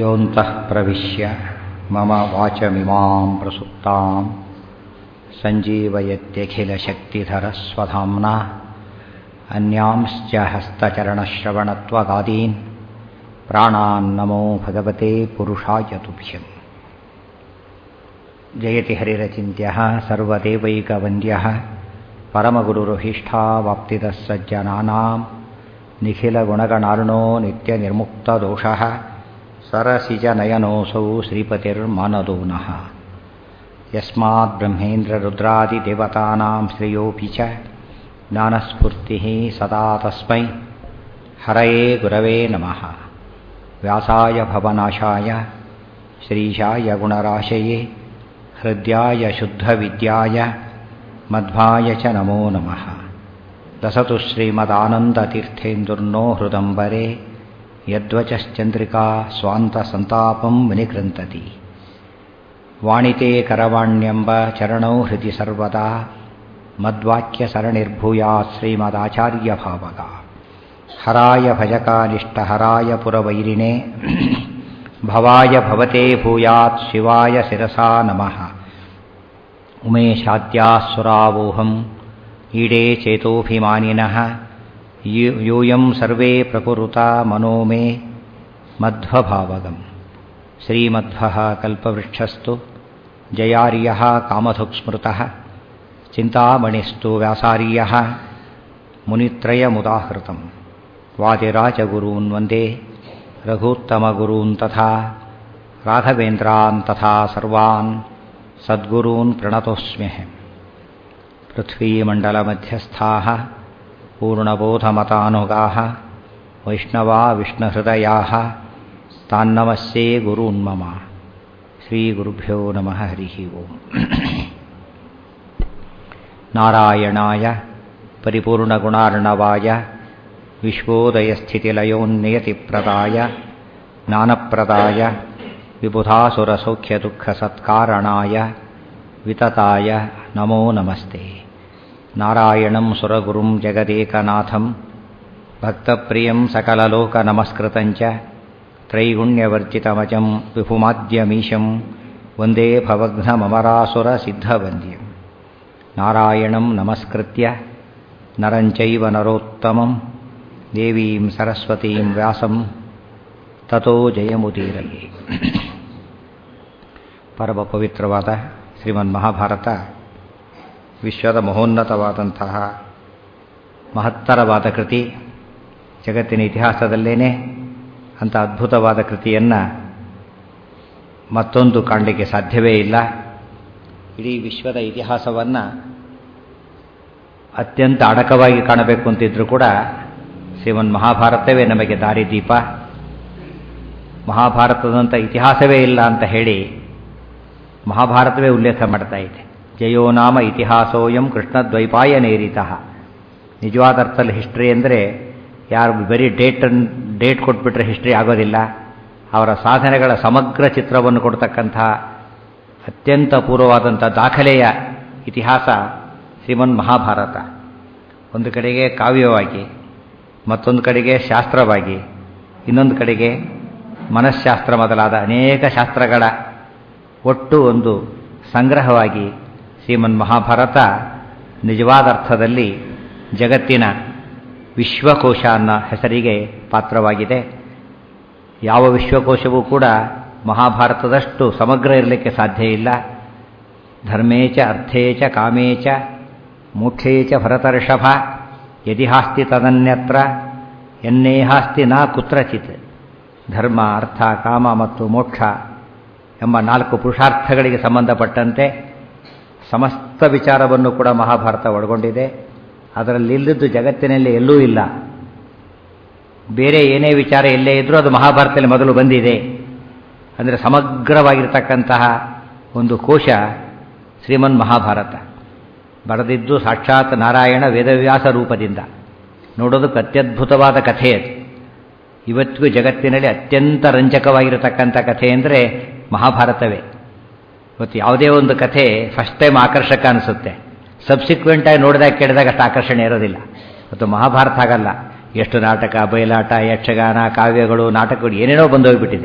योऽन्तः प्रविश्य मम वाचमिमां प्रसुप्तां सञ्जीवयत्यखिलशक्तिधरस्वधाम्ना अन्यांश्च हस्तचरणश्रवणत्वगादीन् प्राणान्नमो भगवते पुरुषाय तुभ्यम् जयति हरिरचिन्त्यः सर्वदेवैकवन्द्यः परमगुरुरभीष्टावाप्तितः सज्जनानां निखिलगुणगणार्णो नित्यनिर्मुक्तदोषः सरसिजनयनोऽसौ श्रीपतिर्मानदो नः यस्माद्ब्रह्मेन्द्ररुद्रादिदेवतानां श्रेयोऽपि च ज्ञानस्फूर्तिः सदा तस्मै हरये गुरवे नमः व्यासाय भवनाशाय श्रीशाय गुणराशये हृद्याय शुद्धविद्याय मध्वाय च नमो नमः दसतु श्रीमदानन्दतीर्थेन्दुर्नो हृदम्बरे यद्वचश्चन्द्रिका स्वान्तसन्तापं विनिकृन्तति वाणिते करवाण्यम्ब चरणौ हृदि सर्वदा मद्वाक्यसरणिर्भूयात् श्रीमदाचार्यभावगा हराय भजकानिष्टहराय पुरवैरिणे भवाय भवते भूयात् शिवाय शिरसा नमः उमेशाद्यासुरावोहम् ईडे चेतोऽभिमानिनः यूयं सर्वे प्रकुरुता मनो मे मध्वभावगम् श्रीमध्वः कल्पवृक्षस्तु जयार्यः कामधुक्स्मृतः चिन्तामणिस्तु व्यासार्यः मुनित्रयमुदाहृतं वादिराजगुरून् वन्दे रघूत्तमगुरून् तथा राघवेन्द्रान् तथा सर्वान् सद्गुरून् प्रणतोऽस्म्यहम् पृथ्वीमण्डलमध्यस्थाः पूर्णबोधमतानुगाः वैष्णवा विष्णुहृदयाः तान्नमस्ये गुरून्मम श्रीगुरुभ्यो नमः हरिः ओम् नारायणाय परिपूर्णगुणार्णवाय विश्वोदयस्थितिलयोन्नियतिप्रदाय ज्ञानप्रदाय विबुधासुरसौख्यदुःखसत्कारणाय वितताय नमो नमस्ते नारायणं सुरगुरुं जगदेकनाथं भक्तप्रियं सकललोकनमस्कृतं च त्रैगुण्यवर्जितमजं विभुमाद्यमीशं वन्दे भवघ्नममरासुरसिद्धवन्द्यं नारायणं नमस्कृत्य नरं चैव नरोत्तमं देवीं सरस्वतीं व्यासं ತಥೋ ಜಯಮುದೀರಲಿ ಪರಮ ಪವಿತ್ರವಾದ ಶ್ರೀಮನ್ ಮಹಾಭಾರತ ವಿಶ್ವದ ಮಹೋನ್ನತವಾದಂತಹ ಮಹತ್ತರವಾದ ಕೃತಿ ಜಗತ್ತಿನ ಇತಿಹಾಸದಲ್ಲೇನೆ ಅಂಥ ಅದ್ಭುತವಾದ ಕೃತಿಯನ್ನು ಮತ್ತೊಂದು ಕಾಣಲಿಕ್ಕೆ ಸಾಧ್ಯವೇ ಇಲ್ಲ ಇಡೀ ವಿಶ್ವದ ಇತಿಹಾಸವನ್ನು ಅತ್ಯಂತ ಅಡಕವಾಗಿ ಕಾಣಬೇಕು ಅಂತಿದ್ರೂ ಕೂಡ ಶ್ರೀಮನ್ ಮಹಾಭಾರತವೇ ನಮಗೆ ದಾರಿದೀಪ ಮಹಾಭಾರತದಂಥ ಇತಿಹಾಸವೇ ಇಲ್ಲ ಅಂತ ಹೇಳಿ ಮಹಾಭಾರತವೇ ಉಲ್ಲೇಖ ಮಾಡ್ತಾ ಇದೆ ಜಯೋ ನಾಮ ಇತಿಹಾಸೋಯಂ ಕೃಷ್ಣದ್ವೈಪಾಯ ನೇರಿತಃ ನಿಜವಾದ ಅರ್ಥದಲ್ಲಿ ಹಿಸ್ಟ್ರಿ ಅಂದರೆ ಯಾರು ಬರೀ ಡೇಟ್ ಡೇಟ್ ಕೊಟ್ಬಿಟ್ರೆ ಹಿಸ್ಟ್ರಿ ಆಗೋದಿಲ್ಲ ಅವರ ಸಾಧನೆಗಳ ಸಮಗ್ರ ಚಿತ್ರವನ್ನು ಕೊಡ್ತಕ್ಕಂಥ ಅತ್ಯಂತ ಪೂರ್ವವಾದಂಥ ದಾಖಲೆಯ ಇತಿಹಾಸ ಶ್ರೀಮನ್ ಮಹಾಭಾರತ ಒಂದು ಕಡೆಗೆ ಕಾವ್ಯವಾಗಿ ಮತ್ತೊಂದು ಕಡೆಗೆ ಶಾಸ್ತ್ರವಾಗಿ ಇನ್ನೊಂದು ಕಡೆಗೆ ಮನಃಶಾಸ್ತ್ರ ಮೊದಲಾದ ಅನೇಕ ಶಾಸ್ತ್ರಗಳ ಒಟ್ಟು ಒಂದು ಸಂಗ್ರಹವಾಗಿ ಶ್ರೀಮನ್ ಮಹಾಭಾರತ ನಿಜವಾದ ಅರ್ಥದಲ್ಲಿ ಜಗತ್ತಿನ ವಿಶ್ವಕೋಶ ಅನ್ನೋ ಹೆಸರಿಗೆ ಪಾತ್ರವಾಗಿದೆ ಯಾವ ವಿಶ್ವಕೋಶವೂ ಕೂಡ ಮಹಾಭಾರತದಷ್ಟು ಸಮಗ್ರ ಇರಲಿಕ್ಕೆ ಸಾಧ್ಯ ಇಲ್ಲ ಧರ್ಮೇಚ ಅರ್ಥೇಚ ಕಾಮೇಚ ಮೋಕ್ಷೇಚ ಭರತರ್ಷಭ ಯದಿಹಾಸ್ತಿ ತದನ್ಯತ್ರ ಎನ್ನೇಹಾಸ್ತಿ ನಾ ಕುತ್ರಚಿತ್ ಧರ್ಮ ಅರ್ಥ ಕಾಮ ಮತ್ತು ಮೋಕ್ಷ ಎಂಬ ನಾಲ್ಕು ಪುರುಷಾರ್ಥಗಳಿಗೆ ಸಂಬಂಧಪಟ್ಟಂತೆ ಸಮಸ್ತ ವಿಚಾರವನ್ನು ಕೂಡ ಮಹಾಭಾರತ ಒಳಗೊಂಡಿದೆ ಅದರಲ್ಲಿ ಇಲ್ಲದ್ದು ಜಗತ್ತಿನಲ್ಲಿ ಎಲ್ಲೂ ಇಲ್ಲ ಬೇರೆ ಏನೇ ವಿಚಾರ ಎಲ್ಲೇ ಇದ್ರೂ ಅದು ಮಹಾಭಾರತದಲ್ಲಿ ಮೊದಲು ಬಂದಿದೆ ಅಂದರೆ ಸಮಗ್ರವಾಗಿರ್ತಕ್ಕಂತಹ ಒಂದು ಕೋಶ ಶ್ರೀಮನ್ ಮಹಾಭಾರತ ಬರೆದಿದ್ದು ಸಾಕ್ಷಾತ್ ನಾರಾಯಣ ವೇದವ್ಯಾಸ ರೂಪದಿಂದ ನೋಡೋದಕ್ಕೆ ಅತ್ಯದ್ಭುತವಾದ ಕಥೆ ಅದು ಇವತ್ತಿಗೂ ಜಗತ್ತಿನಲ್ಲಿ ಅತ್ಯಂತ ರಂಜಕವಾಗಿರತಕ್ಕಂಥ ಕಥೆ ಅಂದರೆ ಮಹಾಭಾರತವೇ ಇವತ್ತು ಯಾವುದೇ ಒಂದು ಕಥೆ ಫಸ್ಟ್ ಟೈಮ್ ಆಕರ್ಷಕ ಅನಿಸುತ್ತೆ ಸಬ್ಸಿಕ್ವೆಂಟಾಗಿ ನೋಡಿದಾಗ ಕೇಳಿದಾಗ ಅಷ್ಟು ಆಕರ್ಷಣೆ ಇರೋದಿಲ್ಲ ಮತ್ತು ಮಹಾಭಾರತ ಆಗಲ್ಲ ಎಷ್ಟು ನಾಟಕ ಬಯಲಾಟ ಯಕ್ಷಗಾನ ಕಾವ್ಯಗಳು ನಾಟಕಗಳು ಏನೇನೋ ಬಂದೋಗ್ಬಿಟ್ಟಿದೆ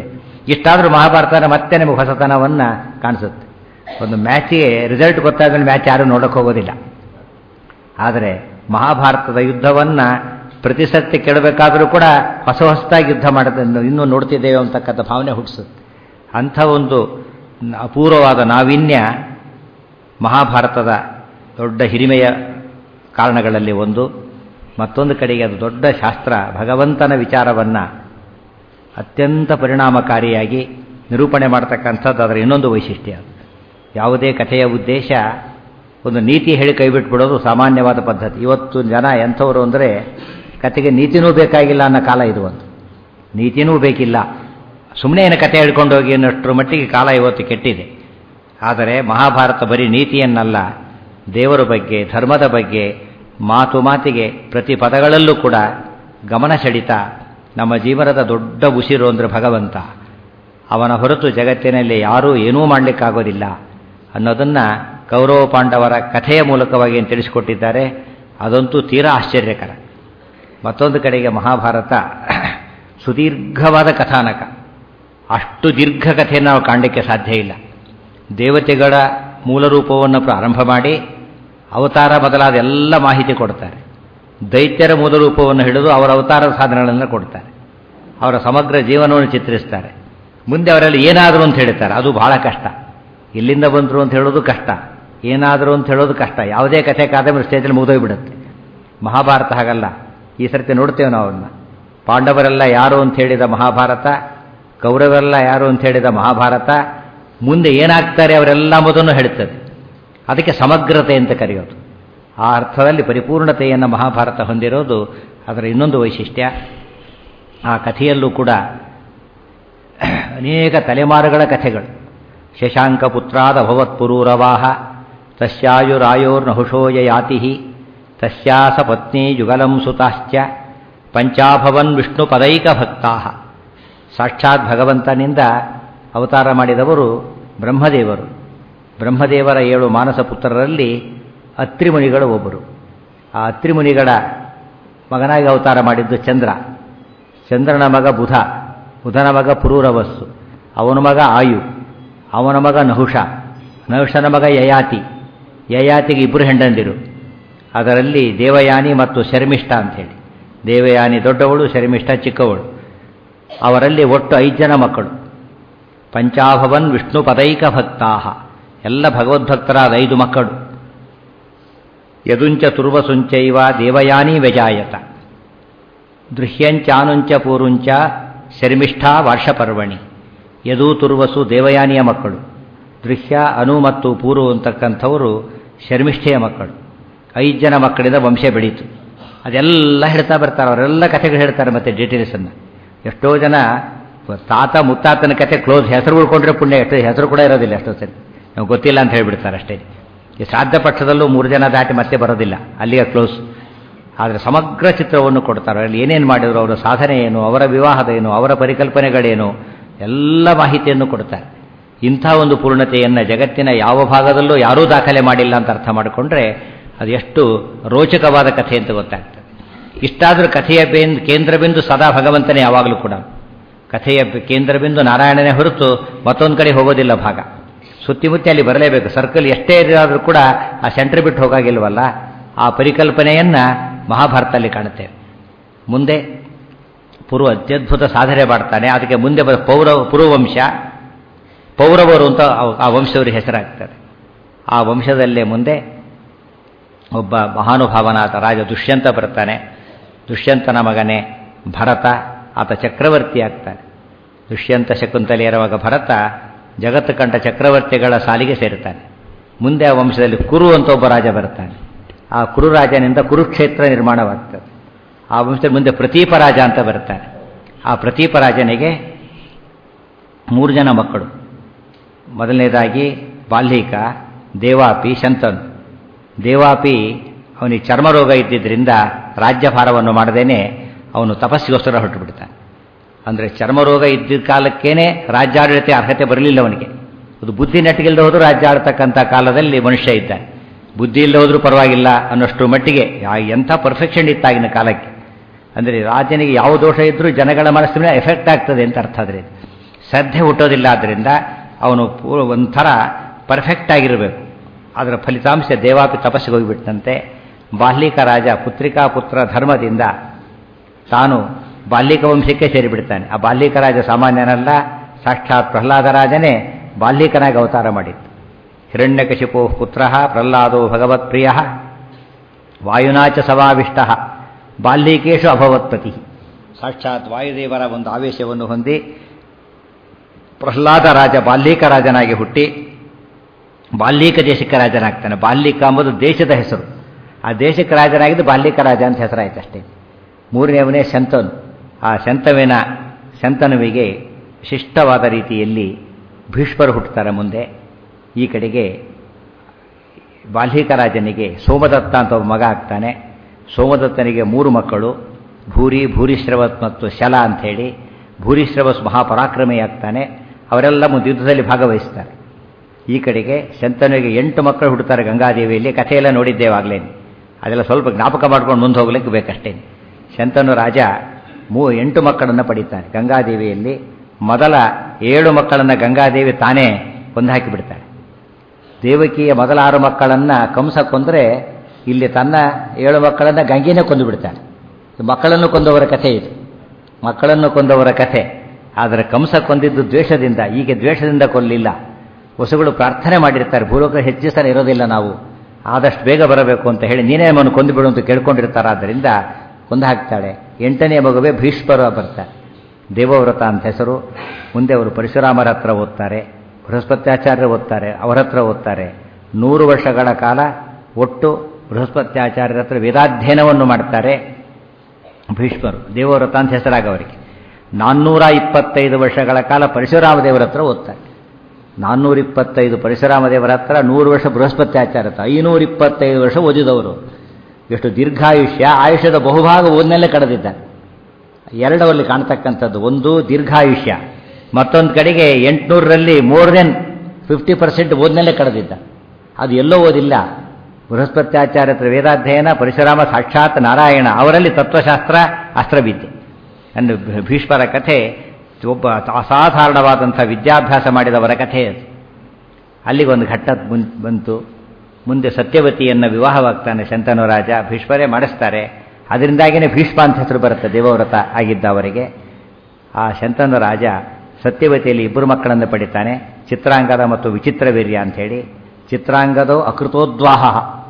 ಇಷ್ಟಾದರೂ ಮಹಾಭಾರತನ ಮತ್ತೆ ನಿಮಗೆ ಹೊಸತನವನ್ನು ಕಾಣಿಸುತ್ತೆ ಒಂದು ಮ್ಯಾಚಿಗೆ ರಿಸಲ್ಟ್ ಗೊತ್ತಾದ್ಮೇಲೆ ಮ್ಯಾಚ್ ಯಾರೂ ನೋಡೋಕೆ ಹೋಗೋದಿಲ್ಲ ಆದರೆ ಮಹಾಭಾರತದ ಯುದ್ಧವನ್ನು ಪ್ರತಿ ಸತ್ಯ ಕೆಡಬೇಕಾದರೂ ಕೂಡ ಹೊಸ ಹೊಸದಾಗಿ ಯುದ್ಧ ಮಾಡೋದನ್ನು ಇನ್ನೂ ನೋಡ್ತಿದ್ದೇವೆ ಅಂತಕ್ಕಂಥ ಭಾವನೆ ಹುಟ್ಟಿಸುತ್ತೆ ಅಂಥ ಒಂದು ಅಪೂರ್ವವಾದ ನಾವೀನ್ಯ ಮಹಾಭಾರತದ ದೊಡ್ಡ ಹಿರಿಮೆಯ ಕಾರಣಗಳಲ್ಲಿ ಒಂದು ಮತ್ತೊಂದು ಕಡೆಗೆ ಅದು ದೊಡ್ಡ ಶಾಸ್ತ್ರ ಭಗವಂತನ ವಿಚಾರವನ್ನು ಅತ್ಯಂತ ಪರಿಣಾಮಕಾರಿಯಾಗಿ ನಿರೂಪಣೆ ಮಾಡ್ತಕ್ಕಂಥದ್ದು ಅದರ ಇನ್ನೊಂದು ವೈಶಿಷ್ಟ್ಯ ಯಾವುದೇ ಕಥೆಯ ಉದ್ದೇಶ ಒಂದು ನೀತಿ ಹೇಳಿ ಕೈಬಿಟ್ಬಿಡೋದು ಸಾಮಾನ್ಯವಾದ ಪದ್ಧತಿ ಇವತ್ತು ಜನ ಎಂಥವರು ಅಂದರೆ ಕತೆಗೆ ನೀತಿನೂ ಬೇಕಾಗಿಲ್ಲ ಅನ್ನೋ ಕಾಲ ಇದು ಒಂದು ನೀತಿನೂ ಬೇಕಿಲ್ಲ ಸುಮ್ಮನೆ ಏನು ಕತೆ ಹೇಳ್ಕೊಂಡು ಹೋಗಿ ಅನ್ನೋಷ್ಟರ ಮಟ್ಟಿಗೆ ಕಾಲ ಇವತ್ತು ಕೆಟ್ಟಿದೆ ಆದರೆ ಮಹಾಭಾರತ ಬರೀ ನೀತಿಯನ್ನಲ್ಲ ದೇವರ ಬಗ್ಗೆ ಧರ್ಮದ ಬಗ್ಗೆ ಮಾತು ಮಾತಿಗೆ ಪ್ರತಿ ಪದಗಳಲ್ಲೂ ಕೂಡ ಗಮನ ಸೆಳಿತ ನಮ್ಮ ಜೀವನದ ದೊಡ್ಡ ಉಸಿರು ಅಂದರೆ ಭಗವಂತ ಅವನ ಹೊರತು ಜಗತ್ತಿನಲ್ಲಿ ಯಾರೂ ಏನೂ ಮಾಡಲಿಕ್ಕಾಗೋದಿಲ್ಲ ಅನ್ನೋದನ್ನು ಕೌರವ ಪಾಂಡವರ ಕಥೆಯ ಮೂಲಕವಾಗಿ ಏನು ತಿಳಿಸಿಕೊಟ್ಟಿದ್ದಾರೆ ಅದಂತೂ ತೀರಾ ಆಶ್ಚರ್ಯಕರ ಮತ್ತೊಂದು ಕಡೆಗೆ ಮಹಾಭಾರತ ಸುದೀರ್ಘವಾದ ಕಥಾನಕ ಅಷ್ಟು ದೀರ್ಘ ಕಥೆಯನ್ನು ನಾವು ಕಾಣಲಿಕ್ಕೆ ಸಾಧ್ಯ ಇಲ್ಲ ದೇವತೆಗಳ ಮೂಲ ರೂಪವನ್ನು ಪ್ರಾರಂಭ ಮಾಡಿ ಅವತಾರ ಮೊದಲಾದ ಎಲ್ಲ ಮಾಹಿತಿ ಕೊಡ್ತಾರೆ ದೈತ್ಯರ ಮೂಲ ರೂಪವನ್ನು ಹಿಡಿದು ಅವರ ಅವತಾರದ ಸಾಧನೆಗಳನ್ನು ಕೊಡ್ತಾರೆ ಅವರ ಸಮಗ್ರ ಜೀವನವನ್ನು ಚಿತ್ರಿಸ್ತಾರೆ ಮುಂದೆ ಅವರಲ್ಲಿ ಏನಾದರೂ ಅಂತ ಹೇಳ್ತಾರೆ ಅದು ಬಹಳ ಕಷ್ಟ ಇಲ್ಲಿಂದ ಬಂದರು ಅಂತ ಹೇಳೋದು ಕಷ್ಟ ಏನಾದರೂ ಅಂತ ಹೇಳೋದು ಕಷ್ಟ ಯಾವುದೇ ಕಥೆ ಕಾದಂಬರಿ ಸ್ಟೇಜಲ್ಲಿ ಮುಗಿದೋಗ್ಬಿಡುತ್ತೆ ಮಹಾಭಾರತ ಹಾಗಲ್ಲ ಈ ಸರ್ತಿ ನೋಡ್ತೇವೆ ನಾವು ಅವನ್ನ ಪಾಂಡವರೆಲ್ಲ ಯಾರು ಅಂತ ಹೇಳಿದ ಮಹಾಭಾರತ ಕೌರವರೆಲ್ಲ ಯಾರು ಅಂತ ಹೇಳಿದ ಮಹಾಭಾರತ ಮುಂದೆ ಏನಾಗ್ತಾರೆ ಅವರೆಲ್ಲ ಮೊದಲು ಹೇಳ್ತದೆ ಅದಕ್ಕೆ ಸಮಗ್ರತೆ ಅಂತ ಕರೆಯೋದು ಆ ಅರ್ಥದಲ್ಲಿ ಪರಿಪೂರ್ಣತೆಯನ್ನು ಮಹಾಭಾರತ ಹೊಂದಿರೋದು ಅದರ ಇನ್ನೊಂದು ವೈಶಿಷ್ಟ್ಯ ಆ ಕಥೆಯಲ್ಲೂ ಕೂಡ ಅನೇಕ ತಲೆಮಾರುಗಳ ಕಥೆಗಳು ಶಶಾಂಕ ಪುತ್ರಾದ ಭವತ್ಪುರೂರವಾಹ ತಸ್ಯಾಯುರಾಯೋರ್ನಹುಷೋಯ ಯಾತಿ ತಸ್ಯಾಸ ಪತ್ನಿ ಯುಗಲಂ ಸುತಾಶ್ಚ ಪಂಚಾಭವನ್ ವಿಷ್ಣು ಪದೈಕ ಭಕ್ತಾ ಸಾಕ್ಷಾತ್ ಭಗವಂತನಿಂದ ಅವತಾರ ಮಾಡಿದವರು ಬ್ರಹ್ಮದೇವರು ಬ್ರಹ್ಮದೇವರ ಏಳು ಮಾನಸ ಪುತ್ರರಲ್ಲಿ ಅತ್ರಿಮುನಿಗಳು ಒಬ್ಬರು ಆ ಅತ್ರಿಮುನಿಗಳ ಮಗನಾಗಿ ಅವತಾರ ಮಾಡಿದ್ದು ಚಂದ್ರ ಚಂದ್ರನ ಮಗ ಬುಧ ಬುಧನ ಮಗ ಪುರೂರವಸ್ಸು ಅವನ ಮಗ ಆಯು ಅವನ ಮಗ ನಹುಷ ನಹುಷನ ಮಗ ಯಯಾತಿ ಯಯಾತಿಗೆ ಇಬ್ಬರು ಹೆಂಡಂದಿರು ಅದರಲ್ಲಿ ದೇವಯಾನಿ ಮತ್ತು ಶರ್ಮಿಷ್ಠ ಅಂಥೇಳಿ ದೇವಯಾನಿ ದೊಡ್ಡವಳು ಶರ್ಮಿಷ್ಠ ಚಿಕ್ಕವಳು ಅವರಲ್ಲಿ ಒಟ್ಟು ಐದು ಜನ ಮಕ್ಕಳು ಪಂಚಾಭವನ್ ವಿಷ್ಣು ಪದೈಕ ಭಕ್ತಾಹ ಎಲ್ಲ ಭಗವದ್ಭಕ್ತರಾದ ಐದು ಮಕ್ಕಳು ಯದುಂಚ ತುರ್ವಸುಂಚೈವ ದೇವಯಾನಿ ವ್ಯಜಾಯತ ದೃಶ್ಯಂಚಾನುಂಚ ಪೂರುಂಚ ಶರ್ಮಿಷ್ಠಾ ವಾರ್ಷಪರ್ವಣಿ ಯದು ತುರ್ವಸು ದೇವಯಾನಿಯ ಮಕ್ಕಳು ದೃಶ್ಯ ಅನು ಮತ್ತು ಪೂರು ಅಂತಕ್ಕಂಥವರು ಶರ್ಮಿಷ್ಠೆಯ ಮಕ್ಕಳು ಐದು ಜನ ಮಕ್ಕಳಿಂದ ವಂಶ ಬೆಳೀತು ಅದೆಲ್ಲ ಹೇಳ್ತಾ ಬರ್ತಾರೆ ಅವರೆಲ್ಲ ಕಥೆಗಳು ಹೇಳ್ತಾರೆ ಮತ್ತೆ ಡೀಟೇಲ್ಸನ್ನು ಎಷ್ಟೋ ಜನ ತಾತ ಮುತ್ತಾತನ ಕತೆ ಕ್ಲೋಸ್ ಹೆಸರು ಉಳ್ಕೊಂಡ್ರೆ ಪುಣ್ಯ ಎಷ್ಟು ಹೆಸರು ಕೂಡ ಇರೋದಿಲ್ಲ ಎಷ್ಟೋ ಸರಿ ನಮ್ಗೆ ಗೊತ್ತಿಲ್ಲ ಅಂತ ಹೇಳ್ಬಿಡ್ತಾರೆ ಅಷ್ಟೇ ಈ ಶ್ರಾದ್ದ ಪಕ್ಷದಲ್ಲೂ ಮೂರು ಜನ ದಾಟಿ ಮತ್ತೆ ಬರೋದಿಲ್ಲ ಅಲ್ಲಿಗೆ ಕ್ಲೋಸ್ ಆದರೆ ಸಮಗ್ರ ಚಿತ್ರವನ್ನು ಕೊಡ್ತಾರೆ ಅಲ್ಲಿ ಏನೇನು ಮಾಡಿದ್ರು ಅವರ ಸಾಧನೆ ಏನು ಅವರ ವಿವಾಹದ ಏನು ಅವರ ಪರಿಕಲ್ಪನೆಗಳೇನು ಎಲ್ಲ ಮಾಹಿತಿಯನ್ನು ಕೊಡ್ತಾರೆ ಇಂಥ ಒಂದು ಪೂರ್ಣತೆಯನ್ನು ಜಗತ್ತಿನ ಯಾವ ಭಾಗದಲ್ಲೂ ಯಾರೂ ದಾಖಲೆ ಮಾಡಿಲ್ಲ ಅಂತ ಅರ್ಥ ಮಾಡಿಕೊಂಡ್ರೆ ಅದು ಎಷ್ಟು ರೋಚಕವಾದ ಕಥೆ ಅಂತ ಗೊತ್ತಾಗ್ತದೆ ಇಷ್ಟಾದರೂ ಕಥೆಯ ಬೇಂದು ಕೇಂದ್ರಬಿಂದು ಸದಾ ಭಗವಂತನೇ ಯಾವಾಗಲೂ ಕೂಡ ಕಥೆಯ ಕೇಂದ್ರಬಿಂದು ನಾರಾಯಣನೇ ಹೊರತು ಮತ್ತೊಂದು ಕಡೆ ಹೋಗೋದಿಲ್ಲ ಭಾಗ ಸುತ್ತಿಮುತ್ತಿ ಅಲ್ಲಿ ಬರಲೇಬೇಕು ಸರ್ಕಲ್ ಎಷ್ಟೇ ಇರಾದರೂ ಕೂಡ ಆ ಸೆಂಟ್ರ್ ಬಿಟ್ಟು ಹೋಗಾಗಿಲ್ವಲ್ಲ ಆ ಪರಿಕಲ್ಪನೆಯನ್ನು ಮಹಾಭಾರತದಲ್ಲಿ ಕಾಣುತ್ತೇವೆ ಮುಂದೆ ಪೂರ್ವ ಅತ್ಯದ್ಭುತ ಸಾಧನೆ ಮಾಡ್ತಾನೆ ಅದಕ್ಕೆ ಮುಂದೆ ಬರ ಪೌರವ ಪುರುವಂಶ ಪೌರವರು ಅಂತ ಆ ವಂಶದವರಿಗೆ ಹೆಸರಾಗ್ತದೆ ಆ ವಂಶದಲ್ಲೇ ಮುಂದೆ ಒಬ್ಬ ಮಹಾನುಭಾವನಾದ ರಾಜ ದುಷ್ಯಂತ ಬರ್ತಾನೆ ದುಷ್ಯಂತನ ಮಗನೇ ಭರತ ಆತ ಚಕ್ರವರ್ತಿ ಆಗ್ತಾನೆ ದುಷ್ಯಂತ ಶಕುಂತಲೆಯರ ಮಗ ಭರತ ಜಗತ್ತು ಕಂಡ ಚಕ್ರವರ್ತಿಗಳ ಸಾಲಿಗೆ ಸೇರ್ತಾನೆ ಮುಂದೆ ಆ ವಂಶದಲ್ಲಿ ಕುರು ಅಂತ ಒಬ್ಬ ರಾಜ ಬರ್ತಾನೆ ಆ ಕುರು ರಾಜನಿಂದ ಕುರುಕ್ಷೇತ್ರ ನಿರ್ಮಾಣವಾಗ್ತದೆ ಆ ವಂಶದಲ್ಲಿ ಮುಂದೆ ಪ್ರತೀಪ ರಾಜ ಅಂತ ಬರ್ತಾನೆ ಆ ಪ್ರತೀಪ ರಾಜನಿಗೆ ಮೂರು ಜನ ಮಕ್ಕಳು ಮೊದಲನೇದಾಗಿ ಬಾಲ್ಹಿಕ ದೇವಾಪಿ ಶಂತನು ದೇವಾಪಿ ಅವನಿಗೆ ಚರ್ಮರೋಗ ಇದ್ದಿದ್ದರಿಂದ ರಾಜ್ಯಭಾರವನ್ನು ಮಾಡದೇನೆ ಅವನು ತಪಸ್ಸಿಗೋಸ್ಕರ ಹೊರಟು ಬಿಡ್ತಾನೆ ಅಂದರೆ ಚರ್ಮರೋಗ ಇದ್ದ ಕಾಲಕ್ಕೇನೆ ರಾಜ್ಯಾಡಳಿತ ಅರ್ಹತೆ ಬರಲಿಲ್ಲ ಅವನಿಗೆ ಅದು ಬುದ್ಧಿ ನೆಟ್ಟಿಗಿಲ್ಲದೆ ಹೋದರೂ ರಾಜ್ಯ ಆಡ್ತಕ್ಕಂಥ ಕಾಲದಲ್ಲಿ ಮನುಷ್ಯ ಇದ್ದಾನೆ ಬುದ್ಧಿ ಇಲ್ಲದೆ ಹೋದರೂ ಪರವಾಗಿಲ್ಲ ಅನ್ನೋಷ್ಟು ಮಟ್ಟಿಗೆ ಎಂಥ ಪರ್ಫೆಕ್ಷನ್ ಇತ್ತಾಗಿನ ಕಾಲಕ್ಕೆ ಅಂದರೆ ರಾಜನಿಗೆ ಯಾವ ದೋಷ ಇದ್ದರೂ ಜನಗಳ ಮನಸ್ಸಿನ ಎಫೆಕ್ಟ್ ಆಗ್ತದೆ ಅಂತ ಅರ್ಥ ಆದರೆ ಶ್ರದ್ಧೆ ಹುಟ್ಟೋದಿಲ್ಲ ಆದ್ದರಿಂದ ಅವನು ಪೂರ್ವ ಒಂಥರ ಪರ್ಫೆಕ್ಟ್ ಆಗಿರಬೇಕು ಅದರ ಫಲಿತಾಂಶ ದೇವಾಪಿ ತಪಸ್ಸಿಗೆ ಹೋಗಿಬಿಟ್ಟಂತೆ ಬಾಲ್ಯಿಕ ರಾಜ ಪುತ್ರಿಕಾ ಪುತ್ರ ಧರ್ಮದಿಂದ ತಾನು ಬಾಲ್ಯಿಕ ವಂಶಕ್ಕೆ ಸೇರಿಬಿಡ್ತಾನೆ ಆ ಬಾಲ್ಯಿಕ ರಾಜ ಸಾಮಾನ್ಯನಲ್ಲ ಸಾಕ್ಷಾತ್ ಪ್ರಹ್ಲಾದ ರಾಜನೇ ಬಾಲ್ಯಿಕನಾಗಿ ಅವತಾರ ಮಾಡಿತ್ತು ಹಿರಣ್ಯಕಶಿಪೋ ಪುತ್ರ ಪ್ರಹ್ಲಾದೋ ಭಗವತ್ಪ್ರಿಯ ವಾಯುನಾಚ ಸಮಾವಿಷ್ಟ ಬಾಲ್ಯೀಕೇಶು ಅಭವತ್ಪತಿ ಸಾಕ್ಷಾತ್ ವಾಯುದೇವರ ಒಂದು ಆವೇಶವನ್ನು ಹೊಂದಿ ಪ್ರಹ್ಲಾದ ರಾಜ ಬಾಲ್ಯೀಕ ರಾಜನಾಗಿ ಹುಟ್ಟಿ ಬಾಲ್ಯೀಕ ದೇಶಕ್ಕೆ ರಾಜನಾಗ್ತಾನೆ ಬಾಲ್ಯೀಕ ಎಂಬುದು ದೇಶದ ಹೆಸರು ಆ ದೇಶಕ್ಕೆ ರಾಜನಾಗಿದ್ದು ಬಾಲ್ಯೀಕ ರಾಜ ಅಂತ ಹೆಸರಾಯ್ತು ಅಷ್ಟೇ ಮೂರನೇವನೇ ಶಂತನು ಆ ಶಂತವಿನ ಶಂತನುವಿಗೆ ಶಿಷ್ಟವಾದ ರೀತಿಯಲ್ಲಿ ಭೀಷ್ಮರು ಹುಟ್ಟುತ್ತಾರೆ ಮುಂದೆ ಈ ಕಡೆಗೆ ಬಾಲ್ಯೀಕ ರಾಜನಿಗೆ ಸೋಮದತ್ತ ಅಂತ ಒಬ್ಬ ಮಗ ಆಗ್ತಾನೆ ಸೋಮದತ್ತನಿಗೆ ಮೂರು ಮಕ್ಕಳು ಭೂರಿ ಭೂರಿಶ್ರವತ್ ಮತ್ತು ಶಲ ಅಂಥೇಳಿ ಭೂರಿಶ್ರವಸ್ ಮಹಾಪರಾಕ್ರಮಿಯಾಗ್ತಾನೆ ಅವರೆಲ್ಲ ಮುಂದೆ ಯುದ್ಧದಲ್ಲಿ ಭಾಗವಹಿಸ್ತಾರೆ ಈ ಕಡೆಗೆ ಶಂತನಿಗೆ ಎಂಟು ಮಕ್ಕಳು ಹುಡ್ತಾರೆ ಗಂಗಾದೇವಿಯಲ್ಲಿ ಕಥೆಯೆಲ್ಲ ನೋಡಿದ್ದೇವಾಗಲೇನು ಅದೆಲ್ಲ ಸ್ವಲ್ಪ ಜ್ಞಾಪಕ ಮಾಡ್ಕೊಂಡು ಮುಂದೆ ಹೋಗ್ಲಿಕ್ಕೆ ಬೇಕಷ್ಟೇ ಶಂತನು ರಾಜ ಮೂ ಎಂಟು ಮಕ್ಕಳನ್ನು ಪಡೀತಾನೆ ಗಂಗಾದೇವಿಯಲ್ಲಿ ಮೊದಲ ಏಳು ಮಕ್ಕಳನ್ನು ಗಂಗಾದೇವಿ ತಾನೇ ಕೊಂದು ಹಾಕಿಬಿಡ್ತಾಳೆ ದೇವಕಿಯ ಮೊದಲ ಆರು ಮಕ್ಕಳನ್ನು ಕಂಸ ಕೊಂದರೆ ಇಲ್ಲಿ ತನ್ನ ಏಳು ಮಕ್ಕಳನ್ನು ಗಂಗೆನೇ ಕೊಂದು ಬಿಡ್ತಾನೆ ಮಕ್ಕಳನ್ನು ಕೊಂದವರ ಕಥೆ ಇದು ಮಕ್ಕಳನ್ನು ಕೊಂದವರ ಕಥೆ ಆದರೆ ಕಂಸ ಕೊಂದಿದ್ದು ದ್ವೇಷದಿಂದ ಈಗ ದ್ವೇಷದಿಂದ ಕೊಲ್ಲಿಲ್ಲ ಹೊಸಗಳು ಪ್ರಾರ್ಥನೆ ಮಾಡಿರ್ತಾರೆ ಭೂಲೋಕ ಹೆಚ್ಚಿಸ್ತಾನೆ ಇರೋದಿಲ್ಲ ನಾವು ಆದಷ್ಟು ಬೇಗ ಬರಬೇಕು ಅಂತ ಹೇಳಿ ನೀನೇ ನಮ್ಮನ್ನು ಕೊಂದು ಬಿಡು ಅಂತ ಕೇಳ್ಕೊಂಡಿರ್ತಾರೆ ಆದ್ದರಿಂದ ಕೊಂದು ಹಾಕ್ತಾಳೆ ಎಂಟನೇ ಮಗುವೆ ಭೀಷ್ಮರ ಬರ್ತಾರೆ ದೇವವ್ರತ ಅಂತ ಹೆಸರು ಮುಂದೆ ಅವರು ಪರಶುರಾಮರ ಹತ್ರ ಓದ್ತಾರೆ ಬೃಹಸ್ಪತ್ಯಾಚಾರ್ಯರು ಓದ್ತಾರೆ ಅವರ ಹತ್ರ ಓದ್ತಾರೆ ನೂರು ವರ್ಷಗಳ ಕಾಲ ಒಟ್ಟು ಬೃಹಸ್ಪತ್ಯಾಚಾರ್ಯರ ಹತ್ರ ವೇದಾಧ್ಯಯನವನ್ನು ಮಾಡ್ತಾರೆ ಭೀಷ್ಮರು ದೇವವ್ರತ ಅಂತ ಹೆಸರಾಗವರಿಗೆ ನಾನ್ನೂರ ಇಪ್ಪತ್ತೈದು ವರ್ಷಗಳ ಕಾಲ ಪರಶುರಾಮ ದೇವರ ಹತ್ರ ಓದ್ತಾರೆ ನಾನ್ನೂರ ಇಪ್ಪತ್ತೈದು ಪರಶುರಾಮ ದೇವರ ಹತ್ರ ನೂರು ವರ್ಷ ಬೃಹಸ್ಪತ್ಯಾಚಾರ್ಯ ಹತ್ರ ಐನೂರ ಇಪ್ಪತ್ತೈದು ವರ್ಷ ಓದಿದವರು ಎಷ್ಟು ದೀರ್ಘಾಯುಷ್ಯ ಆಯುಷ್ಯದ ಬಹುಭಾಗ ಓದ್ನಲ್ಲೇ ಕಳೆದಿದ್ದಾರೆ ಎರಡರಲ್ಲಿ ಕಾಣ್ತಕ್ಕಂಥದ್ದು ಒಂದು ದೀರ್ಘಾಯುಷ್ಯ ಮತ್ತೊಂದು ಕಡೆಗೆ ಎಂಟುನೂರರಲ್ಲಿ ಮೋರ್ ದೆನ್ ಫಿಫ್ಟಿ ಪರ್ಸೆಂಟ್ ಓದ್ನಲ್ಲೇ ಕಳೆದಿದ್ದ ಅದು ಎಲ್ಲೋ ಓದಿಲ್ಲ ಬೃಹಸ್ಪತ್ಯಾಚಾರ್ಯ ಹತ್ರ ವೇದಾಧ್ಯಯನ ಪರಶುರಾಮ ಸಾಕ್ಷಾತ್ ನಾರಾಯಣ ಅವರಲ್ಲಿ ತತ್ವಶಾಸ್ತ್ರ ಅಸ್ತ್ರವಿದ್ಯೆ ಅನ್ನು ಭೀಷ್ಮರ ಕಥೆ ಒಬ್ಬ ಅಸಾಧಾರಣವಾದಂಥ ವಿದ್ಯಾಭ್ಯಾಸ ಮಾಡಿದವರ ಕಥೆ ಅದು ಅಲ್ಲಿಗೆ ಒಂದು ಘಟ್ಟ ಬಂತು ಮುಂದೆ ಸತ್ಯವತಿಯನ್ನು ವಿವಾಹವಾಗ್ತಾನೆ ಶಂತನು ರಾಜ ಭೀಷ್ಮರೇ ಮಾಡಿಸ್ತಾರೆ ಅದರಿಂದಾಗಿಯೇ ಭೀಷ್ಮ ಅಂತ ಹೆಸರು ಬರುತ್ತೆ ದೇವವ್ರತ ಆಗಿದ್ದ ಅವರಿಗೆ ಆ ಶಂತನು ರಾಜ ಸತ್ಯವತಿಯಲ್ಲಿ ಇಬ್ಬರು ಮಕ್ಕಳನ್ನು ಪಡಿತಾನೆ ಚಿತ್ರಾಂಗದ ಮತ್ತು ವಿಚಿತ್ರ ವೀರ್ಯ ಅಂಥೇಳಿ ಚಿತ್ರಾಂಗದೋ ಅಕೃತೋದ್ವಾಹ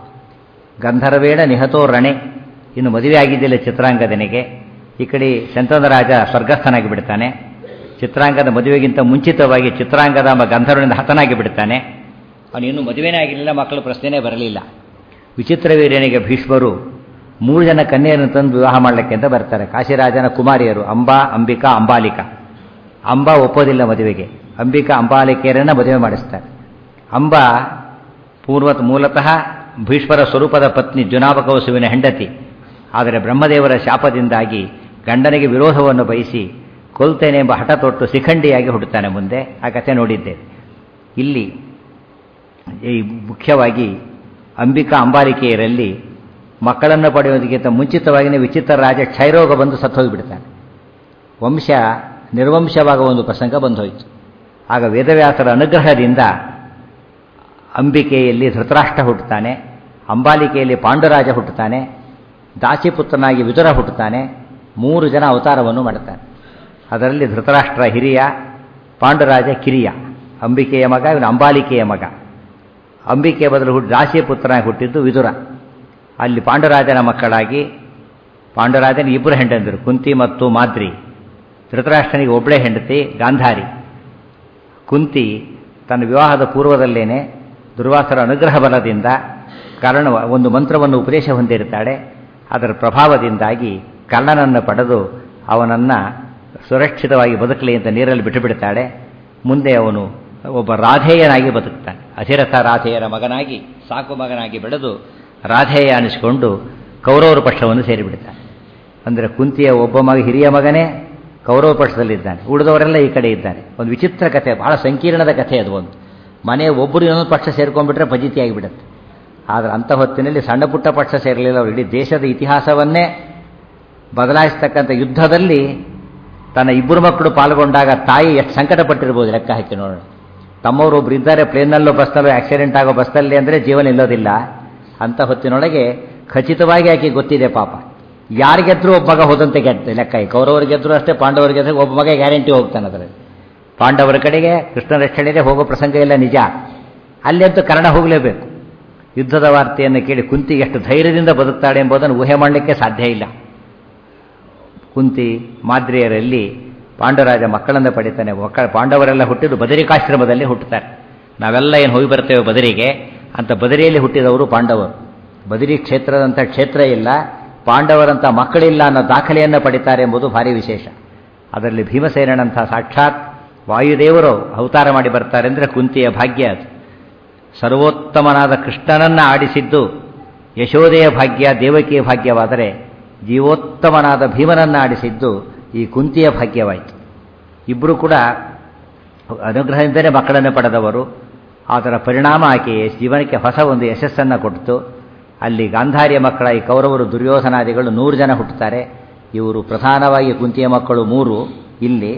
ಗಂಧರ್ವೇಣ ನಿಹತೋ ರಣೆ ಇನ್ನು ಮದುವೆ ಆಗಿದ್ದಿಲ್ಲ ಚಿತ್ರಾಂಗದನಿಗೆ ಈ ಕಡೆ ಶಂತನ ರಾಜ ಸ್ವರ್ಗಸ್ಥನಾಗಿ ಬಿಡ್ತಾನೆ ಚಿತ್ರಾಂಗದ ಮದುವೆಗಿಂತ ಮುಂಚಿತವಾಗಿ ಚಿತ್ರಾಂಗದ ಗಂಧರ್ವನಿಂದ ಹತನಾಗಿ ಬಿಡ್ತಾನೆ ಅವನು ಇನ್ನೂ ಮದುವೆನೇ ಆಗಿರಲಿಲ್ಲ ಮಕ್ಕಳು ಪ್ರಶ್ನೆನೇ ಬರಲಿಲ್ಲ ವಿಚಿತ್ರ ವೀರ್ಯನಿಗೆ ಭೀಷ್ಮರು ಮೂರು ಜನ ಕನ್ಯೆಯನ್ನು ತಂದು ವಿವಾಹ ಮಾಡಲಿಕ್ಕೆ ಅಂತ ಬರ್ತಾರೆ ಕಾಶಿರಾಜನ ಕುಮಾರಿಯರು ಅಂಬಾ ಅಂಬಿಕಾ ಅಂಬಾಲಿಕಾ ಅಂಬಾ ಒಪ್ಪೋದಿಲ್ಲ ಮದುವೆಗೆ ಅಂಬಿಕಾ ಅಂಬಾಲಿಕೆಯರನ್ನು ಮದುವೆ ಮಾಡಿಸ್ತಾರೆ ಅಂಬಾ ಪೂರ್ವ ಮೂಲತಃ ಭೀಷ್ಮರ ಸ್ವರೂಪದ ಪತ್ನಿ ಜುನಾಬಕವಸುವಿನ ಹೆಂಡತಿ ಆದರೆ ಬ್ರಹ್ಮದೇವರ ಶಾಪದಿಂದಾಗಿ ಗಂಡನಿಗೆ ವಿರೋಧವನ್ನು ಬಯಸಿ ಕೊಲ್ತೇನೆ ಎಂಬ ಹಠ ತೊಟ್ಟು ಶಿಖಂಡಿಯಾಗಿ ಹುಟ್ಟುತ್ತಾನೆ ಮುಂದೆ ಆ ಕಥೆ ನೋಡಿದ್ದೇವೆ ಇಲ್ಲಿ ಈ ಮುಖ್ಯವಾಗಿ ಅಂಬಿಕಾ ಅಂಬಾಲಿಕೆಯರಲ್ಲಿ ಮಕ್ಕಳನ್ನು ಪಡೆಯೋದಕ್ಕಿಂತ ಮುಂಚಿತವಾಗಿಯೇ ವಿಚಿತ್ರ ರಾಜ ಕ್ಷಯರೋಗ ಬಂದು ಸತ್ತೋಗಿಬಿಡ್ತಾನೆ ವಂಶ ನಿರ್ವಂಶವಾಗುವ ಒಂದು ಪ್ರಸಂಗ ಬಂದೋಯಿತು ಆಗ ವೇದವ್ಯಾಸರ ಅನುಗ್ರಹದಿಂದ ಅಂಬಿಕೆಯಲ್ಲಿ ಧೃತರಾಷ್ಟ್ರ ಹುಟ್ಟುತ್ತಾನೆ ಅಂಬಾಲಿಕೆಯಲ್ಲಿ ಪಾಂಡುರಾಜ ಹುಟ್ಟುತ್ತಾನೆ ದಾಸಿಪುತ್ರನಾಗಿ ವಿದುರ ಹುಟ್ಟುತ್ತಾನೆ ಮೂರು ಜನ ಅವತಾರವನ್ನು ಮಾಡುತ್ತಾನೆ ಅದರಲ್ಲಿ ಧೃತರಾಷ್ಟ್ರ ಹಿರಿಯ ಪಾಂಡುರಾಜ ಕಿರಿಯ ಅಂಬಿಕೆಯ ಮಗ ಇವನು ಅಂಬಾಲಿಕೆಯ ಮಗ ಅಂಬಿಕೆಯ ಬದಲು ಹುಟ್ಟು ದಾಸಿಯ ಪುತ್ರನಾಗಿ ಹುಟ್ಟಿದ್ದು ವಿದುರ ಅಲ್ಲಿ ಪಾಂಡುರಾಜನ ಮಕ್ಕಳಾಗಿ ಪಾಂಡುರಾಜನ ಇಬ್ಬರು ಹೆಂಡಂದರು ಕುಂತಿ ಮತ್ತು ಮಾದ್ರಿ ಧೃತರಾಷ್ಟ್ರನಿಗೆ ಒಬ್ಬಳೇ ಹೆಂಡತಿ ಗಾಂಧಾರಿ ಕುಂತಿ ತನ್ನ ವಿವಾಹದ ಪೂರ್ವದಲ್ಲೇನೆ ದುರ್ವಾಸರ ಅನುಗ್ರಹ ಬಲದಿಂದ ಕಾರಣ ಒಂದು ಮಂತ್ರವನ್ನು ಉಪದೇಶ ಹೊಂದಿರುತ್ತಾಳೆ ಅದರ ಪ್ರಭಾವದಿಂದಾಗಿ ಕರ್ಣನನ್ನು ಪಡೆದು ಅವನನ್ನು ಸುರಕ್ಷಿತವಾಗಿ ಬದುಕಲಿ ಅಂತ ನೀರಲ್ಲಿ ಬಿಟ್ಟು ಬಿಡ್ತಾಳೆ ಮುಂದೆ ಅವನು ಒಬ್ಬ ರಾಧೇಯನಾಗಿ ಬದುಕ್ತಾನೆ ಅಧಿರಥ ರಾಧೇಯರ ಮಗನಾಗಿ ಸಾಕು ಮಗನಾಗಿ ಬೆಳೆದು ರಾಧೇಯ ಅನಿಸಿಕೊಂಡು ಕೌರವರ ಪಕ್ಷವನ್ನು ಸೇರಿಬಿಡ್ತಾನೆ ಅಂದರೆ ಕುಂತಿಯ ಒಬ್ಬ ಮಗ ಹಿರಿಯ ಮಗನೇ ಕೌರವ ಪಕ್ಷದಲ್ಲಿದ್ದಾನೆ ಉಳಿದವರೆಲ್ಲ ಈ ಕಡೆ ಇದ್ದಾನೆ ಒಂದು ವಿಚಿತ್ರ ಕಥೆ ಬಹಳ ಸಂಕೀರ್ಣದ ಕಥೆ ಅದು ಒಂದು ಮನೆ ಒಬ್ಬರು ಇನ್ನೊಂದು ಪಕ್ಷ ಸೇರ್ಕೊಂಡ್ಬಿಟ್ರೆ ಫಜಿತಿಯಾಗಿಬಿಡುತ್ತೆ ಆದರೆ ಅಂಥ ಹೊತ್ತಿನಲ್ಲಿ ಸಣ್ಣ ಪುಟ್ಟ ಪಕ್ಷ ಸೇರಲಿಲ್ಲ ಅವರು ಇಡೀ ದೇಶದ ಇತಿಹಾಸವನ್ನೇ ಬದಲಾಯಿಸ್ತಕ್ಕಂಥ ಯುದ್ಧದಲ್ಲಿ ತನ್ನ ಇಬ್ಬರು ಮಕ್ಕಳು ಪಾಲ್ಗೊಂಡಾಗ ತಾಯಿ ಎಷ್ಟು ಸಂಕಟ ಪಟ್ಟಿರ್ಬೋದು ಲೆಕ್ಕ ಹಾಕಿ ನೋಡೋಣ ತಮ್ಮವರು ಒಬ್ರು ಇದ್ದಾರೆ ಪ್ಲೇನಲ್ಲೋ ಬಸ್ನಲ್ಲೋ ಆಕ್ಸಿಡೆಂಟ್ ಆಗೋ ಬಸ್ನಲ್ಲಿ ಅಂದರೆ ಜೀವನ ಇಲ್ಲೋದಿಲ್ಲ ಅಂತ ಹೊತ್ತಿನೊಳಗೆ ಖಚಿತವಾಗಿ ಆಕೆ ಗೊತ್ತಿದೆ ಪಾಪ ಯಾರು ಗೆದ್ರು ಒಬ್ಬ ಮಗ ಹೋದಂತೆ ಗೆದ್ದ ಲೆಕ್ಕ ಈ ಕೌರವರು ಗೆದ್ರು ಅಷ್ಟೇ ಪಾಂಡವರು ಗೆದ್ರೆ ಒಬ್ಬ ಮಗ ಗ್ಯಾರಂಟಿ ಹೋಗ್ತಾನೆ ಅದರಲ್ಲಿ ಪಾಂಡವರ ಕಡೆಗೆ ಕೃಷ್ಣ ರಕ್ಷಣೆಗೆ ಹೋಗೋ ಪ್ರಸಂಗ ಇಲ್ಲ ನಿಜ ಅಲ್ಲಂತೂ ಕರ್ಣ ಹೋಗಲೇಬೇಕು ಯುದ್ಧದ ವಾರ್ತೆಯನ್ನು ಕೇಳಿ ಕುಂತಿ ಎಷ್ಟು ಧೈರ್ಯದಿಂದ ಬದುಕ್ತಾಳೆ ಎಂಬುದನ್ನು ಊಹೆ ಮಾಡಲಿಕ್ಕೆ ಸಾಧ್ಯ ಇಲ್ಲ ಕುಂತಿ ಮಾದ್ರಿಯರಲ್ಲಿ ಪಾಂಡವರಾಜ ಮಕ್ಕಳನ್ನು ಪಡಿತಾನೆ ಮಕ್ಕಳ ಪಾಂಡವರೆಲ್ಲ ಹುಟ್ಟಿದ್ದು ಬದರಿಕಾಶ್ರಮದಲ್ಲಿ ಹುಟ್ಟುತ್ತಾರೆ ನಾವೆಲ್ಲ ಏನು ಹೋಗಿ ಬರ್ತೇವೆ ಬದರಿಗೆ ಅಂತ ಬದರಿಯಲ್ಲಿ ಹುಟ್ಟಿದವರು ಪಾಂಡವರು ಬದರಿ ಕ್ಷೇತ್ರದಂಥ ಕ್ಷೇತ್ರ ಇಲ್ಲ ಪಾಂಡವರಂಥ ಮಕ್ಕಳಿಲ್ಲ ಅನ್ನೋ ದಾಖಲೆಯನ್ನು ಪಡಿತಾರೆ ಎಂಬುದು ಭಾರಿ ವಿಶೇಷ ಅದರಲ್ಲಿ ಭೀಮಸೇನಂಥ ಸಾಕ್ಷಾತ್ ವಾಯುದೇವರು ಅವತಾರ ಮಾಡಿ ಬರ್ತಾರೆ ಅಂದರೆ ಕುಂತಿಯ ಭಾಗ್ಯ ಅದು ಸರ್ವೋತ್ತಮನಾದ ಕೃಷ್ಣನನ್ನು ಆಡಿಸಿದ್ದು ಯಶೋದೆಯ ಭಾಗ್ಯ ದೇವಕಿಯ ಭಾಗ್ಯವಾದರೆ ಜೀವೋತ್ತಮನಾದ ಭೀಮನನ್ನು ಆಡಿಸಿದ್ದು ಈ ಕುಂತಿಯ ಭಾಗ್ಯವಾಯಿತು ಇಬ್ಬರು ಕೂಡ ಅನುಗ್ರಹದಿಂದಲೇ ಮಕ್ಕಳನ್ನು ಪಡೆದವರು ಅದರ ಪರಿಣಾಮ ಆಕೆಯೇ ಜೀವನಕ್ಕೆ ಹೊಸ ಒಂದು ಯಶಸ್ಸನ್ನು ಕೊಟ್ಟಿತು ಅಲ್ಲಿ ಗಾಂಧಾರಿಯ ಮಕ್ಕಳ ಈ ಕೌರವರು ದುರ್ಯೋಧನಾದಿಗಳು ನೂರು ಜನ ಹುಟ್ಟುತ್ತಾರೆ ಇವರು ಪ್ರಧಾನವಾಗಿ ಕುಂತಿಯ ಮಕ್ಕಳು ಮೂರು ಇಲ್ಲಿ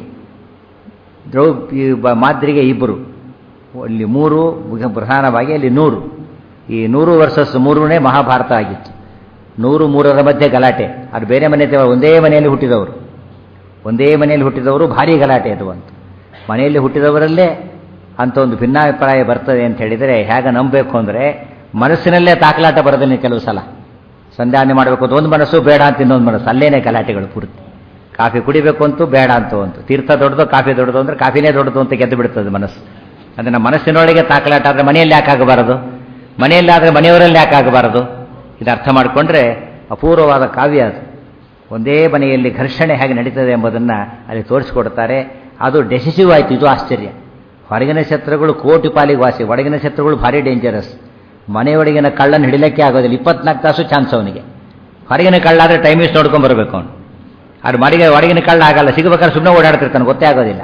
ದ್ರೌ ಈ ಬ- ಮಾದ್ರಿಗೆ ಇಬ್ಬರು ಅಲ್ಲಿ ಮೂರು ಮುಗ- ಪ್ರಧಾನವಾಗಿ ಅಲ್ಲಿ ನೂರು ಈ ನೂರು ವರ್ಸಸ್ ಮೂರನೇ ಮಹಾಭಾರತ ಆಗಿತ್ತು ನೂರು ಮೂರರ ಮಧ್ಯೆ ಗಲಾಟೆ ಅದು ಬೇರೆ ಮನೆ ಒಂದೇ ಮನೆಯಲ್ಲಿ ಹುಟ್ಟಿದವರು ಒಂದೇ ಮನೆಯಲ್ಲಿ ಹುಟ್ಟಿದವರು ಭಾರಿ ಗಲಾಟೆ ಅದು ಅಂತ ಮನೆಯಲ್ಲಿ ಹುಟ್ಟಿದವರಲ್ಲೇ ಅಂತ ಒಂದು ಭಿನ್ನಾಭಿಪ್ರಾಯ ಬರ್ತದೆ ಅಂತ ಹೇಳಿದರೆ ಹೇಗೆ ನಂಬಬೇಕು ಅಂದರೆ ಮನಸ್ಸಿನಲ್ಲೇ ತಾಕಲಾಟ ಬರೋದಿಲ್ಲ ಕೆಲವು ಸಲ ಸಂಧಾನ ಮಾಡಬೇಕು ಅಂತ ಒಂದು ಮನಸ್ಸು ಬೇಡ ಅಂತ ಇನ್ನೊಂದು ಮನಸ್ಸು ಅಲ್ಲೇನೆ ಗಲಾಟೆಗಳು ಪೂರ್ತಿ ಕಾಫಿ ಕುಡಿಬೇಕು ಅಂತೂ ಬೇಡ ಅಂತೂ ಅಂತು ತೀರ್ಥ ದೊಡ್ಡದು ಕಾಫಿ ದೊಡ್ಡದು ಅಂದರೆ ಕಾಫಿನೇ ದೊಡ್ಡದು ಅಂತ ಗೆದ್ದು ಬಿಡ್ತದೆ ಮನಸ್ಸು ಅದನ್ನು ಮನಸ್ಸಿನೊಳಗೆ ತಾಕಲಾಟ ಆದರೆ ಮನೆಯಲ್ಲಿ ಯಾಕೆ ಆಗಬಾರದು ಮನೆಯಲ್ಲಿ ಆದರೆ ಮನೆಯವರಲ್ಲಿ ಯಾಕೆ ಆಗಬಾರದು ಇದು ಅರ್ಥ ಮಾಡಿಕೊಂಡ್ರೆ ಅಪೂರ್ವವಾದ ಕಾವ್ಯ ಅದು ಒಂದೇ ಮನೆಯಲ್ಲಿ ಘರ್ಷಣೆ ಹೇಗೆ ನಡೀತದೆ ಎಂಬುದನ್ನು ಅಲ್ಲಿ ತೋರಿಸಿಕೊಡ್ತಾರೆ ಅದು ಡೆಸಿಸಿವ್ ಆಯಿತು ಇದು ಆಶ್ಚರ್ಯ ಹೊರಗಿನ ಶತ್ರುಗಳು ಕೋಟಿ ಪಾಲಿಗೆ ವಾಸಿ ಒಳಗಿನ ಶತ್ರುಗಳು ಭಾರಿ ಡೇಂಜರಸ್ ಮನೆಯೊಳಗಿನ ಕಳ್ಳನ್ನು ಹಿಡಿಲಿಕ್ಕೆ ಆಗೋದಿಲ್ಲ ಇಪ್ಪತ್ನಾಲ್ಕು ತಾಸು ಚಾನ್ಸ್ ಅವನಿಗೆ ಹೊರಗಿನ ಕಳ್ಳ ಆದರೆ ಟೈಮ್ ವೇಸ್ಟ್ ನೋಡ್ಕೊಂಡು ಬರಬೇಕು ಅವನು ಅದು ಮಡಿಗೆ ಹೊರಗಿನ ಕಳ್ಳ ಆಗಲ್ಲ ಸಿಗಬೇಕಾದ್ರೆ ಸುಮ್ಮನೆ ಓಡಾಡ್ತಿರ್ತಾನೆ ಗೊತ್ತೇ ಆಗೋದಿಲ್ಲ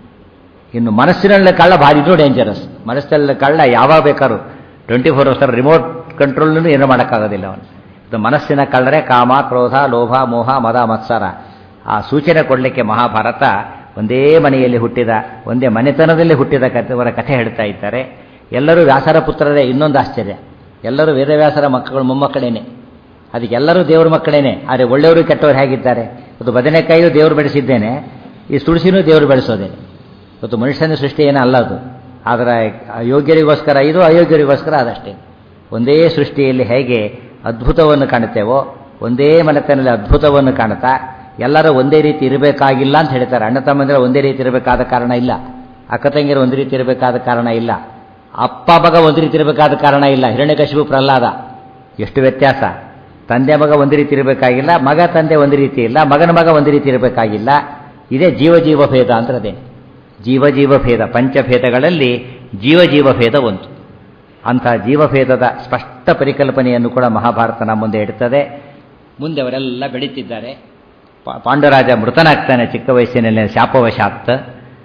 ಇನ್ನು ಮನಸ್ಸಿನಲ್ಲಿ ಕಳ್ಳ ಭಾರಿ ಇನ್ನೂ ಡೇಂಜರಸ್ ಮನಸ್ಸಿನಲ್ಲಿ ಕಳ್ಳ ಯಾವಾಗ ಬೇಕಾದ್ರು ಟ್ವೆಂಟಿ ಫೋರ್ ಅವರ್ಸ್ ರಿಮೋಟ್ ಕಂಟ್ರೋಲ್ನೂ ಏನೂ ಮಾಡೋಕ್ಕಾಗೋದಿಲ್ಲ ಅವನು ಇದು ಮನಸ್ಸಿನ ಕಳ್ಳರೆ ಕಾಮ ಕ್ರೋಧ ಲೋಭ ಮೋಹ ಮದ ಮತ್ಸರ ಆ ಸೂಚನೆ ಕೊಡಲಿಕ್ಕೆ ಮಹಾಭಾರತ ಒಂದೇ ಮನೆಯಲ್ಲಿ ಹುಟ್ಟಿದ ಒಂದೇ ಮನೆತನದಲ್ಲಿ ಹುಟ್ಟಿದ ಕಥೆವರ ಕಥೆ ಹೇಳ್ತಾ ಇದ್ದಾರೆ ಎಲ್ಲರೂ ವ್ಯಾಸರ ಪುತ್ರರೇ ಇನ್ನೊಂದು ಆಶ್ಚರ್ಯ ಎಲ್ಲರೂ ವೇದವ್ಯಾಸರ ಮಕ್ಕಳು ಮೊಮ್ಮಕ್ಕಳೇನೆ ಅದಕ್ಕೆ ಎಲ್ಲರೂ ದೇವ್ರ ಮಕ್ಕಳೇನೆ ಆದರೆ ಒಳ್ಳೆಯವರು ಕೆಟ್ಟವರು ಹೇಗಿದ್ದಾರೆ ಇವತ್ತು ಬದನೆಕಾಯಿಯು ದೇವರು ಬೆಳೆಸಿದ್ದೇನೆ ಈ ತುಳಸಿನೂ ದೇವರು ಬೆಳೆಸೋದೇನೆ ಇವತ್ತು ಮನುಷ್ಯನ ಸೃಷ್ಟಿ ಏನೂ ಅಲ್ಲ ಅದು ಆದರೆ ಯೋಗ್ಯರಿಗೋಸ್ಕರ ಇದು ಅಯೋಗ್ಯರಿಗೋಸ್ಕರ ಅದಷ್ಟೇ ಒಂದೇ ಸೃಷ್ಟಿಯಲ್ಲಿ ಹೇಗೆ ಅದ್ಭುತವನ್ನು ಕಾಣುತ್ತೇವೋ ಒಂದೇ ಮನೆತನಲ್ಲಿ ಅದ್ಭುತವನ್ನು ಕಾಣುತ್ತಾ ಎಲ್ಲರೂ ಒಂದೇ ರೀತಿ ಇರಬೇಕಾಗಿಲ್ಲ ಅಂತ ಹೇಳ್ತಾರೆ ಅಣ್ಣ ತಮ್ಮಂದಿರ ಒಂದೇ ರೀತಿ ಇರಬೇಕಾದ ಕಾರಣ ಇಲ್ಲ ಅಕ್ಕ ತಂಗಿರು ಒಂದು ರೀತಿ ಇರಬೇಕಾದ ಕಾರಣ ಇಲ್ಲ ಅಪ್ಪ ಮಗ ಒಂದು ರೀತಿ ಇರಬೇಕಾದ ಕಾರಣ ಇಲ್ಲ ಹಿರಣ್ಯಕಶಿಪು ಪ್ರಹ್ಲಾದ ಎಷ್ಟು ವ್ಯತ್ಯಾಸ ತಂದೆ ಮಗ ಒಂದು ರೀತಿ ಇರಬೇಕಾಗಿಲ್ಲ ಮಗ ತಂದೆ ಒಂದು ರೀತಿ ಇಲ್ಲ ಮಗನ ಮಗ ಒಂದು ರೀತಿ ಇರಬೇಕಾಗಿಲ್ಲ ಇದೇ ಜೀವ ಜೀವ ಭೇದ ಅಂದ್ರೆ ಅದೇ ಜೀವ ಜೀವ ಭೇದ ಪಂಚಭೇದಗಳಲ್ಲಿ ಜೀವ ಜೀವ ಭೇದ ಒಂದು ಅಂಥ ಜೀವಭೇದದ ಸ್ಪಷ್ಟ ಪರಿಕಲ್ಪನೆಯನ್ನು ಕೂಡ ಮಹಾಭಾರತ ನಮ್ಮ ಮುಂದೆ ಇಡುತ್ತದೆ ಮುಂದೆ ಅವರೆಲ್ಲ ಬೆಳೀತಿದ್ದಾರೆ ಪಾ- ಪಾಂಡವರಾಜ ಮೃತನಾಗ್ತಾನೆ ಚಿಕ್ಕ ವಯಸ್ಸಿನಲ್ಲಿ ಶಾಪವಶಾತ್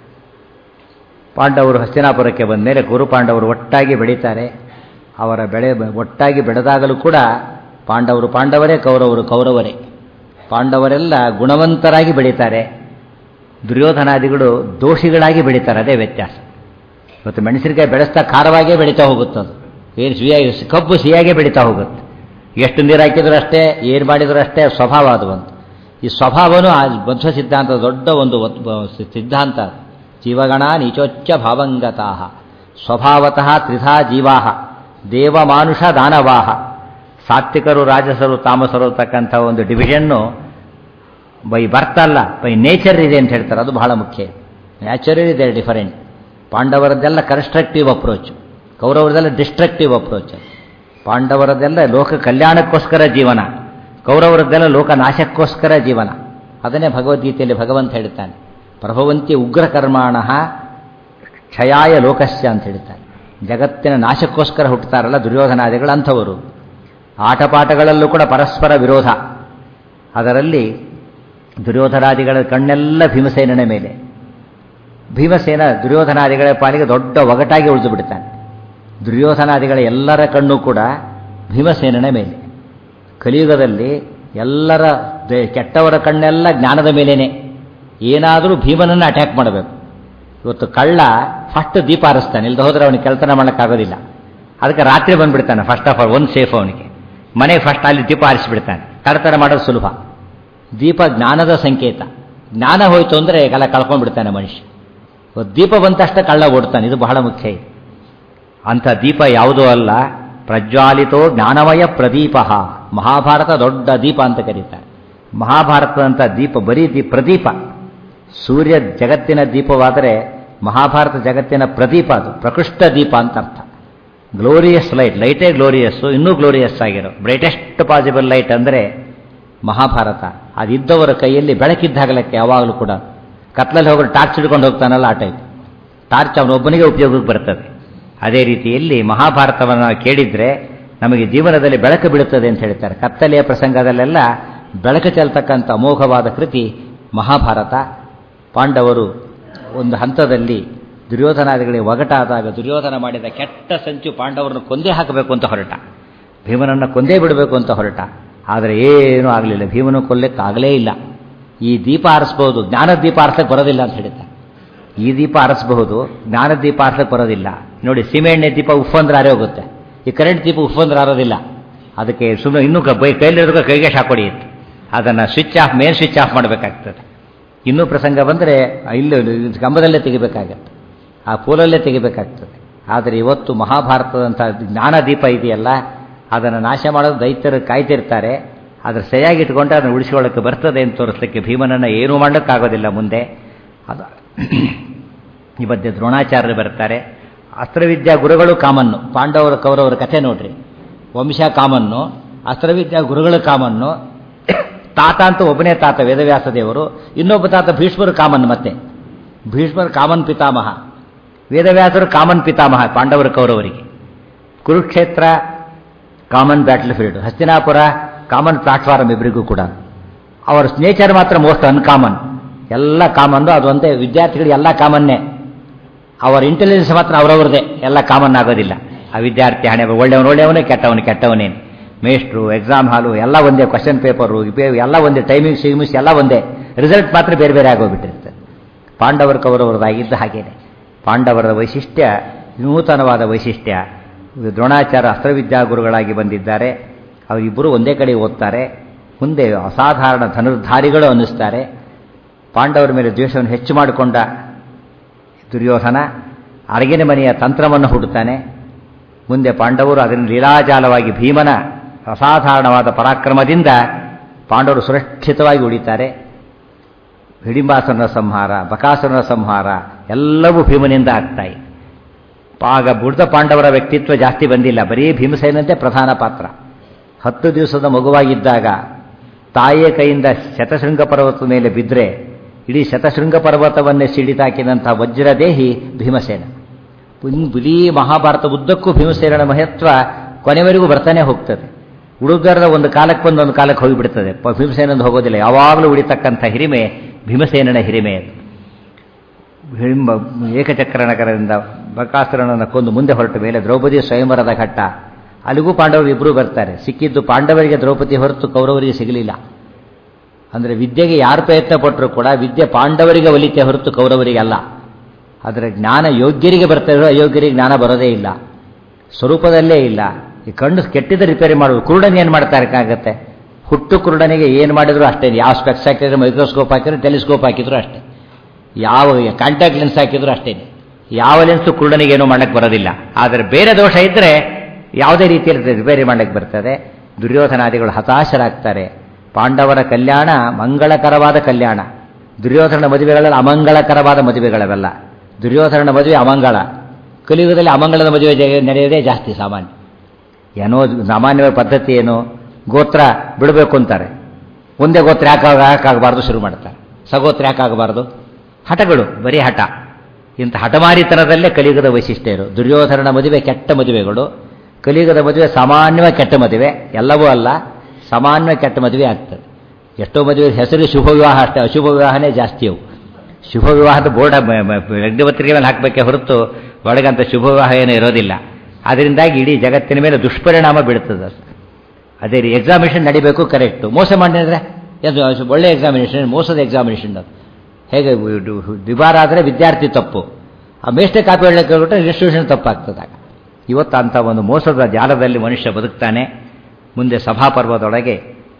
ಪಾಂಡವರು ಹಸ್ತಿನಾಪುರಕ್ಕೆ ಬಂದ ಮೇಲೆ ಗುರು ಪಾಂಡವರು ಒಟ್ಟಾಗಿ ಬೆಳೀತಾರೆ ಅವರ ಬೆಳೆ ಒಟ್ಟಾಗಿ ಬೆಳೆದಾಗಲೂ ಕೂಡ ಪಾಂಡವರು ಪಾಂಡವರೇ ಕೌರವರು ಕೌರವರೇ ಪಾಂಡವರೆಲ್ಲ ಗುಣವಂತರಾಗಿ ಬೆಳೀತಾರೆ ದುರ್ಯೋಧನಾದಿಗಳು ದೋಷಿಗಳಾಗಿ ಬೆಳೀತಾರೆ ಅದೇ ವ್ಯತ್ಯಾಸ ಇವತ್ತು ಮೆಣಸಿನಕಾಯಿ ಬೆಳೆಸ್ತಾ ಖಾರವಾಗೇ ಬೆಳೀತಾ ಹೋಗುತ್ತೆ ಅದು ಏನು ಸಿಹಿಯಾಗಿ ಕಬ್ಬು ಸಿಹಿಯಾಗೇ ಬೆಳೀತಾ ಹೋಗುತ್ತೆ ಎಷ್ಟು ನೀರು ಹಾಕಿದ್ರು ಅಷ್ಟೇ ಏನು ಮಾಡಿದ್ರು ಅಷ್ಟೇ ಸ್ವಭಾವ ಅದು ಒಂದು ಈ ಸ್ವಭಾವನೂ ಆ ಬದ್ಧ ಸಿದ್ಧಾಂತದ ದೊಡ್ಡ ಒಂದು ಒತ್- ಬ- ಸಿದ್ಧಾಂತ ಅದು. ಜೀವಗಣ ನೀಚೋಚ್ಚ ಭಾವಂಗತಾಹ ಸ್ವಭಾವತಃ ತ್ರಿಧಾ ಜೀವಾಹ ದೇವಮಾನುಷ ದಾನವಾಹ ಸಾತ್ವಿಕರು ರಾಜಸರು ತಾಮಸರು ಅಂತಕ್ಕಂಥ ಒಂದು ಡಿವಿಷನ್ನು ಬೈ ಬರ್ತ್ ಅಲ್ಲ ಬೈ ನೇಚರ್ ಇದೆ ಅಂತ ಹೇಳ್ತಾರೆ ಅದು ಬಹಳ ಮುಖ್ಯ ನ್ಯಾಚುರಲ್ ಇದೆ ಡಿಫರೆಂಟ್ ಪಾಂಡವರದ್ದೆಲ್ಲ ಕನ್ಸ್ಟ್ರಕ್ಟಿವ್ ಅಪ್ರೋಚ್ ಕೌರವರದೆಲ್ಲ ಡಿಸ್ಟ್ರಕ್ಟಿವ್ ಅಪ್ರೋಚ್ ಪಾಂಡವರದೆಲ್ಲ ಲೋಕ ಕಲ್ಯಾಣಕ್ಕೋಸ್ಕರ ಜೀವನ ಕೌರವರದ್ದೆಲ್ಲ ಲೋಕ ನಾಶಕ್ಕೋಸ್ಕರ ಜೀವನ ಅದನ್ನೇ ಭಗವದ್ಗೀತೆಯಲ್ಲಿ ಭಗವಂತ ಹೇಳ್ತಾನೆ ಪ್ರಭವಂತಿ ಉಗ್ರ ಕರ್ಮಾಣ ಕ್ಷಯಾಯ ಲೋಕಸ್ಯ ಅಂತ ಹೇಳ್ತಾನೆ ಜಗತ್ತಿನ ನಾಶಕ್ಕೋಸ್ಕರ ಹುಟ್ಟುತ್ತಾರಲ್ಲ ದುರ್ಯೋಧನಾದಿಗಳು ಅಂಥವರು ಆಟಪಾಠಗಳಲ್ಲೂ ಕೂಡ ಪರಸ್ಪರ ವಿರೋಧ ಅದರಲ್ಲಿ ದುರ್ಯೋಧನಾದಿಗಳ ಕಣ್ಣೆಲ್ಲ ಭೀಮಸೇನನ ಮೇಲೆ ಭೀಮಸೇನ ದುರ್ಯೋಧನಾದಿಗಳ ಪಾಲಿಗೆ ದೊಡ್ಡ ಒಗಟಾಗಿ ಉಳಿದು ಬಿಡ್ತಾನೆ ದುರ್ಯೋಧನಾದಿಗಳ ಎಲ್ಲರ ಕಣ್ಣು ಕೂಡ ಭೀಮಸೇನನ ಮೇಲೆ ಕಲಿಯುಗದಲ್ಲಿ ಎಲ್ಲರ ದೇ- ಕೆಟ್ಟವರ ಕಣ್ಣೆಲ್ಲ ಜ್ಞಾನದ ಮೇಲೇನೆ ಏನಾದರೂ ಭೀಮನನ್ನು ಅಟ್ಯಾಕ್ ಮಾಡಬೇಕು ಇವತ್ತು ಕಳ್ಳ ಫಸ್ಟ್ ದೀಪ ಹರಿಸ್ತಾನೆ ಇಲ್ದ ಹೋದ್ರೆ ಅವನಿಗೆ ಕೆಲಸನ ಮಾಡೋಕ್ಕಾಗೋದಿಲ್ಲ ಅದಕ್ಕೆ ರಾತ್ರಿ ಬಂದ್ಬಿಡ್ತಾನೆ ಫಸ್ಟ್ ಆಫ್ ಆಲ್ ಒಂದು ಸೇಫ್ ಅವನಿಗೆ ಮನೆಗೆ ಫಸ್ಟ್ ಅಲ್ಲಿ ದೀಪ ಹಾರಿಸಿಬಿಡ್ತಾನೆ ಕಳ್ಳತನ ಮಾಡೋದು ಸುಲಭ ದೀಪ ಜ್ಞಾನದ ಸಂಕೇತ ಜ್ಞಾನ ಹೋಯ್ತು ಅಂದರೆ ಎಲ್ಲ ಕಳ್ಕೊಂಡ್ಬಿಡ್ತಾನೆ ಮನುಷ್ಯ ಇವತ್ತು ದೀಪ ಬಂದ ತಕ್ಷಣ ಕಳ್ಳ ಓಡ್ತಾನೆ ಇದು ಬಹಳ ಮುಖ್ಯ ಇದೆ ಅಂಥ ದೀಪ ಯಾವುದೂ ಅಲ್ಲ ಪ್ರಜ್ವಾಲಿತೋ ಜ್ಞಾನಮಯ ಪ್ರದೀಪ ಮಹಾಭಾರತ ದೊಡ್ಡ ದೀಪ ಅಂತ ಕರೀತಾರೆ ಮಹಾಭಾರತದಂಥ ದೀಪ ಬರೀ ದೀಪ ಪ್ರದೀಪ ಸೂರ್ಯ ಜಗತ್ತಿನ ದೀಪವಾದರೆ ಮಹಾಭಾರತ ಜಗತ್ತಿನ ಪ್ರದೀಪ ಅದು ಪ್ರಕೃಷ್ಟ ದೀಪ ಅಂತ ಅರ್ಥ ಗ್ಲೋರಿಯಸ್ ಲೈಟ್ ಲೈಟೇ ಗ್ಲೋರಿಯಸ್ಸು ಇನ್ನೂ ಗ್ಲೋರಿಯಸ್ ಆಗಿರೋ ಬ್ರೈಟೆಸ್ಟ್ ಪಾಸಿಬಲ್ ಲೈಟ್ ಅಂದರೆ ಮಹಾಭಾರತ ಅದಿದ್ದವರ ಕೈಯಲ್ಲಿ ಬೆಳಕಿದ್ದಾಗಲಕ್ಕೆ ಯಾವಾಗಲೂ ಕೂಡ ಕತ್ಲಲ್ಲಿ ಹೋಗೋರು ಟಾರ್ಚ್ ಹಿಡ್ಕೊಂಡು ಹೋಗ್ತಾನಲ್ಲ ಆ ಟೈಪ್ ಟಾರ್ಚ್ ಅವನೊಬ್ಬನಿಗೆ ಉಪಯೋಗಕ್ಕೆ ಬರ್ತದೆ ಅದೇ ರೀತಿಯಲ್ಲಿ ಮಹಾಭಾರತವನ್ನು ಕೇಳಿದರೆ ನಮಗೆ ಜೀವನದಲ್ಲಿ ಬೆಳಕು ಬೀಳುತ್ತದೆ ಅಂತ ಹೇಳ್ತಾರೆ ಕತ್ತಲೆಯ ಪ್ರಸಂಗದಲ್ಲೆಲ್ಲ ಬೆಳಕು ಚೆಲ್ತಕ್ಕಂಥ ಅಮೋಘವಾದ ಕೃತಿ ಮಹಾಭಾರತ ಪಾಂಡವರು ಒಂದು ಹಂತದಲ್ಲಿ ದುರ್ಯೋಧನಾದಿಗಳಿಗೆ ಒಗಟಾದಾಗ ದುರ್ಯೋಧನ ಮಾಡಿದ ಕೆಟ್ಟ ಸಂಚು ಪಾಂಡವರನ್ನು ಕೊಂದೇ ಹಾಕಬೇಕು ಅಂತ ಹೊರಟ ಭೀಮನನ್ನು ಕೊಂದೇ ಬಿಡಬೇಕು ಅಂತ ಹೊರಟ ಆದರೆ ಏನೂ ಆಗಲಿಲ್ಲ ಭೀಮನು ಕೊಲ್ಲಕ್ಕಾಗಲೇ ಇಲ್ಲ ಈ ದೀಪ ಆರಿಸ್ಬೋದು ಜ್ಞಾನದ ದೀಪ ಆರಿಸ್ಲಿಕ್ಕೆ ಬರೋದಿಲ್ಲ ಅಂತ ಹೇಳಿದ್ದಾರೆ ಈ ದೀಪ ಆರಿಸಬಹುದು ಜ್ಞಾನದ ದೀಪ ಆರಿಸ್ಲಿಕ್ಕೆ ಬರೋದಿಲ್ಲ ನೋಡಿ ಸೀಮೆಎಣ್ಣೆ ದೀಪ ಉಫ್ ಅಂದ್ರೆ ಹೋಗುತ್ತೆ ಈ ಕರೆಂಟ್ ದೀಪ ಉಫ್ ಅಂದ್ರೆ ಆರೋದಿಲ್ಲ ಅದಕ್ಕೆ ಸುಮ್ಮನೆ ಇನ್ನೂ ಬೈ ಕೈಲಿರೋದಕ್ಕೆ ಕೈಗೆ ಶಾಕ್ ಹೊಡೆಯುತ್ತೆ ಅದನ್ನು switch off main switch off ಮಾಡಬೇಕಾಗ್ತದೆ ಇನ್ನೂ ಪ್ರಸಂಗ ಬಂದರೆ ಇಲ್ಲಿ ಕಂಬದಲ್ಲೇ ತೆಗಿಬೇಕಾಗತ್ತೆ ಆ ಪೋಲಲ್ಲೇ ತೆಗಿಬೇಕಾಗ್ತದೆ ಆದರೆ ಇವತ್ತು ಮಹಾಭಾರತದಂಥ ಜ್ಞಾನ ದೀಪ ಇದೆಯಲ್ಲ ಅದನ್ನು ನಾಶ ಮಾಡೋದು ದೈತ್ಯರು ಕಾಯ್ತಿರ್ತಾರೆ ಆದರೆ ಸರಿಯಾಗಿ ಇಟ್ಕೊಂಡ್ರೆ ಅದನ್ನು ಉಳಿಸ್ಕೊಳ್ಳೋಕ್ಕೆ ಬರ್ತದೆ ಅಂತ ತೋರಿಸ್ಲಿಕ್ಕೆ ಭೀಮನನ್ನು ಏನೂ ಮಾಡೋಕ್ಕಾಗೋದಿಲ್ಲ ಮುಂದೆ ಅದು ಈ ಮಧ್ಯೆ ದ್ರೋಣಾಚಾರ್ಯರು ಬರ್ತಾರೆ ಅಸ್ತ್ರವಿದ್ಯಾ ಗುರುಗಳು ಕಾಮನ್ನು ಪಾಂಡವರ ಕೌರವರ ಕಥೆ ನೋಡ್ರಿ ವಂಶ ಕಾಮನ್ನು ಅಸ್ತ್ರವಿದ್ಯಾ ಗುರುಗಳು ಕಾಮನ್ನು ತಾತ ಅಂತ ಒಬ್ಬನೇ ತಾತ ವೇದವ್ಯಾಸ ದೇವರು ಇನ್ನೊಬ್ಬ ತಾತ ಭೀಷ್ಮರು ಕಾಮನ್ ಮತ್ತೆ ಭೀಷ್ಮರು ಕಾಮನ್ ಪಿತಾಮಹ ವೇದವ್ಯಾಸರು ಕಾಮನ್ ಪಿತಾಮಹ ಪಾಂಡವರ ಕೌರವರಿಗೆ Kurukshetra common battlefield Hastinapura common platform ಇಬ್ಬರಿಗೂ ಕೂಡ ಅವರ ನೇಚರ್ ಮಾತ್ರ ಮೋಸ್ಟ್ ಅನ್ಕಾಮನ್ ಎಲ್ಲ ಕಾಮನ್ನು ಅದು ಒಂದೇ ವಿದ್ಯಾರ್ಥಿಗಳು ಎಲ್ಲ ಕಾಮನ್ನೇ ಅವರ ಇಂಟೆಲಿಜೆನ್ಸ್ ಮಾತ್ರ ಅವರವ್ರದೇ ಎಲ್ಲ ಕಾಮನ್ ಆಗೋದಿಲ್ಲ ಆ ವಿದ್ಯಾರ್ಥಿ ಹಣೆ ಒಳ್ಳೆಯವನು ಒಳ್ಳೆಯವನೇ ಕೆಟ್ಟವನು ಕೆಟ್ಟವನೇನು ಮೇಸ್ಟ್ರು ಎಕ್ಸಾಮ್ ಹಾಲು ಎಲ್ಲ ಒಂದೇ ಕ್ವಶನ್ ಪೇಪರು ಎಲ್ಲ ಒಂದೇ ಟೈಮಿಂಗ್ ಸಿಮಿಸ್ ಎಲ್ಲ ಒಂದೇ ರಿಸಲ್ಟ್ ಮಾತ್ರ ಬೇರೆ ಬೇರೆ ಆಗೋಗ್ಬಿಟ್ಟಿರ್ತದೆ ಪಾಂಡವರ ಕೌರವರದಾಗಿದ್ದು ಹಾಗೇನೆ ಪಾಂಡವರ ವೈಶಿಷ್ಟ್ಯ ನೂತನವಾದ ವೈಶಿಷ್ಟ್ಯ ದ್ರೋಣಾಚಾರ ಅಸ್ತ್ರವಿದ್ಯಾ ಗುರುಗಳಾಗಿ ಬಂದಿದ್ದಾರೆ ಅವರಿಬ್ಬರು ಒಂದೇ ಕಡೆ ಓದ್ತಾರೆ ಮುಂದೆ ಅಸಾಧಾರಣ ಧನುರ್ಧಾರಿಗಳು ಅನ್ನಿಸ್ತಾರೆ ಪಾಂಡವರ ಮೇಲೆ ದ್ವೇಷವನ್ನು ಹೆಚ್ಚು ಮಾಡಿಕೊಂಡ ದುರ್ಯೋಧನ ಅರಗಿನ ಮನೆಯ ತಂತ್ರವನ್ನು ಹುಡುತ್ತಾನೆ ಮುಂದೆ ಪಾಂಡವರು ಅದನ್ನು ಲೀಲಾಜಾಲವಾಗಿ ಭೀಮನ ಅಸಾಧಾರಣವಾದ ಪರಾಕ್ರಮದಿಂದ ಪಾಂಡವರು ಸುರಕ್ಷಿತವಾಗಿ ಉಳಿತಾರೆ ಹಿಡಿಂಬಾಸುರನ ಸಂಹಾರ ಬಕಾಸುರನ ಸಂಹಾರ ಎಲ್ಲವೂ ಭೀಮನಿಂದ ಆಗ್ತಾಯಿ ಆಗ ಬುಡ್ದ ಪಾಂಡವರ ವ್ಯಕ್ತಿತ್ವ ಜಾಸ್ತಿ ಬಂದಿಲ್ಲ ಬರೀ ಭೀಮಸೇನಂತೆ ಪ್ರಧಾನ ಪಾತ್ರ ಹತ್ತು ದಿವಸದ ಮಗುವಾಗಿದ್ದಾಗ ತಾಯಿಯ ಕೈಯಿಂದ ಶತಶೃಂಗ ಪರ್ವತದ ಮೇಲೆ ಬಿದ್ದರೆ ಇಡೀ ಶತಶೃಂಗ ಪರ್ವತವನ್ನೇ ಸಿಡಿತಾಕಿದಂಥ ವಜ್ರದೇಹಿ ಭೀಮಸೇನ ಇಡೀ ಮಹಾಭಾರತ ಉದ್ದಕ್ಕೂ ಭೀಮಸೇನನ ಮಹತ್ವ ಕೊನೆವರೆಗೂ ಬರ್ತಾನೆ ಹೋಗ್ತದೆ ಉಳಿದರದ ಒಂದು ಕಾಲಕ್ಕೆ ಬಂದು ಒಂದು ಕಾಲಕ್ಕೆ ಹೋಗಿಬಿಡ್ತದೆ ಭೀಮಸೇನಂದು ಹೋಗೋದಿಲ್ಲ ಯಾವಾಗಲೂ ಉಳಿತಕ್ಕಂಥ ಹಿರಿಮೆ ಭೀಮಸೇನನ ಹಿರಿಮೆ ಅದು ಹಿಡಿಂಬ ಏಕಚಕ್ರ ನಗರದಿಂದ ಬಕಾಸುರನನ್ನು ಕೊಂದು ಮುಂದೆ ಹೊರಟ ಮೇಲೆ ದ್ರೌಪದಿ ಸ್ವಯಂವರದ ಘಟ್ಟ ಅಲ್ಲಿಗೂ ಪಾಂಡವರು ಇಬ್ಬರು ಬರ್ತಾರೆ ಸಿಕ್ಕಿದ್ದು ಪಾಂಡವರಿಗೆ ದ್ರೌಪದಿ ಹೊರತು ಕೌರವರಿಗೆ ಸಿಗಲಿಲ್ಲ ಅಂದರೆ ವಿದ್ಯೆಗೆ ಯಾರು ಪ್ರಯತ್ನ ಪಟ್ಟರು ಕೂಡ ವಿದ್ಯೆ ಪಾಂಡವರಿಗೆ ಒಲಿತೆ ಹೊರತು ಕೌರವರಿಗೆ ಅಲ್ಲ ಆದರೆ ಜ್ಞಾನ ಯೋಗ್ಯರಿಗೆ ಬರ್ತಾರೆ ಅಯೋಗ್ಯರಿಗೆ ಜ್ಞಾನ ಬರೋದೇ ಇಲ್ಲ ಸ್ವರೂಪದಲ್ಲೇ ಇಲ್ಲ ಈ ಕಣ್ಣು ಕೆಟ್ಟಿದ್ದ ರಿಪೇರಿ ಮಾಡೋದು ಕುರುಡನ್ ಏನು ಮಾಡ್ತಾರಕ್ಕಾಗತ್ತೆ ಹುಟ್ಟು ಕುರುಡನಿಗೆ ಏನು ಮಾಡಿದ್ರು ಅಷ್ಟೇ ಯಾವ ಸ್ಪೆಕ್ಸ್ ಹಾಕಿದ್ರೆ ಮೈಕ್ರೋಸ್ಕೋಪ್ ಹಾಕಿದ್ರೆ ಟೆಲಿಸ್ಕೋಪ್ ಹಾಕಿದ್ರು ಅಷ್ಟೇ ಯಾವ ಕಾಂಟ್ಯಾಕ್ಟ್ ಲೆನ್ಸ್ ಹಾಕಿದ್ರು ಅಷ್ಟೇ ಯಾವ ಲೆನ್ಸು ಕುರುಡನಿಗೆ ಏನೂ ಮಾಡಕ್ಕೆ ಬರೋದಿಲ್ಲ ಆದರೆ ಬೇರೆ ದೋಷ ಇದ್ದರೆ ಯಾವುದೇ ರೀತಿಯಲ್ಲಿ ರಿಪೇರಿ ಮಾಡಕ್ಕೆ ಬರ್ತದೆ ದುರ್ಯೋಧನಾದಿಗಳು ಹತಾಶರಾಗ್ತಾರೆ ಪಾಂಡವರ ಕಲ್ಯಾಣ ಮಂಗಳಕರವಾದ ಕಲ್ಯಾಣ ದುರ್ಯೋಧನ ಮದುವೆಗಳಲ್ಲಿ ಅಮಂಗಳಕರವಾದ ಮದುವೆಗಳವೆಲ್ಲ ದುರ್ಯೋಧನ ಮದುವೆ ಅಮಂಗಳ ಕಲಿಯುಗದಲ್ಲಿ ಅಮಂಗಳದ ಮದುವೆ ನಡೆಯೋದೇ ಜಾಸ್ತಿ ಸಾಮಾನ್ಯ ಏನೋ ಸಾಮಾನ್ಯವಾದ ಪದ್ಧತಿ ಏನು ಗೋತ್ರ ಬಿಡಬೇಕು ಅಂತಾರೆ ಒಂದೇ ಗೋತ್ರ ಯಾಕೆ ಯಾಕಾಗಬಾರ್ದು ಶುರು ಮಾಡ್ತಾರೆ ಸಗೋತ್ರ ಯಾಕಾಗಬಾರ್ದು ಹಠಗಳು ಬರೀ ಹಠ ಇಂಥ ಹಠಮಾರಿತನದಲ್ಲೇ ಕಲಿಯುಗದ ವೈಶಿಷ್ಟ್ಯ ಇರು ದುರ್ಯೋಧನ ಮದುವೆ ಕೆಟ್ಟ ಮದುವೆಗಳು ಕಲಿಯುಗದ ಮದುವೆ ಸಾಮಾನ್ಯವಾಗಿ ಕೆಟ್ಟ ಮದುವೆ ಎಲ್ಲವೂ ಅಲ್ಲ ಸಾಮಾನ್ಯ ಕೆಟ್ಟ ಮದುವೆ ಆಗ್ತದೆ ಎಷ್ಟೋ ಮದುವೆ ಹೆಸರು ಶುಭ ವಿವಾಹ ಅಷ್ಟೇ ಅಶುಭ ವಿವಾಹನೇ ಜಾಸ್ತಿ ಅವು ಶುಭ ವಿವಾಹದ ಬೋರ್ಡ್ ಪತ್ರಿಕೆ ಮೇಲೆ ಹಾಕಬೇಕೆ ಹೊರತು ಒಳಗಂತ ಶುಭ ವಿವಾಹ ಏನೂ ಇರೋದಿಲ್ಲ ಅದರಿಂದಾಗಿ ಇಡೀ ಜಗತ್ತಿನ ಮೇಲೆ ದುಷ್ಪರಿಣಾಮ ಬೀಳ್ತದೆ ಅದೇ ರೀ ಎಕ್ಸಾಮಿನೇಷನ್ ನಡಿಬೇಕು ಕರೆಕ್ಟು ಮೋಸ ಮಾಡಿದ್ರೆ ಅದು ಒಳ್ಳೆ ಎಕ್ಸಾಮಿನೇಷನ್ ಮೋಸದ ಎಕ್ಸಾಮಿನೇಷನ್ ಅದು ಹೇಗೆ ದ್ವಿಬಾರ ಆದರೆ ವಿದ್ಯಾರ್ಥಿ ತಪ್ಪು ಆ ಮೇಷ್ಟೇ ಕಾಪಿ ಹೇಳಕ್ಕೆ ಹೋಗ್ಬಿಟ್ರೆ ರಿಜಿಸ್ಟ್ರೇಷನ್ ತಪ್ಪಾಗ್ತದಾಗ ಇವತ್ತು ಅಂಥ ಒಂದು ಮೋಸದ ಜಾಲದಲ್ಲಿ ಮನುಷ್ಯ ಬದುಕ್ತಾನೆ ಮುಂದೆ ಸಭಾಪರ್ವದೊಳಗೆ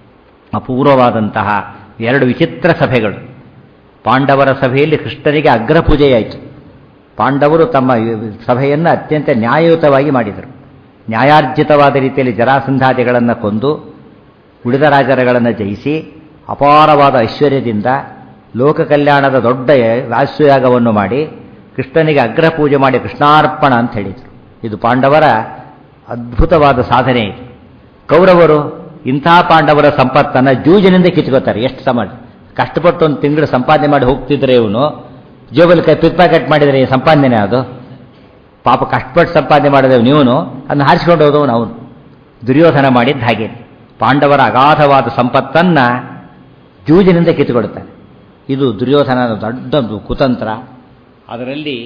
ಅಪೂರ್ವವಾದಂತಹ ಎರಡು ವಿಚಿತ್ರ ಸಭೆಗಳು ಪಾಂಡವರ ಸಭೆಯಲ್ಲಿ ಕೃಷ್ಣನಿಗೆ ಅಗ್ರಪೂಜೆಯಾಯಿತು ಪಾಂಡವರು ತಮ್ಮ ಸಭೆಯನ್ನು ಅತ್ಯಂತ ನ್ಯಾಯಯುತವಾಗಿ ಮಾಡಿದರು ನ್ಯಾಯಾರ್ಜಿತವಾದ ರೀತಿಯಲ್ಲಿ ಜರಾಸಂಧಾದಿಗಳನ್ನು ಕೊಂದು ಉಳಿದ ರಾಜರುಗಳನ್ನು ಜಯಿಸಿ ಅಪಾರವಾದ ಐಶ್ವರ್ಯದಿಂದ ಲೋಕ ಕಲ್ಯಾಣದ ದೊಡ್ಡ ವಾಸ್ಯಯಾಗವನ್ನು ಮಾಡಿ ಕೃಷ್ಣನಿಗೆ ಅಗ್ರಪೂಜೆ ಮಾಡಿ ಕೃಷ್ಣಾರ್ಪಣ ಅಂತ ಹೇಳಿದರು ಇದು ಪಾಂಡವರ ಅದ್ಭುತವಾದ ಸಾಧನೆ ಇದು ಕೌರವರು ಇಂತಹ ಪಾಂಡವರ ಸಂಪತ್ತನ್ನು ಜೂಜಿನಿಂದ ಕಿತ್ಕೋತಾರೆ ಎಷ್ಟು ಸಮಾಜ ಕಷ್ಟಪಟ್ಟು ಒಂದು ತಿಂಗಳು ಸಂಪಾದನೆ ಮಾಡಿ ಹೋಗ್ತಿದ್ರೆ ಇವನು ಜೇಬಲ್ ಕೈ ಪಿಕ್ ಪ್ಯಾಕೆಟ್ ಮಾಡಿದರೆ ಸಂಪಾದನೆ ಅದು ಪಾಪ ಕಷ್ಟಪಟ್ಟು ಸಂಪಾದನೆ ಮಾಡಿದವು ನೀವನು ಅದನ್ನು ಹಾರಿಸ್ಕೊಂಡು ಹೋದವನು ಅವನು ದುರ್ಯೋಧನ ಮಾಡಿದ್ದು ಹಾಗೆ ಪಾಂಡವರ ಅಗಾಧವಾದ ಸಂಪತ್ತನ್ನು ಜೂಜಿನಿಂದ ಕಿತ್ತುಕೊಡುತ್ತಾನೆ ಇದು ದುರ್ಯೋಧನನ ದೊಡ್ಡ ಕುತಂತ್ರ ಅದರಲ್ಲಿ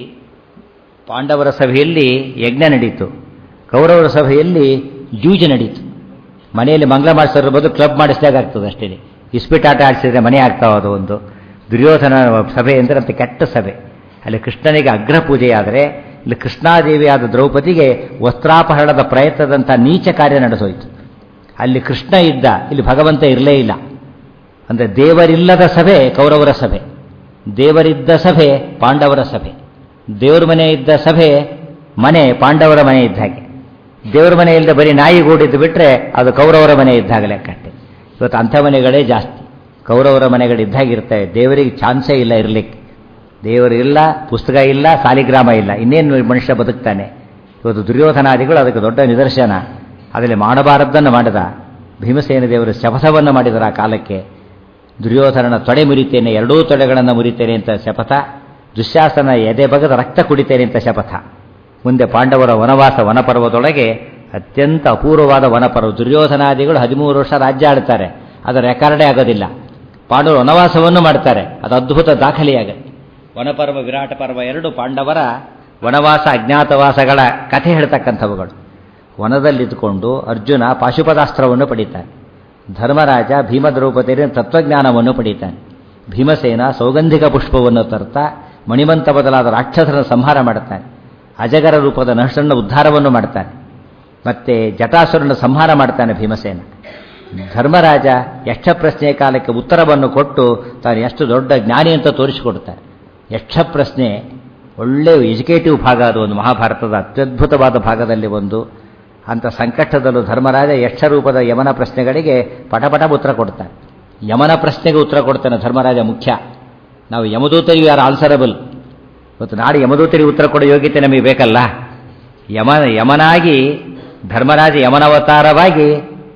ಪಾಂಡವರ ಸಭೆಯಲ್ಲಿ ಯಜ್ಞ ನಡೀತು ಕೌರವರ ಸಭೆಯಲ್ಲಿ ಜೂಜು ನಡೀತು ಮನೆಯಲ್ಲಿ ಮಂಗಳ ಮಾಡಿಸೋದ್ರ ಬದಲು ಕ್ಲಬ್ ಮಾಡಿಸಿದಾಗ ಆಗ್ತದೆ ಅಷ್ಟೇ ಇಸ್ಪಿಟ್ ಆಟ ಆಡಿಸಿದ್ರೆ ಮನೆ ಆಗ್ತಾವ ಅದು ಒಂದು ದುರ್ಯೋಧನ ಸಭೆ ಅಂದರೆ ಅಂತ ಕೆಟ್ಟ ಸಭೆ ಅಲ್ಲಿ ಕೃಷ್ಣನಿಗೆ ಅಗ್ರ ಪೂಜೆಯಾದರೆ ಇಲ್ಲಿ ಕೃಷ್ಣಾದೇವಿಯಾದ ದ್ರೌಪದಿಗೆ ವಸ್ತ್ರಾಪಹರಣದ ಪ್ರಯತ್ನದಂಥ ನೀಚ ಕಾರ್ಯ ನಡೆಸೋಯ್ತು ಅಲ್ಲಿ ಕೃಷ್ಣ ಇದ್ದ ಇಲ್ಲಿ ಭಗವಂತ ಇರಲೇ ಇಲ್ಲ ಅಂದರೆ ದೇವರಿಲ್ಲದ ಸಭೆ ಕೌರವರ ಸಭೆ ದೇವರಿದ್ದ ಸಭೆ ಪಾಂಡವರ ಸಭೆ ದೇವರ ಮನೆ ಇದ್ದ ಸಭೆ ಮನೆ ಪಾಂಡವರ ಮನೆ ಇದ್ದ ಹಾಗೆ ದೇವರ ಮನೆ ಇಲ್ಲದೆ ಬರೀ ನಾಯಿಗೂಡಿದ್ದು ಬಿಟ್ಟರೆ ಅದು ಕೌರವರ ಮನೆ ಇದ್ದಾಗ ಲೆಕ್ಕಟ್ಟೆ ಇವತ್ತು ಅಂಥ ಮನೆಗಳೇ ಜಾಸ್ತಿ ಕೌರವರ ಮನೆಗಳಿದ್ದಾಗಿರ್ತವೆ ದೇವರಿಗೆ ಚಾನ್ಸೇ ಇಲ್ಲ ಇರಲಿಕ್ಕೆ ದೇವರು ಇಲ್ಲ ಪುಸ್ತಕ ಇಲ್ಲ ಸಾಲಿಗ್ರಾಮ ಇಲ್ಲ ಇನ್ನೇನು ಮನುಷ್ಯ ಬದುಕ್ತಾನೆ ಇವತ್ತು ದುರ್ಯೋಧನಾದಿಗಳು ಅದಕ್ಕೆ ದೊಡ್ಡ ನಿದರ್ಶನ ಅದರಲ್ಲಿ ಮಾಡಬಾರದ್ದನ್ನು ಮಾಡಿದ ಭೀಮಸೇನ ದೇವರು ಶಪಥವನ್ನು ಮಾಡಿದರು ಆ ಕಾಲಕ್ಕೆ ದುರ್ಯೋಧನನ ತೊಡೆ ಮುರಿತೇನೆ ಎರಡೂ ತೊಡೆಗಳನ್ನು ಮುರಿತೇನೆ ಅಂತ ಶಪಥ ದುಶ್ಯಾಸನ ಎದೆ ಬಗದ ರಕ್ತ ಕುಡಿತೇನೆ ಅಂತ ಶಪಥ ಮುಂದೆ ಪಾಂಡವರ ವನವಾಸ ವನಪರ್ವದೊಳಗೆ ಅತ್ಯಂತ ಅಪೂರ್ವವಾದ ವನಪರ್ವ ದುರ್ಯೋಧನಾದಿಗಳು ಹದಿಮೂರು ವರ್ಷ ರಾಜ್ಯ ಆಳ್ತಾರೆ ಅದರ ರೆಕಾರ್ಡೇ ಆಗೋದಿಲ್ಲ ಪಾಂಡವರು ವನವಾಸವನ್ನು ಮಾಡ್ತಾರೆ ಅದು ಅದ್ಭುತ ದಾಖಲೆಯಾಗುತ್ತೆ ವನಪರ್ವ ವಿರಾಟ ಪರ್ವ ಎರಡು ಪಾಂಡವರ ವನವಾಸ ಅಜ್ಞಾತವಾಸಗಳ ಕಥೆ ಹೇಳ್ತಕ್ಕಂಥವುಗಳು ವನದಲ್ಲಿದ್ದುಕೊಂಡು ಅರ್ಜುನ ಪಾಶುಪದಾಸ್ತ್ರವನ್ನು ಪಡೀತಾನೆ ಧರ್ಮರಾಜ ಭೀಮದ್ರೌಪದಿಯ ತತ್ವಜ್ಞಾನವನ್ನು ಪಡೀತಾನೆ ಭೀಮಸೇನ ಸೌಗಂಧಿಕ ಪುಷ್ಪವನ್ನು ತರ್ತಾ ಮಣಿಮಂತ ಬದಲಾದ ರಾಕ್ಷಸರನ್ನು ಸಂಹಾರ ಮಾಡುತ್ತಾನೆ ಅಜಗರ ರೂಪದ ನಹುಷನ ಉದ್ಧಾರವನ್ನು ಮಾಡ್ತಾನೆ ಮತ್ತೆ ಜಟಾಸುರನ ಸಂಹಾರ ಮಾಡ್ತಾನೆ ಭೀಮಸೇನ ಧರ್ಮರಾಜ ಯಕ್ಷ ಪ್ರಶ್ನೆಯ ಕಾಲಕ್ಕೆ ಉತ್ತರವನ್ನು ಕೊಟ್ಟು ತಾನು ಎಷ್ಟು ದೊಡ್ಡ ಜ್ಞಾನಿ ಅಂತ ತೋರಿಸಿಕೊಡ್ತಾನೆ ಯಕ್ಷ ಪ್ರಶ್ನೆ ಒಳ್ಳೆಯ ಎಜುಕೇಟಿವ್ ಭಾಗ ಅದು ಒಂದು ಮಹಾಭಾರತದ ಅತ್ಯದ್ಭುತವಾದ ಭಾಗದಲ್ಲಿ ಒಂದು ಅಂಥ ಸಂಕಷ್ಟದಲ್ಲೂ ಧರ್ಮರಾಜ ಯಕ್ಷ ರೂಪದ ಯಮನ ಪ್ರಶ್ನೆಗಳಿಗೆ ಪಟಪಟ ಉತ್ತರ ಕೊಡ್ತಾನೆ ಯಮನ ಪ್ರಶ್ನೆಗೆ ಉತ್ತರ ಕೊಡ್ತಾನೆ ಧರ್ಮರಾಜ ಮುಖ್ಯ ನಾವು ಯಮದೂತರಿಗೂ ಯಾರು ಆನ್ಸರಬಲ್ ಇವತ್ತು ನಾಡು ಯಮದೂತರಿಗೆ ಉತ್ತರ ಕೊಡೋ ಯೋಗ್ಯತೆ ನಮಗೆ ಬೇಕಲ್ಲ ಯಮ ಯಮನಾಗಿ ಧರ್ಮರಾಜ ಯಮನವತಾರವಾಗಿ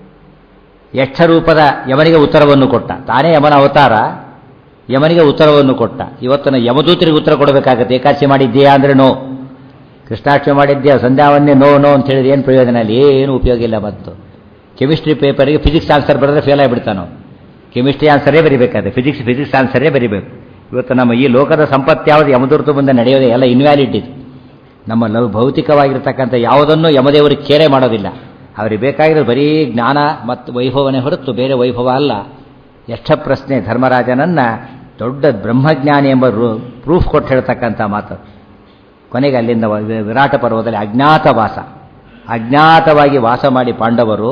ಯಕ್ಷ ರೂಪದ ಯಮನಿಗೆ ಉತ್ತರವನ್ನು ಕೊಟ್ಟ ತಾನೇ ಯಮನ ಅವತಾರ ಯಮನಿಗೆ ಉತ್ತರವನ್ನು ಕೊಟ್ಟ ಇವತ್ತಿನ ಯಮದೂತರಿಗೆ ಉತ್ತರ ಕೊಡಬೇಕಾಗತ್ತೆ ಏಕಾದಶಿ ಮಾಡಿದ್ದೀಯಾ ಅಂದರೆ ನೋ ಕೃಷ್ಣಾಷ್ಟಮಿ ಮಾಡಿದ್ಯಾ ಸಂಧ್ಯಾವನ್ನೇ ನೋ ನೋ ಅಂತ ಹೇಳಿದ್ರೆ ಏನು ಪ್ರಯೋಜನ ಅಲ್ಲಿ ಏನು ಉಪಯೋಗ ಇಲ್ಲ ಮತ್ತು ಕೆಮಿಸ್ಟ್ರಿ ಪೇಪರಿಗೆ ಫಿಸಿಕ್ಸ್ ಆನ್ಸರ್ ಬರೆದ್ರೆ ಫೇಲ್ ಆಗಿಬಿಡ್ತಾನೋ ಕೆಮಿಸ್ಟ್ರಿ ಆನ್ಸರೇ ಬರಿಬೇಕಾದ್ರೆ ಫಿಸಿಕ್ಸ್ ಫಿಸಿಕ್ಸ್ ಆನ್ಸರೇ ಬರಿಬೇಕು ಇವತ್ತು ನಮ್ಮ ಈ ಲೋಕದ ಸಂಪತ್ತು ಯಾವುದು ಯಮದೂರ್ತು ಮುಂದೆ ನಡೆಯೋದೇ ಎಲ್ಲ ಇನ್ವ್ಯಾಲಿಡ್ ಇದು ನಮ್ಮ ಲವ್ ಭೌತಿಕವಾಗಿರ್ತಕ್ಕಂಥ ಯಾವುದನ್ನು ಯಮದೇವರಿಗೆ ಕೇರೆ ಮಾಡೋದಿಲ್ಲ ಅವರಿಗೆ ಬೇಕಾಗಿರೋದು ಬರೀ ಜ್ಞಾನ ಮತ್ತು ವೈಭವನೇ ಹೊರತು ಬೇರೆ ವೈಭವ ಅಲ್ಲ ಯಕ್ಷ ಪ್ರಶ್ನೆ ಧರ್ಮರಾಜನನ್ನ ದೊಡ್ಡ ಬ್ರಹ್ಮಜ್ಞಾನಿ ಎಂಬ ಪ್ರೂಫ್ ಕೊಟ್ಟು ಹೇಳ್ತಕ್ಕಂಥ ಮಾತು ಕೊನೆಗೆ ಅಲ್ಲಿಂದ ವಿರಾಟ ಪರ್ವದಲ್ಲಿ ಅಜ್ಞಾತ ವಾಸ ಅಜ್ಞಾತವಾಗಿ ವಾಸ ಮಾಡಿ ಪಾಂಡವರು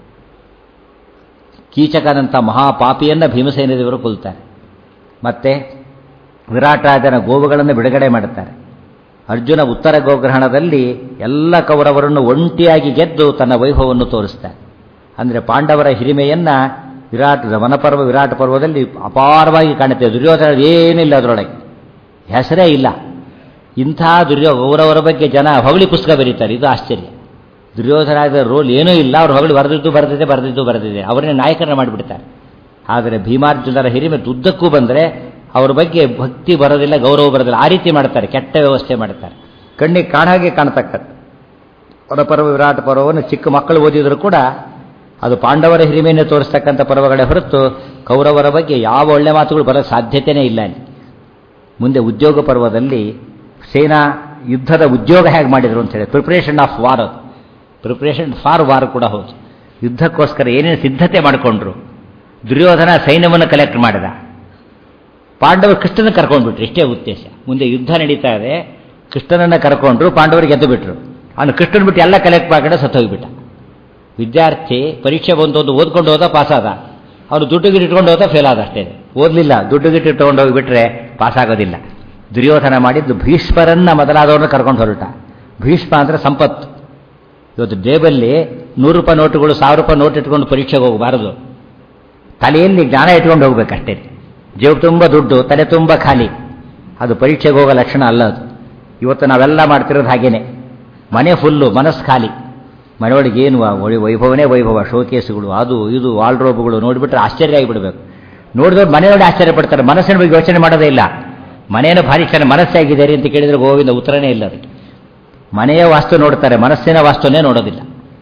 ಕೀಚಕನಂಥ ಮಹಾಪಾಪಿಯನ್ನು ಭೀಮಸೇನ ದೇವರು ಕೊಲ್ತಾರೆ ಮತ್ತೆ ವಿರಾಟರಾಜನ ಗೋವುಗಳನ್ನು ಬಿಡುಗಡೆ ಮಾಡುತ್ತಾರೆ ಅರ್ಜುನ ಉತ್ತರ ಗೋಗ್ರಹಣದಲ್ಲಿ ಎಲ್ಲ ಕೌರವರನ್ನು ಒಂಟಿಯಾಗಿ ಗೆದ್ದು ತನ್ನ ವೈಭವವನ್ನು ತೋರಿಸ್ತಾನೆ ಅಂದರೆ ಪಾಂಡವರ ಹಿರಿಮೆಯನ್ನ ವಿರಾಟ್ ವನಪರ್ವ ವಿರಾಟ ಪರ್ವದಲ್ಲಿ ಅಪಾರವಾಗಿ ಕಾಣುತ್ತೆ ದುರ್ಯೋಧನ ಏನಿಲ್ಲ ಅದರೊಳಗೆ ಹೆಸರೇ ಇಲ್ಲ ಇಂಥ ದುರ್ಯೋ ಕೌರವರ ಬಗ್ಗೆ ಜನ ಹೊಗಳಿ ಪುಸ್ತಕ ಬರೀತಾರೆ ಇದು ಆಶ್ಚರ್ಯ ದುರ್ಯೋಧನದ ರೋಲ್ ಏನೂ ಇಲ್ಲ ಅವ್ರು ಹೊಗಳಿ ಬರೆದಿದ್ದು ಬರೆದಿದೆ ಬರೆದಿದ್ದು ಬರೆದಿದೆ ಅವರನ್ನೇ ನಾಯಕರನ್ನ ಮಾಡಿಬಿಡ್ತಾರೆ ಆದರೆ ಭೀಮಾರ್ಜುನರ ಹಿರಿಮೆ ದುದ್ದಕ್ಕೂ ಬಂದರೆ ಅವ್ರ ಬಗ್ಗೆ ಭಕ್ತಿ ಬರೋದಿಲ್ಲ ಗೌರವ ಬರೋದಿಲ್ಲ ಆ ರೀತಿ ಮಾಡ್ತಾರೆ ಕೆಟ್ಟ ವ್ಯವಸ್ಥೆ ಮಾಡ್ತಾರೆ ಕಣ್ಣಿಗೆ ಕಾಣಾಗೆ ಕಾಣತಕ್ಕದ್ದು ವನಪರ್ವ ವಿರಾಟ ಪರ್ವವನ್ನು ಚಿಕ್ಕ ಮಕ್ಕಳು ಓದಿದ್ರು ಕೂಡ ಅದು ಪಾಂಡವರ ಹಿರಿಮೆಯನ್ನು ತೋರಿಸ್ತಕ್ಕಂಥ ಪರ್ವಗಳೇ ಹೊರತು ಕೌರವರ ಬಗ್ಗೆ ಯಾವ ಒಳ್ಳೆ ಮಾತುಗಳು ಬರೋ ಸಾಧ್ಯತೆಯೇ ಇಲ್ಲ ಅಲ್ಲಿ ಮುಂದೆ ಉದ್ಯೋಗ ಪರ್ವದಲ್ಲಿ ಸೇನಾ ಯುದ್ಧದ ಉದ್ಯೋಗ ಹೇಗೆ ಮಾಡಿದರು ಅಂತ ಹೇಳಿ ಪ್ರಿಪ್ರೇಷನ್ ಆಫ್ ವಾರ್ ಅದು ಪ್ರಿಪ್ರೇಷನ್ ಫಾರ್ ವಾರ್ ಕೂಡ ಹೌದು ಯುದ್ಧಕ್ಕೋಸ್ಕರ ಏನೇನು ಸಿದ್ಧತೆ ಮಾಡಿಕೊಂಡ್ರು ದುರ್ಯೋಧನ ಸೈನ್ಯವನ್ನು ಕಲೆಕ್ಟ್ ಮಾಡಿದ ಪಾಂಡವರು ಕೃಷ್ಣನ ಕರ್ಕೊಂಡ್ಬಿಟ್ರು ಇಷ್ಟೇ ಉದ್ದೇಶ ಮುಂದೆ ಯುದ್ಧ ನಡೀತಾ ಇದೆ ಕೃಷ್ಣನನ್ನ ಕರ್ಕೊಂಡ್ರು ಪಾಂಡವರಿಗೆ ಗೆದ್ದು ಬಿಟ್ರು ಅವನು ಕೃಷ್ಣನ ಬಿಟ್ಟು ಎಲ್ಲ ಕಲೆಕ್ಟ್ ಮಾಡ್ಕೊಂಡು ಸತ್ತೋಗ್ಬಿಟ್ಟ ವಿದ್ಯಾರ್ಥಿ ಪರೀಕ್ಷೆ ಬಂದು ಒಂದು ಓದ್ಕೊಂಡು ಹೋದ ಪಾಸಾದ ಅವನು ದುಡ್ಡು ಗಿಟ್ಟು ಇಟ್ಕೊಂಡು ಹೋದ ಫೇಲ್ ಆದ ಅಷ್ಟೇ ಓದಲಿಲ್ಲ ದುಡ್ಡು ಗಿಟ್ಟು ಇಟ್ಕೊಂಡು ಹೋಗಿಬಿಟ್ರೆ ಪಾಸ್ ಆಗೋದಿಲ್ಲ ದುರ್ಯೋಧನ ಮಾಡಿದ್ದು ಭೀಷ್ಮರನ್ನ ಮೊದಲಾದವ್ರನ್ನ ಕರ್ಕೊಂಡು ಹೊರಟ ಭೀಷ್ಮ ಅಂದರೆ ಸಂಪತ್ತು ಇವತ್ತು ಜೇಬಲ್ಲಿ ನೂರು ರೂಪಾಯಿ ನೋಟುಗಳು ಸಾವಿರ ರೂಪಾಯಿ ನೋಟ್ ಇಟ್ಕೊಂಡು ಪರೀಕ್ಷೆಗೆ ಹೋಗಬಾರದು ತಲೆಯಲ್ಲಿ ಜ್ಞಾನ ಇಟ್ಕೊಂಡು ಹೋಗ್ಬೇಕಷ್ಟೇ ಜೇಬು ತುಂಬ ದುಡ್ಡು ತಲೆ ತುಂಬ ಖಾಲಿ ಅದು ಪರೀಕ್ಷೆಗೆ ಹೋಗೋ ಲಕ್ಷಣ ಅಲ್ಲ ಅದು ಇವತ್ತು ನಾವೆಲ್ಲ ಮಾಡ್ತಿರೋದು ಹಾಗೇನೆ ಮನೆ ಫುಲ್ಲು ಮನಸ್ಸು ಖಾಲಿ ಮನೆಯೊಳಗೆ ಏನು ಒಳಿ ವೈಭವನೇ ವೈಭವ ಶೋಕೇಸುಗಳು ಅದು ಇದು ವಾಲ್ಡ್ರೋಬ್ಗಳು ನೋಡಿಬಿಟ್ರೆ ಆಶ್ಚರ್ಯ ಆಗಿಬಿಡ್ಬೇಕು ನೋಡಿದವ್ರು ಮನೆಯೊಳಗೆ ಆಶ್ಚರ್ಯ ಪಡ್ತಾರೆ ಮನಸ್ಸಿನ ಬಗ್ಗೆ ಯೋಚನೆ ಮಾಡೋದೇ ಇಲ್ಲ ಮನೆಯನ್ನು ಭಾರಿ ಚೆನ್ನಾಗಿ ಮನಸ್ಸೇ ಆಗಿದೆ ಅಂತ ಕೇಳಿದ್ರೆ ಗೋವಿಂದ ಉತ್ತರನೇ ಇಲ್ಲ ಅದಕ್ಕೆ ಮನೆಯ ವಾಸ್ತು ನೋಡ್ತಾರೆ ಮನಸ್ಸಿನ ವಾಸ್ತುನೇ ನೋಡೋದಿಲ್ಲ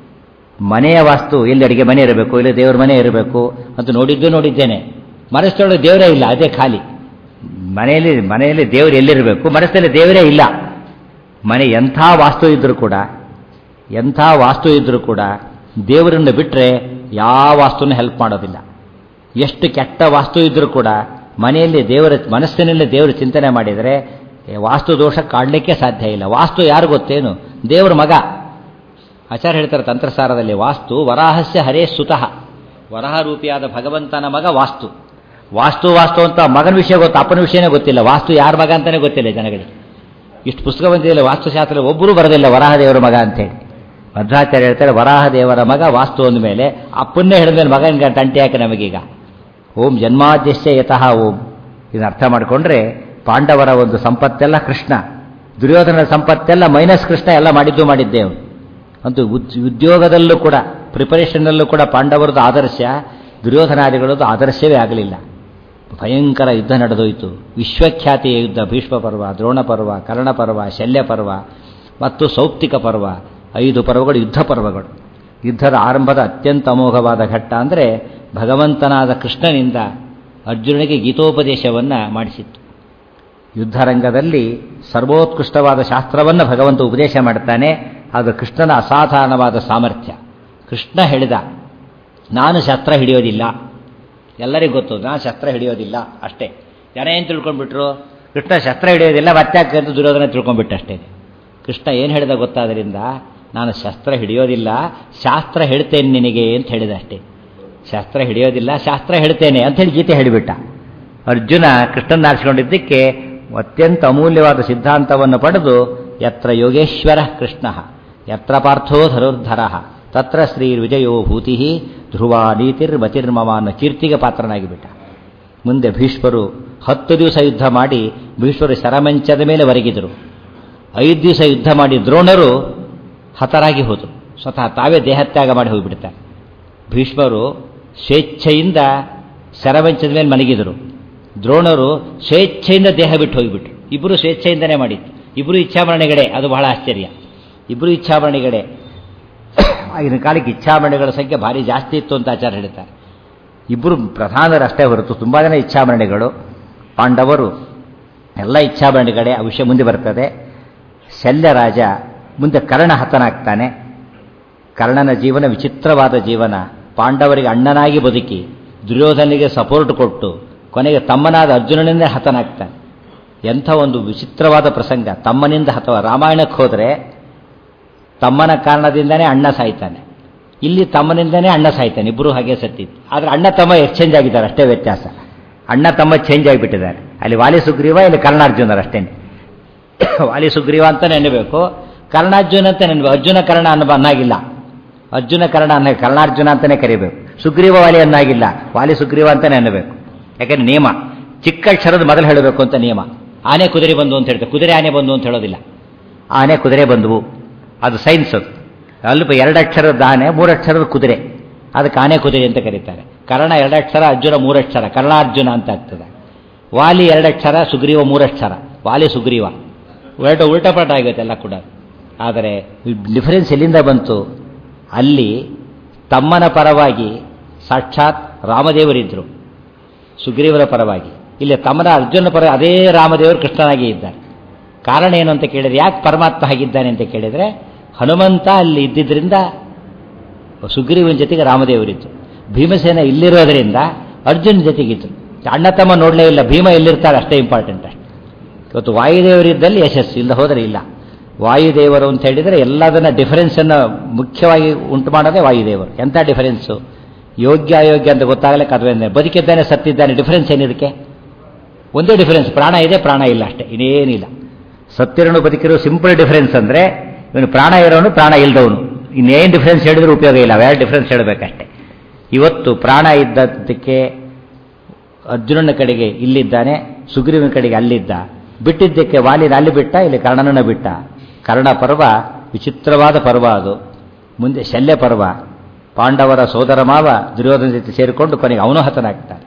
ಮನೆಯ ವಾಸ್ತು ಎಲ್ಲಿ ಅಡಿಗೆ ಮನೆ ಇರಬೇಕು ಇಲ್ಲಿ ದೇವ್ರ ಮನೆ ಇರಬೇಕು ಅಂತ ನೋಡಿದ್ದು ನೋಡಿದ್ದೇನೆ ಮನಸ್ಸೊಳಗೆ ದೇವರೇ ಇಲ್ಲ ಅದೇ ಖಾಲಿ ಮನೆಯಲ್ಲಿ ಮನೆಯಲ್ಲಿ ದೇವರು ಎಲ್ಲಿರಬೇಕು ಮನಸ್ಸಲ್ಲಿ ದೇವರೇ ಇಲ್ಲ ಮನೆ ಎಂಥ ವಾಸ್ತು ಇದ್ದರೂ ಕೂಡ ಎಂಥ ವಾಸ್ತು ಇದ್ದರೂ ಕೂಡ ದೇವರನ್ನು ಬಿಟ್ಟರೆ ಯಾವ ವಾಸ್ತುನೂ ಹೆಲ್ಪ್ ಮಾಡೋದಿಲ್ಲ ಎಷ್ಟು ಕೆಟ್ಟ ವಾಸ್ತು ಇದ್ದರೂ ಕೂಡ ಮನೆಯಲ್ಲಿ ದೇವರ ಮನಸ್ಸಿನಲ್ಲಿ ದೇವರ ಚಿಂತನೆ ಮಾಡಿದರೆ ವಾಸ್ತು ದೋಷ ಕಾಡಲಿಕ್ಕೆ ಸಾಧ್ಯ ಇಲ್ಲ ವಾಸ್ತು ಯಾರು ಗೊತ್ತೇನು ದೇವರ ಮಗ ಆಚಾರ್ಯ ಹೇಳ್ತಾರೆ ತಂತ್ರಸಾರದಲ್ಲಿ ವಾಸ್ತು ವರಾಹಸ್ಯ ಹರೇ ಸುತಃ ವರಾಹ ರೂಪಿಯಾದ ಭಗವಂತನ ಮಗ ವಾಸ್ತು ವಾಸ್ತು ವಾಸ್ತು ಅಂತ ಮಗನ ವಿಷಯ ಗೊತ್ತು ಅಪ್ಪನ ವಿಷಯನೇ ಗೊತ್ತಿಲ್ಲ ವಾಸ್ತು ಯಾರ ಮಗ ಅಂತಾನೆ ಗೊತ್ತಿಲ್ಲ ಜನಗಳಿಗೆ ಇಷ್ಟು ಪುಸ್ತಕ ಬಂದಿಲ್ಲ ವಾಸ್ತುಶಾಸ್ತ್ರ ಒಬ್ಬರು ಬರೋದಿಲ್ಲ ವರಾಹ ದೇವರ ಮಗ ಅಂತೇಳಿ ಮಧ್ವಾಚಾರ್ಯ ಹೇಳ್ತಾರೆ ವರಾಹ ದೇವರ ಮಗ ವಾಸ್ತು ಅಂದ ಮೇಲೆ ಅಪ್ಪನ್ನೇ ಹೇಳಿದ್ಮೇಲೆ ಮಗನಿಗೆ ತಂಟೆ ಯಾಕೆ ನಮಗೀಗ ಓಂ ಜನ್ಮಾದ್ಯಶ್ಯ ಯತಃ ಓಂ ಇದನ್ನ ಅರ್ಥ ಮಾಡಿಕೊಂಡ್ರೆ ಪಾಂಡವರ ಒಂದು ಸಂಪತ್ತೆಲ್ಲ ಕೃಷ್ಣ ದುರ್ಯೋಧನ ಸಂಪತ್ತೆಲ್ಲ ಮೈನಸ್ ಕೃಷ್ಣ ಎಲ್ಲ ಮಾಡಿದ್ದು ಮಾಡಿದ್ದೇವು ಅಂತೂ ಉದ್ಯೋಗದಲ್ಲೂ ಕೂಡ ಪ್ರಿಪರೇಷನ್ನಲ್ಲೂ ಕೂಡ ಪಾಂಡವರದ್ದು ಆದರ್ಶ ದುರ್ಯೋಧನಾದಿಗಳದ್ದು ಆದರ್ಶವೇ ಆಗಲಿಲ್ಲ ಭಯಂಕರ ಯುದ್ಧ ನಡೆದೋಯ್ತು ವಿಶ್ವಖ್ಯಾತಿಯ ಯುದ್ಧ ಭೀಷ್ಮ ಪರ್ವ ದ್ರೋಣ ಪರ್ವ ಕರ್ಣ ಪರ್ವ ಶಲ್ಯ ಪರ್ವ ಮತ್ತು ಸೌಪ್ತಿಕ ಪರ್ವ ಐದು ಪರ್ವಗಳು ಯುದ್ಧ ಪರ್ವಗಳು ಯುದ್ಧದ ಆರಂಭದ ಅತ್ಯಂತ ಅಮೋಘವಾದ ಘಟ್ಟ ಅಂದರೆ ಭಗವಂತನಾದ ಕೃಷ್ಣನಿಂದ ಅರ್ಜುನನಿಗೆ ಗೀತೋಪದೇಶವನ್ನು ಮಾಡಿಸಿತ್ತು ಯುದ್ಧರಂಗದಲ್ಲಿ ಸರ್ವೋತ್ಕೃಷ್ಟವಾದ ಶಾಸ್ತ್ರವನ್ನು ಭಗವಂತ ಉಪದೇಶ ಮಾಡ್ತಾನೆ ಅದು ಕೃಷ್ಣನ ಅಸಾಧಾರಣವಾದ ಸಾಮರ್ಥ್ಯ ಕೃಷ್ಣ ಹೇಳಿದ ನಾನು ಶಸ್ತ್ರ ಹಿಡಿಯೋದಿಲ್ಲ ಎಲ್ಲರಿಗೂ ಗೊತ್ತು ನಾನು ಶಸ್ತ್ರ ಹಿಡಿಯೋದಿಲ್ಲ ಅಷ್ಟೇ ಜನ ಏನು ತಿಳ್ಕೊಂಡ್ಬಿಟ್ರು ಕೃಷ್ಣ ಶಸ್ತ್ರ ಹಿಡಿಯೋದಿಲ್ಲ ಮತ್ತೆ ಅಂತ ದುರ್ಯೋಧನ ತಿಳ್ಕೊಂಡ್ಬಿಟ್ಟಷ್ಟೇ ಕೃಷ್ಣ ಏನು ಹೇಳಿದ ಗೊತ್ತಾದ್ರಿಂದ ನಾನು ಶಸ್ತ್ರ ಹಿಡಿಯೋದಿಲ್ಲ ಶಾಸ್ತ್ರ ಹೇಳ್ತೇನೆ ನಿನಗೆ ಅಂತ ಹೇಳಿದ ಅಷ್ಟೇ ಶಾಸ್ತ್ರ ಹಿಡಿಯೋದಿಲ್ಲ ಶಾಸ್ತ್ರ ಹೇಳ್ತೇನೆ ಅಂತ ಹೇಳಿ ಗೀತೆ ಹೇಳಿಬಿಟ್ಟ ಅರ್ಜುನ ಕೃಷ್ಣನ ಆರಿಸಿಕೊಂಡಿದ್ದಕ್ಕೆ ಅತ್ಯಂತ ಅಮೂಲ್ಯವಾದ ಸಿದ್ಧಾಂತವನ್ನು ಪಡೆದು ಯತ್ರ ಯೋಗೇಶ್ವರ ಕೃಷ್ಣ ಯತ್ರ ಪಾರ್ಥೋ ಧನುರ್ಧರ ತತ್ರ ಶ್ರೀ ವಿಜಯೋ ಭೂತಿ ಧ್ರುವ ನೀತಿರ್ ಮತಿರ್ಮಮ ಅನ್ನೋ ಕೀರ್ತಿಗೆ ಪಾತ್ರನಾಗಿಬಿಟ್ಟ ಮುಂದೆ ಭೀಷ್ಮರು ಹತ್ತು ದಿವಸ ಯುದ್ಧ ಮಾಡಿ ಭೀಷ್ಮರು ಶರಮಂಚದ ಮೇಲೆ ಒರಗಿದರು ಐದು ದಿವಸ ಯುದ್ಧ ಮಾಡಿ ದ್ರೋಣರು ಹತರಾಗಿ ಹೋದರು ಸ್ವತಃ ತಾವೇ ದೇಹತ್ಯಾಗ ಮಾಡಿ ಹೋಗಿಬಿಡ್ತಾರೆ ಭೀಷ್ಮರು ಸ್ವೇಚ್ಛೆಯಿಂದ ಶರಮಂಚದ ಮೇಲೆ ಮಲಗಿದರು ದ್ರೋಣರು ಸ್ವೇಚ್ಛೆಯಿಂದ ದೇಹ ಬಿಟ್ಟು ಹೋಗಿಬಿಟ್ರು ಇಬ್ಬರು ಸ್ವೇಚ್ಛೆಯಿಂದನೇ ಮಾಡಿತ್ತು ಇಬ್ಬರು ಇಚ್ಛಾಮರಣೆಗಡೆ ಅದು ಬಹಳ ಆಶ್ಚರ್ಯ ಇಬ್ಬರು ಇಚ್ಛಾಮರಣೆಗಡೆ ಆಗಿನ ಕಾಲಕ್ಕೆ ಇಚ್ಛಾಮರಣೆಗಳ ಸಂಖ್ಯೆ ಭಾರಿ ಜಾಸ್ತಿ ಇತ್ತು ಅಂತ ಆಚಾರ ಹೇಳ್ತಾರೆ ಇಬ್ಬರು ಪ್ರಧಾನರಷ್ಟೇ ಹೊರತು ತುಂಬ ಜನ ಇಚ್ಛಾಮರಣೆಗಳು ಪಾಂಡವರು ಎಲ್ಲ ಇಚ್ಛಾಮರಣೆಗಡೆ ಆ ವಿಷಯ ಮುಂದೆ ಬರ್ತದೆ ಶಲ್ಯರಾಜ ಮುಂದೆ ಕರ್ಣ ಹತನಾಗ್ತಾನೆ ಕರ್ಣನ ಜೀವನ ವಿಚಿತ್ರವಾದ ಜೀವನ ಪಾಂಡವರಿಗೆ ಅಣ್ಣನಾಗಿ ಬದುಕಿ ದುರ್ಯೋಧನಿಗೆ ಸಪೋರ್ಟ್ ಕೊಟ್ಟು ಕೊನೆಗೆ ತಮ್ಮನಾದ ಅರ್ಜುನನಿಂದ ಹತನಾಗ್ತಾನೆ ಎಂಥ ಒಂದು ವಿಚಿತ್ರವಾದ ಪ್ರಸಂಗ ತಮ್ಮನಿಂದ ಹತವ ರಾಮಾಯಣಕ್ಕೆ ಹೋದರೆ ತಮ್ಮನ ಕಾರಣದಿಂದನೇ ಅಣ್ಣ ಸಾಯ್ತಾನೆ ಇಲ್ಲಿ ತಮ್ಮನಿಂದನೇ ಅಣ್ಣ ಸಾಯ್ತಾನೆ ಇಬ್ಬರು ಹಾಗೆ ಸತ್ತಿತ್ತು ಆದರೆ ಅಣ್ಣ ತಮ್ಮ ಎಕ್ಸ್ಚೇಂಜ್ ಆಗಿದ್ದಾರೆ ಅಷ್ಟೇ ವ್ಯತ್ಯಾಸ ಅಣ್ಣ ತಮ್ಮ ಚೇಂಜ್ ಆಗಿಬಿಟ್ಟಿದ್ದಾರೆ ಅಲ್ಲಿ ವಾಲಿ ಸುಗ್ರೀವ ಇಲ್ಲಿ ಕರ್ಣಾರ್ಜುನರು ಅಷ್ಟೇನೆ ವಾಲಿ ಸುಗ್ರೀವ ಅಂತ ನೆನಬೇಕು ಕರ್ಣಾರ್ಜುನ ಅಂತ ನೆನಬೇಕು ಅರ್ಜುನ ಕರ್ಣ ಅನ್ನೋ ಅನ್ನಾಗಿಲ್ಲ ಅರ್ಜುನ ಕರ್ಣ ಅನ್ನ ಕರ್ಣಾರ್ಜುನ ಅಂತಲೇ ಕರಿಬೇಕು ಸುಗ್ರೀವ ವಾಲಿ ಅನ್ನಾಗಿಲ್ಲ ವಾಲಿ ಸುಗ್ರೀವ ಅಂತಲೇ ಅನ್ನಬೇಕು ಯಾಕಂದ್ರೆ ನಿಯಮ ಚಿಕ್ಕ ಅಕ್ಷರದ ಮೊದಲು ಹೇಳಬೇಕು ಅಂತ ನಿಯಮ ಆನೆ ಕುದುರೆ ಬಂದು ಅಂತ ಹೇಳ್ತಾರೆ ಕುದುರೆ ಆನೆ ಬಂದು ಅಂತ ಹೇಳೋದಿಲ್ಲ ಆನೆ ಕುದುರೆ ಬಂದವು ಅದು ಸೈನ್ಸ್ ಅದು ಅಲ್ಪ ಎರಡಕ್ಷರದ ಆನೆ ಮೂರಕ್ಷರದ ಕುದುರೆ ಅದಕ್ಕೆ ಆನೆ ಕುದುರೆ ಅಂತ ಕರೀತಾರೆ ಕರ್ಣ ಎರಡಕ್ಷರ ಅರ್ಜುನ ಮೂರಕ್ಷರ ಕರ್ಣಾರ್ಜುನ ಅಂತ ಆಗ್ತದೆ ವಾಲಿ ಎರಡಕ್ಷರ ಸುಗ್ರೀವ ಮೂರಕ್ಷರ ವಾಲಿ ಸುಗ್ರೀವ ಉಲ್ಟ ಉಲ್ಟಪಟ ಆಗುತ್ತೆ ಎಲ್ಲ ಕೂಡ ಆದರೆ ಡಿಫರೆನ್ಸ್ ಎಲ್ಲಿಂದ ಬಂತು ಅಲ್ಲಿ ತಮ್ಮನ ಪರವಾಗಿ ಸಾಕ್ಷಾತ್ ರಾಮದೇವರಿದ್ದರು ಸುಗ್ರೀವರ ಪರವಾಗಿ ಇಲ್ಲಿ ತಮ್ಮನ ಅರ್ಜುನ ಪರ ಅದೇ ರಾಮದೇವರು ಕೃಷ್ಣನಾಗಿ ಇದ್ದಾರೆ ಕಾರಣ ಏನು ಅಂತ ಕೇಳಿದ್ರೆ ಯಾಕೆ ಪರಮಾತ್ಮ ಆಗಿದ್ದಾನೆ ಅಂತ ಕೇಳಿದರೆ ಹನುಮಂತ ಅಲ್ಲಿ ಇದ್ದಿದ್ದರಿಂದ ಸುಗ್ರೀವನ ಜೊತೆಗೆ ರಾಮದೇವರಿತ್ತು ಭೀಮಸೇನ ಇಲ್ಲಿರೋದರಿಂದ ಅರ್ಜುನ ಜೊತೆಗಿತ್ತು ಅಣ್ಣ ತಮ್ಮ ನೋಡಲೇ ಇಲ್ಲ ಭೀಮ ಎಲ್ಲಿರ್ತಾರೆ ಅಷ್ಟೇ ಇಂಪಾರ್ಟೆಂಟ್ ಅಷ್ಟೆ ಇವತ್ತು ವಾಯುದೇವರಿದ್ದಲ್ಲಿ ಯಶಸ್ಸು ಇಲ್ಲ ಹೋದರೆ ಇಲ್ಲ ವಾಯುದೇವರು ಅಂತ ಹೇಳಿದರೆ ಎಲ್ಲದನ್ನ ಡಿಫರೆನ್ಸನ್ನು ಮುಖ್ಯವಾಗಿ ಉಂಟು ಮಾಡೋದೇ ವಾಯುದೇವರು ಎಂಥ ಡಿಫರೆನ್ಸು ಯೋಗ್ಯ ಅಯೋಗ್ಯ ಅಂತ ಗೊತ್ತಾಗಲೇ ಕಥೆ ಬದುಕಿದ್ದಾನೆ ಸತ್ತಿದ್ದಾನೆ ಡಿಫರೆನ್ಸ್ ಏನಿದಕ್ಕೆ ಒಂದೇ ಡಿಫರೆನ್ಸ್ ಪ್ರಾಣ ಇದೆ ಪ್ರಾಣ ಇಲ್ಲ ಅಷ್ಟೇ ಇನ್ನೇನಿಲ್ಲ ಸತ್ತಿರೋನು ಬದುಕಿರೋ ಸಿಂಪಲ್ ಡಿಫರೆನ್ಸ್ ಅಂದರೆ ಇವನು ಪ್ರಾಣ ಇರೋನು ಪ್ರಾಣ ಇಲ್ಲದವನು ಇನ್ನೇನು ಡಿಫರೆನ್ಸ್ ಹೇಳಿದ್ರೂ ಉಪಯೋಗ ಇಲ್ಲ ಬೇರೆ ಡಿಫರೆನ್ಸ್ ಹೇಳಬೇಕಷ್ಟೆ ಇವತ್ತು ಪ್ರಾಣ ಇದ್ದದ್ದಕ್ಕೆ ಅರ್ಜುನನ ಕಡೆಗೆ ಇಲ್ಲಿದ್ದಾನೆ ಸುಗ್ರೀವನ ಕಡೆಗೆ ಅಲ್ಲಿದ್ದ ಬಿಟ್ಟಿದ್ದಕ್ಕೆ ವಾಲಿನ ಅಲ್ಲಿ ಬಿಟ್ಟ ಇಲ್ಲಿ ಕರ್ಣನನ್ನ ಬಿಟ್ಟ ಕರ್ಣ ಪರ್ವ ವಿಚಿತ್ರವಾದ ಪರ್ವ ಅದು ಮುಂದೆ ಶಲ್ಯ ಪರ್ವ ಪಾಂಡವರ ಸೋದರ ಮಾವ ದುರ್ಯೋಧನ ಜೊತೆ ಸೇರಿಕೊಂಡು ಕೊನೆಗೆ ಅವನು ಹತನಾಗ್ತಾನೆ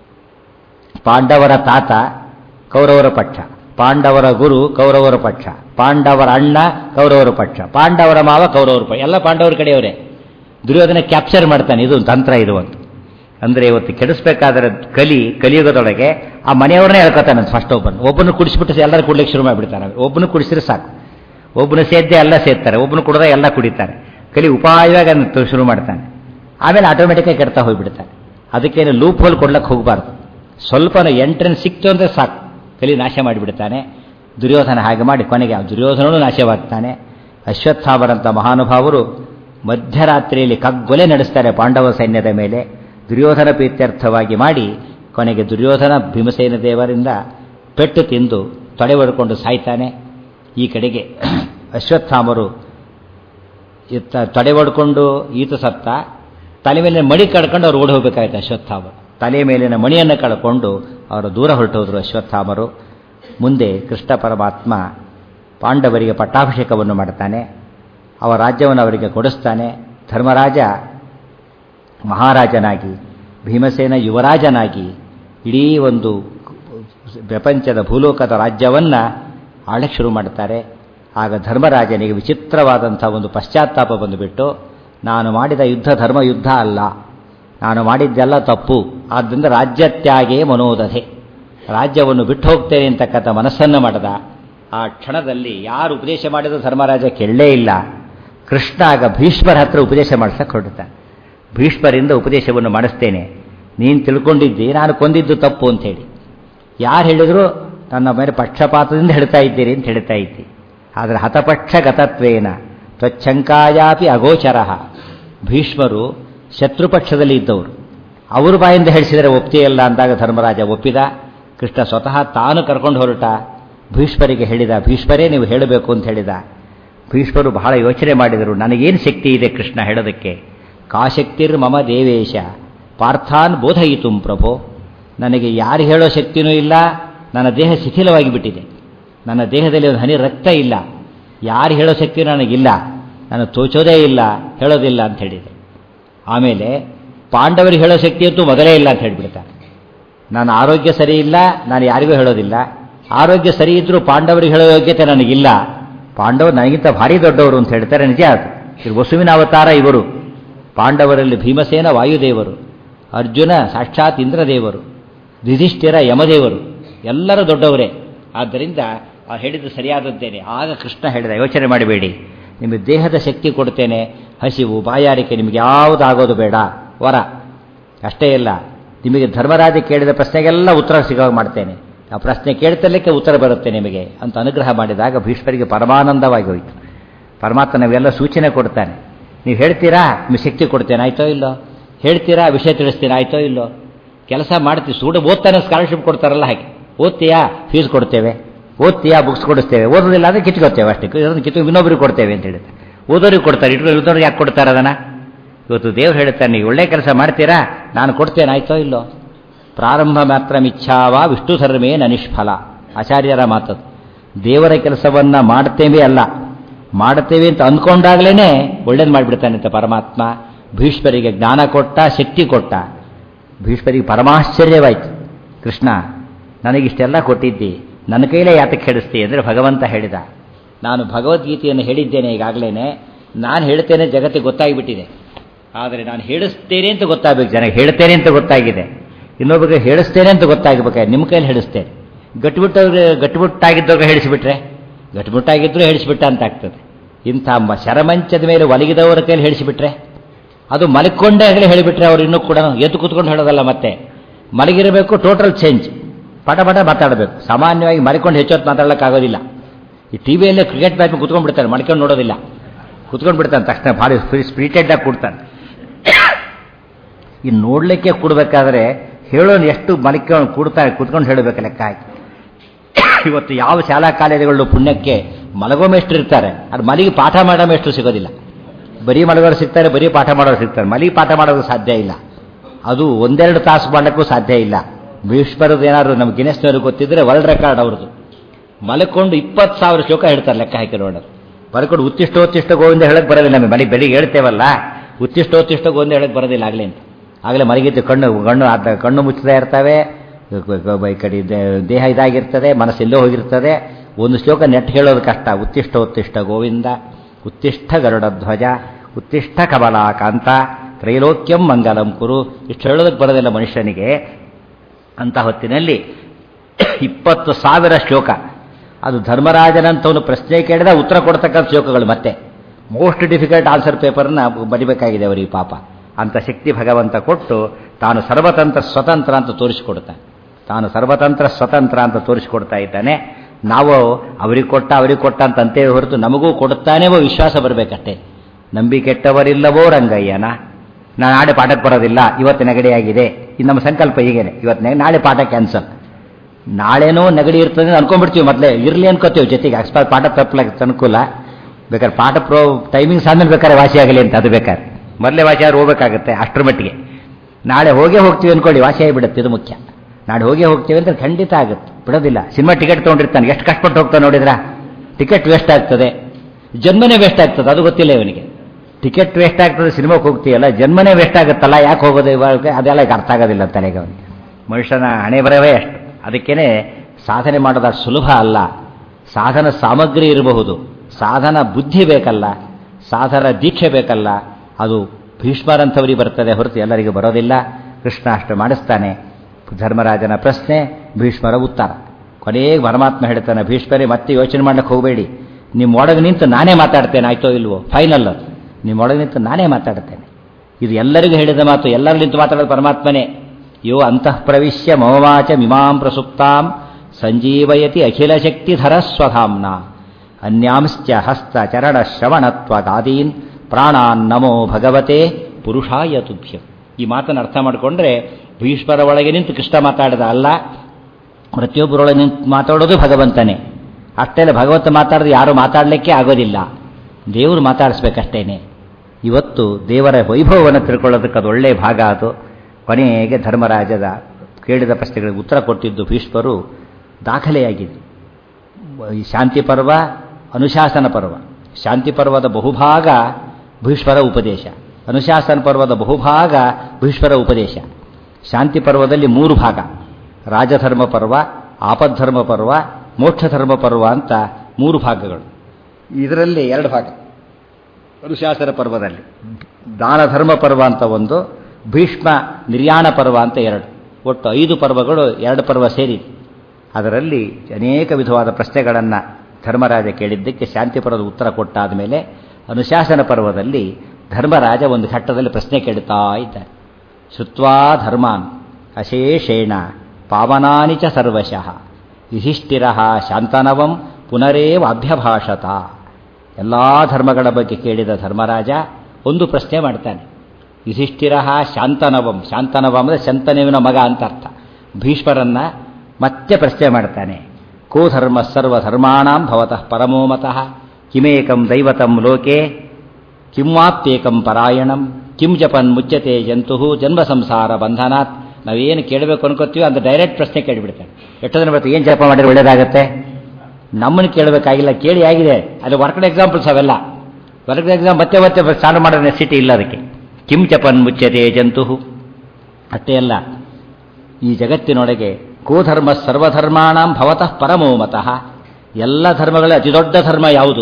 ಪಾಂಡವರ ತಾತ ಕೌರವರ ಪಕ್ಷ ಪಾಂಡವರ ಗುರು ಕೌರವರ ಪಕ್ಷ ಪಾಂಡವರ ಅಣ್ಣ ಕೌರವರ ಪಕ್ಷ ಪಾಂಡವರ ಮಾವ ಕೌರವರ ಪಕ್ಷ ಎಲ್ಲ ಪಾಂಡವರ ಕಡೆಯವರೇ ದುರ್ಯೋಧನ ಕ್ಯಾಪ್ಚರ್ ಮಾಡ್ತಾನೆ ಇದು ಒಂದು ತಂತ್ರ ಇದು ಒಂದು ಅಂದರೆ ಇವತ್ತು ಕೆಡಿಸ್ಬೇಕಾದ್ರೆ ಕಲಿ ಕಲಿಯುಗದೊಳಗೆ ಆ ಮನೆಯವ್ರನ್ನೇ ಹೇಳ್ಕೊತಾನೆ ಫಸ್ಟ್ ಒಬ್ಬನು ಒಬ್ಬನು ಕುಡಿಸ್ಬಿಟ್ಟು ಎಲ್ಲರೂ ಕುಡ್ಲಿಕ್ಕೆ ಶುರು ಮಾಡಿಬಿಡ್ತಾನೆ ಒಬ್ಬನು ಕುಡಿಸಿದ್ರೆ ಸಾಕು ಒಬ್ಬನು ಸೇದ್ದೆ ಎಲ್ಲ ಸೇರ್ತಾರೆ ಒಬ್ಬನು ಕುಡಿದ್ರೆ ಎಲ್ಲ ಕುಡಿತಾರೆ ಕಲಿ ಉಪಾಯವಾಗಿ ಅದನ್ನು ಶುರು ಮಾಡ್ತಾನೆ ಆಮೇಲೆ ಆಟೋಮೆಟಿಕ್ಕಾಗಿ ಕೆಡ್ತಾ ಹೋಗ್ಬಿಡ್ತಾನೆ ಅದಕ್ಕೇನು ಲೂಪ್ ಹೋಲ್ ಕೊಡ್ಲಕ್ಕೆ ಹೋಗಬಾರ್ದು ಸ್ವಲ್ಪ ಎಂಟ್ರೆನ್ಸ್ ಸಿಕ್ತು ಅಂದರೆ ಸಾಕು ಕಲಿ ನಾಶ ಮಾಡಿಬಿಡ್ತಾನೆ ದುರ್ಯೋಧನ ಹಾಗೆ ಮಾಡಿ ಕೊನೆಗೆ ಆ ದುರ್ಯೋಧನನು ನಾಶವಾಗ್ತಾನೆ ಅಶ್ವತ್ಥಾಮರಂಥ ಮಹಾನುಭಾವರು ಮಧ್ಯರಾತ್ರಿಯಲ್ಲಿ ಕಗ್ಗೊಲೆ ನಡೆಸ್ತಾರೆ ಪಾಂಡವ ಸೈನ್ಯದ ಮೇಲೆ ದುರ್ಯೋಧನ ಪ್ರೀತ್ಯರ್ಥವಾಗಿ ಮಾಡಿ ಕೊನೆಗೆ ದುರ್ಯೋಧನ ಭೀಮಸೇನ ದೇವರಿಂದ ಪೆಟ್ಟು ತಿಂದು ತೊಡೆ ಹೊಡ್ಕೊಂಡು ಸಾಯ್ತಾನೆ ಈ ಕಡೆಗೆ ಅಶ್ವತ್ಥಾಮರು ಇತ್ತ ತೊಡೆ ಹೊಡ್ಕೊಂಡು ಈತ ಸತ್ತ ತಲೆ ಮೇಲೆ ಮಣಿ ಕಡ್ಕೊಂಡು ಅವ್ರು ಓಡಿ ಹೋಗ್ಬೇಕಾಯ್ತು ಅಶ್ವತ್ಥಾಮರು ತಲೆ ಮೇಲಿನ ಮಣಿಯನ್ನು ಕಳ್ಕೊಂಡು ಅವರು ದೂರ ಹೊರಟೋದ್ರು ಅಶ್ವತ್ಥಾಮರು ಮುಂದೆ ಕೃಷ್ಣ ಪರಮಾತ್ಮ ಪಾಂಡವರಿಗೆ ಪಟ್ಟಾಭಿಷೇಕವನ್ನು ಮಾಡ್ತಾನೆ ಅವರ ರಾಜ್ಯವನ್ನು ಅವರಿಗೆ ಕೊಡಿಸ್ತಾನೆ ಧರ್ಮರಾಜ ಮಹಾರಾಜನಾಗಿ ಭೀಮಸೇನ ಯುವರಾಜನಾಗಿ ಇಡೀ ಒಂದು ಪ್ರಪಂಚದ ಭೂಲೋಕದ ರಾಜ್ಯವನ್ನು ಆಳಕ್ಕೆ ಶುರು ಮಾಡ್ತಾರೆ ಆಗ ಧರ್ಮರಾಜನಿಗೆ ವಿಚಿತ್ರವಾದಂಥ ಒಂದು ಪಶ್ಚಾತ್ತಾಪ ಬಂದುಬಿಟ್ಟು ನಾನು ಮಾಡಿದ ಯುದ್ಧ ಧರ್ಮ ಯುದ್ಧ ಅಲ್ಲ ನಾನು ಮಾಡಿದ್ದೆಲ್ಲ ತಪ್ಪು ಆದ್ದರಿಂದ ರಾಜ್ಯತ್ಯಾಗೇ ಮನೋದಧೆ ರಾಜ್ಯವನ್ನು ಬಿಟ್ಟು ಹೋಗ್ತೇನೆ ಅಂತಕ್ಕಂಥ ಮನಸ್ಸನ್ನು ಮಾಡದ ಆ ಕ್ಷಣದಲ್ಲಿ ಯಾರು ಉಪದೇಶ ಮಾಡಿದ ಧರ್ಮರಾಜ ಕೇಳಲೇ ಇಲ್ಲ ಕೃಷ್ಣ ಆಗ ಭೀಷ್ಮರ ಹತ್ರ ಉಪದೇಶ ಮಾಡಿಸಕ್ಕೆ ಹೊರಡ್ತಾನೆ ಭೀಷ್ಮರಿಂದ ಉಪದೇಶವನ್ನು ಮಾಡಿಸ್ತೇನೆ ನೀನು ತಿಳ್ಕೊಂಡಿದ್ದಿ ನಾನು ಕೊಂದಿದ್ದು ತಪ್ಪು ಅಂತೇಳಿ ಯಾರು ಹೇಳಿದ್ರು ನನ್ನ ಮೇಲೆ ಪಕ್ಷಪಾತದಿಂದ ಹೇಳ್ತಾ ಇದ್ದೀರಿ ಅಂತ ಹೇಳ್ತಾ ಇದ್ದಿ ಆದರೆ ಹತಪಕ್ಷ ಗತತ್ವೇನ ತ್ವಚ್ಛಂಕಾಯಾಪಿ ಅಗೋಚರ ಭೀಷ್ಮರು ಶತ್ರುಪಕ್ಷದಲ್ಲಿ ಇದ್ದವರು ಅವರು ಬಾಯಿಂದ ಹೇಳಿಸಿದರೆ ಒಪ್ತಿಯಲ್ಲ ಅಂದಾಗ ಧರ್ಮರಾಜ ಒಪ್ಪಿದ ಕೃಷ್ಣ ಸ್ವತಃ ತಾನು ಕರ್ಕೊಂಡು ಹೊರಟ ಭೀಷ್ಮರಿಗೆ ಹೇಳಿದ ಭೀಷ್ಮರೇ ನೀವು ಹೇಳಬೇಕು ಅಂತ ಹೇಳಿದ ಭೀಷ್ಮರು ಬಹಳ ಯೋಚನೆ ಮಾಡಿದರು ನನಗೇನು ಶಕ್ತಿ ಇದೆ ಕೃಷ್ಣ ಹೇಳೋದಕ್ಕೆ ಕಾಶಕ್ತಿರ್ ಮಮ ದೇವೇಶ ಪಾರ್ಥಾನ್ ಬೋಧಯಿತು ಪ್ರಭೋ ನನಗೆ ಯಾರು ಹೇಳೋ ಶಕ್ತಿನೂ ಇಲ್ಲ ನನ್ನ ದೇಹ ಶಿಥಿಲವಾಗಿ ಬಿಟ್ಟಿದೆ ನನ್ನ ದೇಹದಲ್ಲಿ ಒಂದು ಹನಿ ರಕ್ತ ಇಲ್ಲ ಯಾರು ಹೇಳೋ ಶಕ್ತಿ ನನಗಿಲ್ಲ ನಾನು ತೋಚೋದೇ ಇಲ್ಲ ಹೇಳೋದಿಲ್ಲ ಅಂತ ಹೇಳಿದೆ ಆಮೇಲೆ ಪಾಂಡವರಿಗೆ ಹೇಳೋ ಶಕ್ತಿ ಅಂತೂ ಮೊದಲೇ ಇಲ್ಲ ಅಂತ ಹೇಳಿಬಿಡ್ತಾರೆ ನನ್ನ ಆರೋಗ್ಯ ಸರಿ ಇಲ್ಲ ನಾನು ಯಾರಿಗೂ ಹೇಳೋದಿಲ್ಲ ಆರೋಗ್ಯ ಸರಿ ಇದ್ದರೂ ಪಾಂಡವರಿಗೆ ಹೇಳೋ ಯೋಗ್ಯತೆ ನನಗಿಲ್ಲ ಪಾಂಡವರು ನನಗಿಂತ ಭಾರಿ ದೊಡ್ಡವರು ಅಂತ ಹೇಳ್ತಾರೆ ನಿಜ ಅದು ಇದು ವಸುವಿನ ಅವತಾರ ಇವರು ಪಾಂಡವರಲ್ಲಿ ಭೀಮಸೇನ ವಾಯುದೇವರು ಅರ್ಜುನ ಸಾಕ್ಷಾತ್ ಇಂದ್ರದೇವರು ಯುಧಿಷ್ಠಿರ ಯಮದೇವರು ಎಲ್ಲರೂ ದೊಡ್ಡವರೇ ಆದ್ದರಿಂದ ಆ ಹೇಳಿದ್ದು ಸರಿಯಾದದ್ದೇನೆ ಆಗ ಕೃಷ್ಣ ಹೇಳಿದ ಯೋಚನೆ ಮಾಡಬೇಡಿ ನಿಮಗೆ ದೇಹದ ಶಕ್ತಿ ಕೊಡ್ತೇನೆ ಹಸಿವು ಬಾಯಾರಿಕೆ ನಿಮಗೆ ಯಾವುದಾಗೋದು ಬೇಡ ವರ ಅಷ್ಟೇ ಇಲ್ಲ ನಿಮಗೆ ಧರ್ಮರಾಜ ಕೇಳಿದ ಪ್ರಶ್ನೆಗೆಲ್ಲ ಉತ್ತರ ಸಿಗೋ ಮಾಡ್ತೇನೆ ಆ ಪ್ರಶ್ನೆ ಕೇಳ್ತಲಿಕ್ಕೆ ಉತ್ತರ ಬರುತ್ತೆ ನಿಮಗೆ ಅಂತ ಅನುಗ್ರಹ ಮಾಡಿದಾಗ ಭೀಷ್ಮರಿಗೆ ಪರಮಾನಂದವಾಗಿ ಹೋಯಿತು ಪರಮಾತ್ಮ ನಾವೆಲ್ಲ ಸೂಚನೆ ಕೊಡ್ತಾನೆ ನೀವು ಹೇಳ್ತೀರಾ ನಿಮಗೆ ಶಕ್ತಿ ಕೊಡ್ತೇನೆ ಆಯ್ತೋ ಇಲ್ಲೋ ಹೇಳ್ತೀರಾ ವಿಷಯ ತಿಳಿಸ್ತೀನಿ ಆಯ್ತೋ ಇಲ್ಲೋ ಕೆಲಸ ಮಾಡ್ತೀವಿ ಸೂಡ ಓದ್ತಾನೆ ಸ್ಕಾಲರ್ಶಿಪ್ ಕೊಡ್ತಾರಲ್ಲ ಹಾಗೆ ಓದ್ತೀಯಾ ಫೀಸ್ ಕೊಡ್ತೇವೆ ಓದ್ತೀಯಾ ಬುಕ್ಸ್ ಕೊಡಿಸ್ತೇವೆ ಓದೋದಿಲ್ಲ ಅಂದರೆ ಕಿತ್ಕೋತೇವೆ ಅಷ್ಟೇ ಅದನ್ನು ಕಿತ್ತು ಇನ್ನೊಬ್ಬರಿಗೆ ಕೊಡ್ತೇವೆ ಅಂತ ಹೇಳಿದ್ರೆ ಓದೋರಿಗೆ ಕೊಡ್ತಾರೆ ಇಟ್ಟು ಇದ್ದವ್ರಿಗೆ ಯಾಕೆ ಕೊಡ್ತಾರೆ ಅದನ್ನು ಇವತ್ತು ದೇವ್ರು ಹೇಳ್ತಾನೆ ನೀವು ಒಳ್ಳೆ ಕೆಲಸ ಮಾಡ್ತೀರಾ ನಾನು ಕೊಡ್ತೇನೆ ಆಯ್ತೋ ಇಲ್ಲೋ ಪ್ರಾರಂಭ ಮಾತ್ರ ಮಿಚ್ಛಾವ ವಿಷ್ಣು ಧರ್ಮೇ ನನಿಷ್ಫಲ ಆಚಾರ್ಯರ ಮಾತದು ದೇವರ ಕೆಲಸವನ್ನ ಮಾಡ್ತೇವೆ ಅಲ್ಲ ಮಾಡ್ತೇವೆ ಅಂತ ಅಂದ್ಕೊಂಡಾಗಲೇ ಒಳ್ಳೇದು ಮಾಡಿಬಿಡ್ತಾನೆ ಅಂತ ಪರಮಾತ್ಮ ಭೀಷ್ಮರಿಗೆ ಜ್ಞಾನ ಕೊಟ್ಟ ಶಕ್ತಿ ಕೊಟ್ಟ ಭೀಷ್ಮರಿಗೆ ಪರಮಾಶ್ಚರ್ಯವಾಯಿತು ಕೃಷ್ಣ ನನಗಿಷ್ಟೆಲ್ಲ ಕೊಟ್ಟಿದ್ದಿ ನನ್ನ ಕೈಲೇ ಯಾತಕ್ಕೆ ಹೇಳಿಸ್ತಿ ಅಂದರೆ ಭಗವಂತ ಹೇಳಿದ ನಾನು ಭಗವದ್ಗೀತೆಯನ್ನು ಹೇಳಿದ್ದೇನೆ ಈಗಾಗಲೇ ನಾನು ಹೇಳ್ತೇನೆ ಜಗತ್ತಿಗೆ ಗೊತ್ತಾಗಿಬಿಟ್ಟಿದೆ ಆದರೆ ನಾನು ಹೇಳಿಸ್ತೇನೆ ಅಂತ ಗೊತ್ತಾಗಬೇಕು ಜನ ಹೇಳ್ತೇನೆ ಅಂತ ಗೊತ್ತಾಗಿದೆ ಇನ್ನೊಬ್ಬರಿಗೆ ಹೇಳಿಸ್ತೇನೆ ಅಂತ ಗೊತ್ತಾಗಬೇಕಾದ್ರೆ ನಿಮ್ಮ ಕೈಲಿ ಹೇಳಿಸ್ತೇನೆ ಗಟ್ಟಿಬಿಟ್ಟವ್ರಿಗೆ ಗಟ್ಟಿಬಿಟ್ಟಾಗಿದ್ದವ್ರಿಗೆ ಹೇಳಿಸಿಬಿಟ್ರೆ ಗಟ್ಟಿಬಿಟ್ಟಾಗಿದ್ದರೂ ಹೇಳಿಸಿಬಿಟ್ಟ ಅಂತ ಆಗ್ತದೆ ಇಂಥ ಮ ಶರಮಂಚದ ಮೇಲೆ ಒಲಗಿದವರ ಕೈಲಿ ಹೇಳಿಸಿಬಿಟ್ರೆ ಅದು ಮಲ್ಕೊಂಡಾಗಲೇ ಹೇಳಿಬಿಟ್ರೆ ಅವ್ರು ಇನ್ನೂ ಕೂಡ ಎದ್ದು ಕೂತ್ಕೊಂಡು ಹೇಳೋದಲ್ಲ ಮತ್ತೆ ಮಲಗಿರಬೇಕು ಟೋಟಲ್ ಚೇಂಜ್ ಪಟ ಪಟ ಮಾತಾಡಬೇಕು ಸಾಮಾನ್ಯವಾಗಿ ಮಲ್ಕೊಂಡು ಹೆಚ್ಚೊತ್ತು ಮಾತಾಡೋಕ್ಕಾಗೋದಿಲ್ಲ ಈ ಟಿ ವಿಯಲ್ಲೇ ಕ್ರಿಕೆಟ್ ಮ್ಯಾಚ್ ಕುತ್ಕೊಂಡು ಬಿಡ್ತಾನೆ ಮಡ್ಕೊಂಡು ನೋಡೋದಿಲ್ಲ ಕುತ್ಕೊಂಡು ಬಿಡ್ತಾನೆ ತಕ್ಷಣ ಭಾರಿ ಸ್ಪಿರಿಟೆಡ್ ಆಗಿ ಕೂಡ್ತಾನೆ ಇನ್ನು ನೋಡಲಿಕ್ಕೆ ಕೂಡಬೇಕಾದ್ರೆ ಹೇಳೋನು ಎಷ್ಟು ಮಲ್ಕೊಂಡು ಕೂಡ್ತಾರೆ ಕೂತ್ಕೊಂಡು ಹೇಳಬೇಕು ಲೆಕ್ಕ ಹಾಕಿ ಇವತ್ತು ಯಾವ ಶಾಲಾ ಕಾಲೇಜುಗಳು ಪುಣ್ಯಕ್ಕೆ ಮಲಗೋ ಮೇಷ್ಟ್ರು ಇರ್ತಾರೆ ಅದು ಮಲಗಿ ಪಾಠ ಮಾಡೋ ಮೇಷ್ಟ್ರು ಸಿಗೋದಿಲ್ಲ ಬರೀ ಮಲಗೋರು ಸಿಗ್ತಾರೆ ಬರೀ ಪಾಠ ಮಾಡೋರು ಸಿಗ್ತಾರೆ ಮಲಗಿ ಪಾಠ ಮಾಡೋದು ಸಾಧ್ಯ ಇಲ್ಲ ಅದು ಒಂದೆರಡು ತಾಸು ಮಾಡಲಿಕ್ಕೂ ಸಾಧ್ಯ ಇಲ್ಲ ಭೀಷ್ಮರದು ಏನಾದ್ರು ನಮ್ಮ ಗಿನೆಸ್ನವ್ರಿಗೆ ಗೊತ್ತಿದ್ರೆ ವರ್ಲ್ಡ್ ರೆಕಾರ್ಡ್ ಅವ್ರದ್ದು ಮಲ್ಕೊಂಡು ಇಪ್ಪತ್ತು ಸಾವಿರ ಶ್ಲೋಕ ಹೇಳ್ತಾರೆ ಲೆಕ್ಕ ಹಾಕಿ ನೋಡೋದು ಬರ್ಕೊಂಡು ಉತ್ತಿಷ್ಟ ಉತ್ತಿಷ್ಟ ಗೋವಿಂದ ಹೇಳಕ್ ಬರೋದಿಲ್ಲ ನಮಗೆ ಮನೆ ಬೆಳಿಗ್ಗೆ ಹೇಳ್ತೇವಲ್ಲ ಉತ್ತಿಷ್ಟ ಉತ್ತಿಷ್ಟ ಗೋವಿಂದ ಹೇಳಕ್ ಬರೋದಿಲ್ಲ ಆಗಲೇ ಅಂತ ಆಗಲೇ ಮಲಗಿದ್ದು ಕಣ್ಣು ಕಣ್ಣು ಅದ ಕಣ್ಣು ಮುಚ್ಚದೇ ಇರ್ತವೆ ಈ ಕಡೆ ದೇಹ ಇದಾಗಿರ್ತದೆ ಮನಸ್ಸೆಲ್ಲೋ ಹೋಗಿರ್ತದೆ ಒಂದು ಶ್ಲೋಕ ನೆಟ್ ಹೇಳೋದು ಕಷ್ಟ ಉತ್ತಿಷ್ಟ ಉತ್ತಿಷ್ಟ ಗೋವಿಂದ ಉತ್ತಿಷ್ಠ ಗರುಡಧ್ವಜ ಉತ್ತಿಷ್ಠ ಕಮಲಾಕಾಂತ ತ್ರೈಲೋಕ್ಯಂ ಮಂಗಲಂ ಕುರು ಇಷ್ಟು ಹೇಳೋದಕ್ಕೆ ಬರೋದಿಲ್ಲ ಮನುಷ್ಯನಿಗೆ ಅಂತ ಹೊತ್ತಿನಲ್ಲಿ ಇಪ್ಪತ್ತು ಸಾವಿರ ಶ್ಲೋಕ ಅದು ಧರ್ಮರಾಜನಂತವನು ಪ್ರಶ್ನೆ ಕೇಳಿದ ಉತ್ತರ ಕೊಡ್ತಕ್ಕಂಥ ಶ್ಲೋಕಗಳು ಮತ್ತೆ ಮೋಸ್ಟ್ ಡಿಫಿಕಲ್ಟ್ ಆನ್ಸರ್ ಪೇಪರ್ನ ಬರಿಬೇಕಾಗಿದೆ ಅವರಿಗೆ ಪಾಪ ಅಂತ ಶಕ್ತಿ ಭಗವಂತ ಕೊಟ್ಟು ತಾನು ಸರ್ವತಂತ್ರ ಸ್ವತಂತ್ರ ಅಂತ ತೋರಿಸಿಕೊಡ್ತಾನೆ ತಾನು ಸರ್ವತಂತ್ರ ಸ್ವತಂತ್ರ ಅಂತ ತೋರಿಸಿಕೊಡ್ತಾ ಇದ್ದಾನೆ ನಾವು ಅವ್ರಿಗೆ ಕೊಟ್ಟ ಅವ್ರಿಗೆ ಕೊಟ್ಟ ಅಂತ ಅಂತೇಳಿ ಹೊರತು ನಮಗೂ ಕೊಡುತ್ತಾನೇವೋ ವಿಶ್ವಾಸ ಬರಬೇಕಷ್ಟೇ ನಂಬಿ ಕೆಟ್ಟವರಿಲ್ಲವೋ ರಂಗಯ್ಯನ ನಾನು ನಾಳೆ ಪಾಠಕ್ಕೆ ಬರೋದಿಲ್ಲ ಇವತ್ತು ನೆಗಡಿಯಾಗಿದೆ ಇದು ನಮ್ಮ ಸಂಕಲ್ಪ ಹೀಗೇನೆ ಇವತ್ತು ನಾಳೆ ಪಾಠ ಕ್ಯಾನ್ಸಲ್ ನಾಳೆನೋ ನೆಗಡಿ ಇರ್ತದೆ ಅನ್ಕೊಂಡ್ಬಿಡ್ತೀವಿ ಮೊದಲೇ ಇರಲಿ ಅನ್ಕೋತೀವಿ ಜೊತೆಗೆ ಅಕಸ್ಮಾತ್ ಪಾಠ ತಪ್ಪಲಾಗುತ್ತೆ ಅನುಕೂಲ ಬೇಕಾದ್ರೆ ಪಾಠ ಪ್ರೋ ಟೈಮಿಂಗ್ಸ್ ಆದ್ಮೇಲೆ ಬೇಕಾದ್ರೆ ವಾಸಿ ಆಗಲಿ ಅಂತ ಅದು ಬೇಕಾದ್ರೆ ಮೊದಲೇ ವಾಸಿ ಆದ್ರೆ ಹೋಗ್ಬೇಕಾಗುತ್ತೆ ಅಷ್ಟರ ಮಟ್ಟಿಗೆ ನಾಳೆ ಹೋಗೇ ಹೋಗ್ತೀವಿ ಅನ್ಕೊಳ್ಳಿ ವಾಸಿ ಆಗಿಬಿಡುತ್ತೆ ಇದು ಮುಖ್ಯ ನಾಳೆ ಹೋಗೇ ಹೋಗ್ತೀವಿ ಅಂದ್ರೆ ಖಂಡಿತ ಆಗುತ್ತೆ ಬಿಡೋದಿಲ್ಲ ಸಿನಿಮಾ ಟಿಕೆಟ್ ತೊಗೊಂಡಿರ್ತಾನೆ ಎಷ್ಟು ಕಷ್ಟಪಟ್ಟು ಹೋಗ್ತಾನೆ ನೋಡಿದ್ರ ಟಿಕೆಟ್ ವೇಸ್ಟ್ ಆಗ್ತದೆ ಜನ್ಮನೇ ವೇಸ್ಟ್ ಆಗ್ತದೆ ಅದು ಗೊತ್ತಿಲ್ಲ ಇವನಿಗೆ ಟಿಕೆಟ್ ವೇಸ್ಟ್ ಆಗ್ತದೆ ಸಿನಿಮಾಕ್ಕೆ ಹೋಗ್ತೀಯಲ್ಲ ಜನ್ಮನೇ ವೇಸ್ಟ್ ಆಗುತ್ತಲ್ಲ ಯಾಕೆ ಹೋಗೋದು ಇವಾಗ ಅದೆಲ್ಲ ಈಗ ಅರ್ಥ ಆಗೋದಿಲ್ಲ ತಲೆಗೆ ಅವನಿಗೆ ಮನುಷ್ಯನ ಹಣೆ ಬರವೇ ಅಷ್ಟು ಅದಕ್ಕೇನೆ ಸಾಧನೆ ಮಾಡೋದು ಅಷ್ಟು ಸುಲಭ ಅಲ್ಲ ಸಾಧನ ಸಾಮಗ್ರಿ ಇರಬಹುದು ಸಾಧನ ಬುದ್ಧಿ ಬೇಕಲ್ಲ ಸಾಧನ ದೀಕ್ಷೆ ಬೇಕಲ್ಲ ಅದು ಭೀಷ್ಮರಂಥವರಿಗೆ ಬರ್ತದೆ ಹೊರತು ಎಲ್ಲರಿಗೂ ಬರೋದಿಲ್ಲ ಕೃಷ್ಣ ಅಷ್ಟು ಮಾಡಿಸ್ತಾನೆ ಧರ್ಮರಾಜನ ಪ್ರಶ್ನೆ ಭೀಷ್ಮರ ಉತ್ತರ ಕೊನೆಗೆ ಪರಮಾತ್ಮ ಹೇಳ್ತಾನೆ ಭೀಷ್ಮರೇ ಮತ್ತೆ ಯೋಚನೆ ಮಾಡಕ್ಕೆ ಹೋಗಬೇಡಿ ನಿಮ್ಮ ಒಳಗೆ ನಿಂತು ನಾನೇ ಮಾತಾಡ್ತೇನೆ ಆಯ್ತೋ ಇಲ್ವೋ ಫೈನಲ್ ಅದು ನಿಮ್ಮ ಒಳಗೆ ನಿಂತು ನಾನೇ ಮಾತಾಡ್ತೇನೆ ಇದು ಎಲ್ಲರಿಗೂ ಹೇಳಿದ ಮಾತು ಎಲ್ಲರೂ ನಿಂತು ಮಾತಾಡೋದು ಪರಮಾತ್ಮನೇ ಯೋ ಅಂತಃ ಪ್ರವಿಶ್ಯ ಮಮವಾಚ ಮಿಮಾಂ ಪ್ರಸುಪ್ತಾಂ ಸಂಜೀವಯತಿ ಅಖಿಲ ಶಕ್ತಿಧರ ಸ್ವಧಾಮ್ನ ಅನ್ಯಾಂಶ್ಚ ಹಸ್ತ ಚರಣ ಶ್ರವಣತ್ವಗಾದೀನ್ ಪ್ರಾಣಾನ್ ನಮೋ ಭಗವತೆ ಪುರುಷಾಯ ತುಭ್ಯಂ ಈ ಮಾತನ್ನು ಅರ್ಥ ಮಾಡಿಕೊಂಡ್ರೆ ಭೀಷ್ಮರ ಒಳಗೆ ನಿಂತು ಕೃಷ್ಣ ಮಾತಾಡದ ಅಲ್ಲ ಪ್ರತಿಯೊಬ್ಬರೊಳಗೆ ನಿಂತು ಮಾತಾಡೋದು ಭಗವಂತನೇ ಅಷ್ಟೆಲ್ಲ ಭಗವಂತ ಮಾತಾಡಿದ್ರೆ ಯಾರು ಮಾತಾಡಲಿಕ್ಕೆ ಆಗೋದಿಲ್ಲ ದೇವರು ಮಾತಾಡಿಸ್ಬೇಕಷ್ಟೇನೆ ಇವತ್ತು ದೇವರ ವೈಭವವನ್ನು ತಿಳ್ಕೊಳ್ಳೋದಕ್ಕೆ ಅದು ಒಳ್ಳೆಯ ಭಾಗ ಅದು ಕೊನೆಗೆ ಧರ್ಮರಾಜದ ಕೇಳಿದ ಪ್ರಶ್ನೆಗಳಿಗೆ ಉತ್ತರ ಕೊಟ್ಟಿದ್ದು ಭೀಷ್ಮರು ದಾಖಲೆಯಾಗಿದೆ ಈ ಶಾಂತಿ ಪರ್ವ ಅನುಶಾಸನ ಪರ್ವ ಶಾಂತಿ ಪರ್ವದ ಬಹುಭಾಗ ಭೀಷ್ಮರ ಉಪದೇಶ ಅನುಶಾಸನ ಪರ್ವದ ಬಹುಭಾಗ ಭೀಷ್ಮರ ಉಪದೇಶ ಶಾಂತಿ ಪರ್ವದಲ್ಲಿ ಮೂರು ಭಾಗ ರಾಜಧರ್ಮ ಪರ್ವ ಆಪದ್ಧರ್ಮ ಪರ್ವ ಮೋಕ್ಷಧರ್ಮ ಪರ್ವ ಅಂತ ಮೂರು ಭಾಗಗಳು ಇದರಲ್ಲಿ ಎರಡು ಭಾಗ ಅನುಶಾಸನ ಪರ್ವದಲ್ಲಿ ದಾನ ಧರ್ಮ ಪರ್ವ ಅಂತ ಒಂದು ಭೀಷ್ಮ ನಿರ್ಯಾಣ ಪರ್ವ ಅಂತ ಎರಡು ಒಟ್ಟು ಐದು ಪರ್ವಗಳು ಎರಡು ಪರ್ವ ಸೇರಿ ಅದರಲ್ಲಿ ಅನೇಕ ವಿಧವಾದ ಪ್ರಶ್ನೆಗಳನ್ನು ಧರ್ಮರಾಜ ಕೇಳಿದ್ದಕ್ಕೆ ಶಾಂತಿ ಪರ್ವದ ಉತ್ತರ ಕೊಟ್ಟಾದ ಮೇಲೆ ಅನುಶಾಸನ ಪರ್ವದಲ್ಲಿ ಧರ್ಮರಾಜ ಒಂದು ಘಟ್ಟದಲ್ಲಿ ಪ್ರಶ್ನೆ ಕೇಳುತ್ತಾ ಇದ್ದಾರೆ ಶ್ರುತ್ವಾ ಧರ್ಮಾನ್ ಅಶೇಷೇಣ ಪಾವನಾನಿ ಚ ಸರ್ವಶಃ ಯುಧಿಷ್ಠಿರ ಶಾಂತನವಂ ಪುನರೇವ ಅಭ್ಯಭಾಷತ ಎಲ್ಲ ಧರ್ಮಗಳ ಬಗ್ಗೆ ಕೇಳಿದ ಧರ್ಮರಾಜ ಒಂದು ಪ್ರಶ್ನೆ ಮಾಡ್ತಾನೆ ಯುಧಿಷ್ಠಿರ ಶಾಂತನವಂ ಶಾಂತನವಂ ಅಂದರೆ ಶಂತನವಿನ ಮಗ ಅಂತ ಅರ್ಥ ಭೀಷ್ಮರನ್ನ ಮತ್ತೆ ಪ್ರಶ್ನೆ ಮಾಡ್ತಾನೆ ಕೋ ಧರ್ಮ ಸರ್ವಧರ್ಮಾಣಾಂ ಭವತಃ ಪರಮೋಮತಃ ಕಿಮೇಕಂ ದೈವತಂ ಲೋಕೆ ಕಿಮ್ವಾಪ್ಯೇಕಂ ಪರಾಯಣಂ ಕಿಂ ಜಪನ್ ಮುಚ್ಚತೆ ಜಂತು ಜನ್ಮ ಸಂಸಾರ ಬಂಧನಾತ್ ನಾವೇನು ಕೇಳಬೇಕು ಅನ್ಕೋತೀವಿ ಅಂತ ಡೈರೆಕ್ಟ್ ಪ್ರಶ್ನೆ ಕೇಳಿಬಿಡ್ತಾನೆ ಎಷ್ಟು ಜನ ಬರ್ತಾರೆ ಏನು ಜಪ ಮಾಡಿದ್ರೆ ಒಳ್ಳೇದಾಗತ್ತೆ ನಮ್ಮನ್ನು ಕೇಳಬೇಕಾಗಿಲ್ಲ ಕೇಳಿ ಆಗಿದೆ ಅದು ವರ್ಕಡ್ ಎಕ್ಸಾಂಪಲ್ಸ್ ಅವೆಲ್ಲ ವರ್ಕಡ್ ಎಕ್ಸಾಮ್ ಮತ್ತೆ ಮತ್ತೆ ಸ್ಟಾರ್ಟ್ ಮಾಡೋ ನೆಸಿಟಿ ಇಲ್ಲ ಅದಕ್ಕೆ ಕಿಂ ಜಪನ್ ಮುಚ್ಚತೆ ಜಂತು ಅಷ್ಟೇ ಅಲ್ಲ ಈ ಜಗತ್ತಿನೊಳಗೆ ಗೋಧರ್ಮ ಸರ್ವಧರ್ಮಾಣಂ ಭವತಃ ಪರಮೋಮತಃ ಎಲ್ಲ ಅತಿ ಅತಿದೊಡ್ಡ ಧರ್ಮ ಯಾವುದು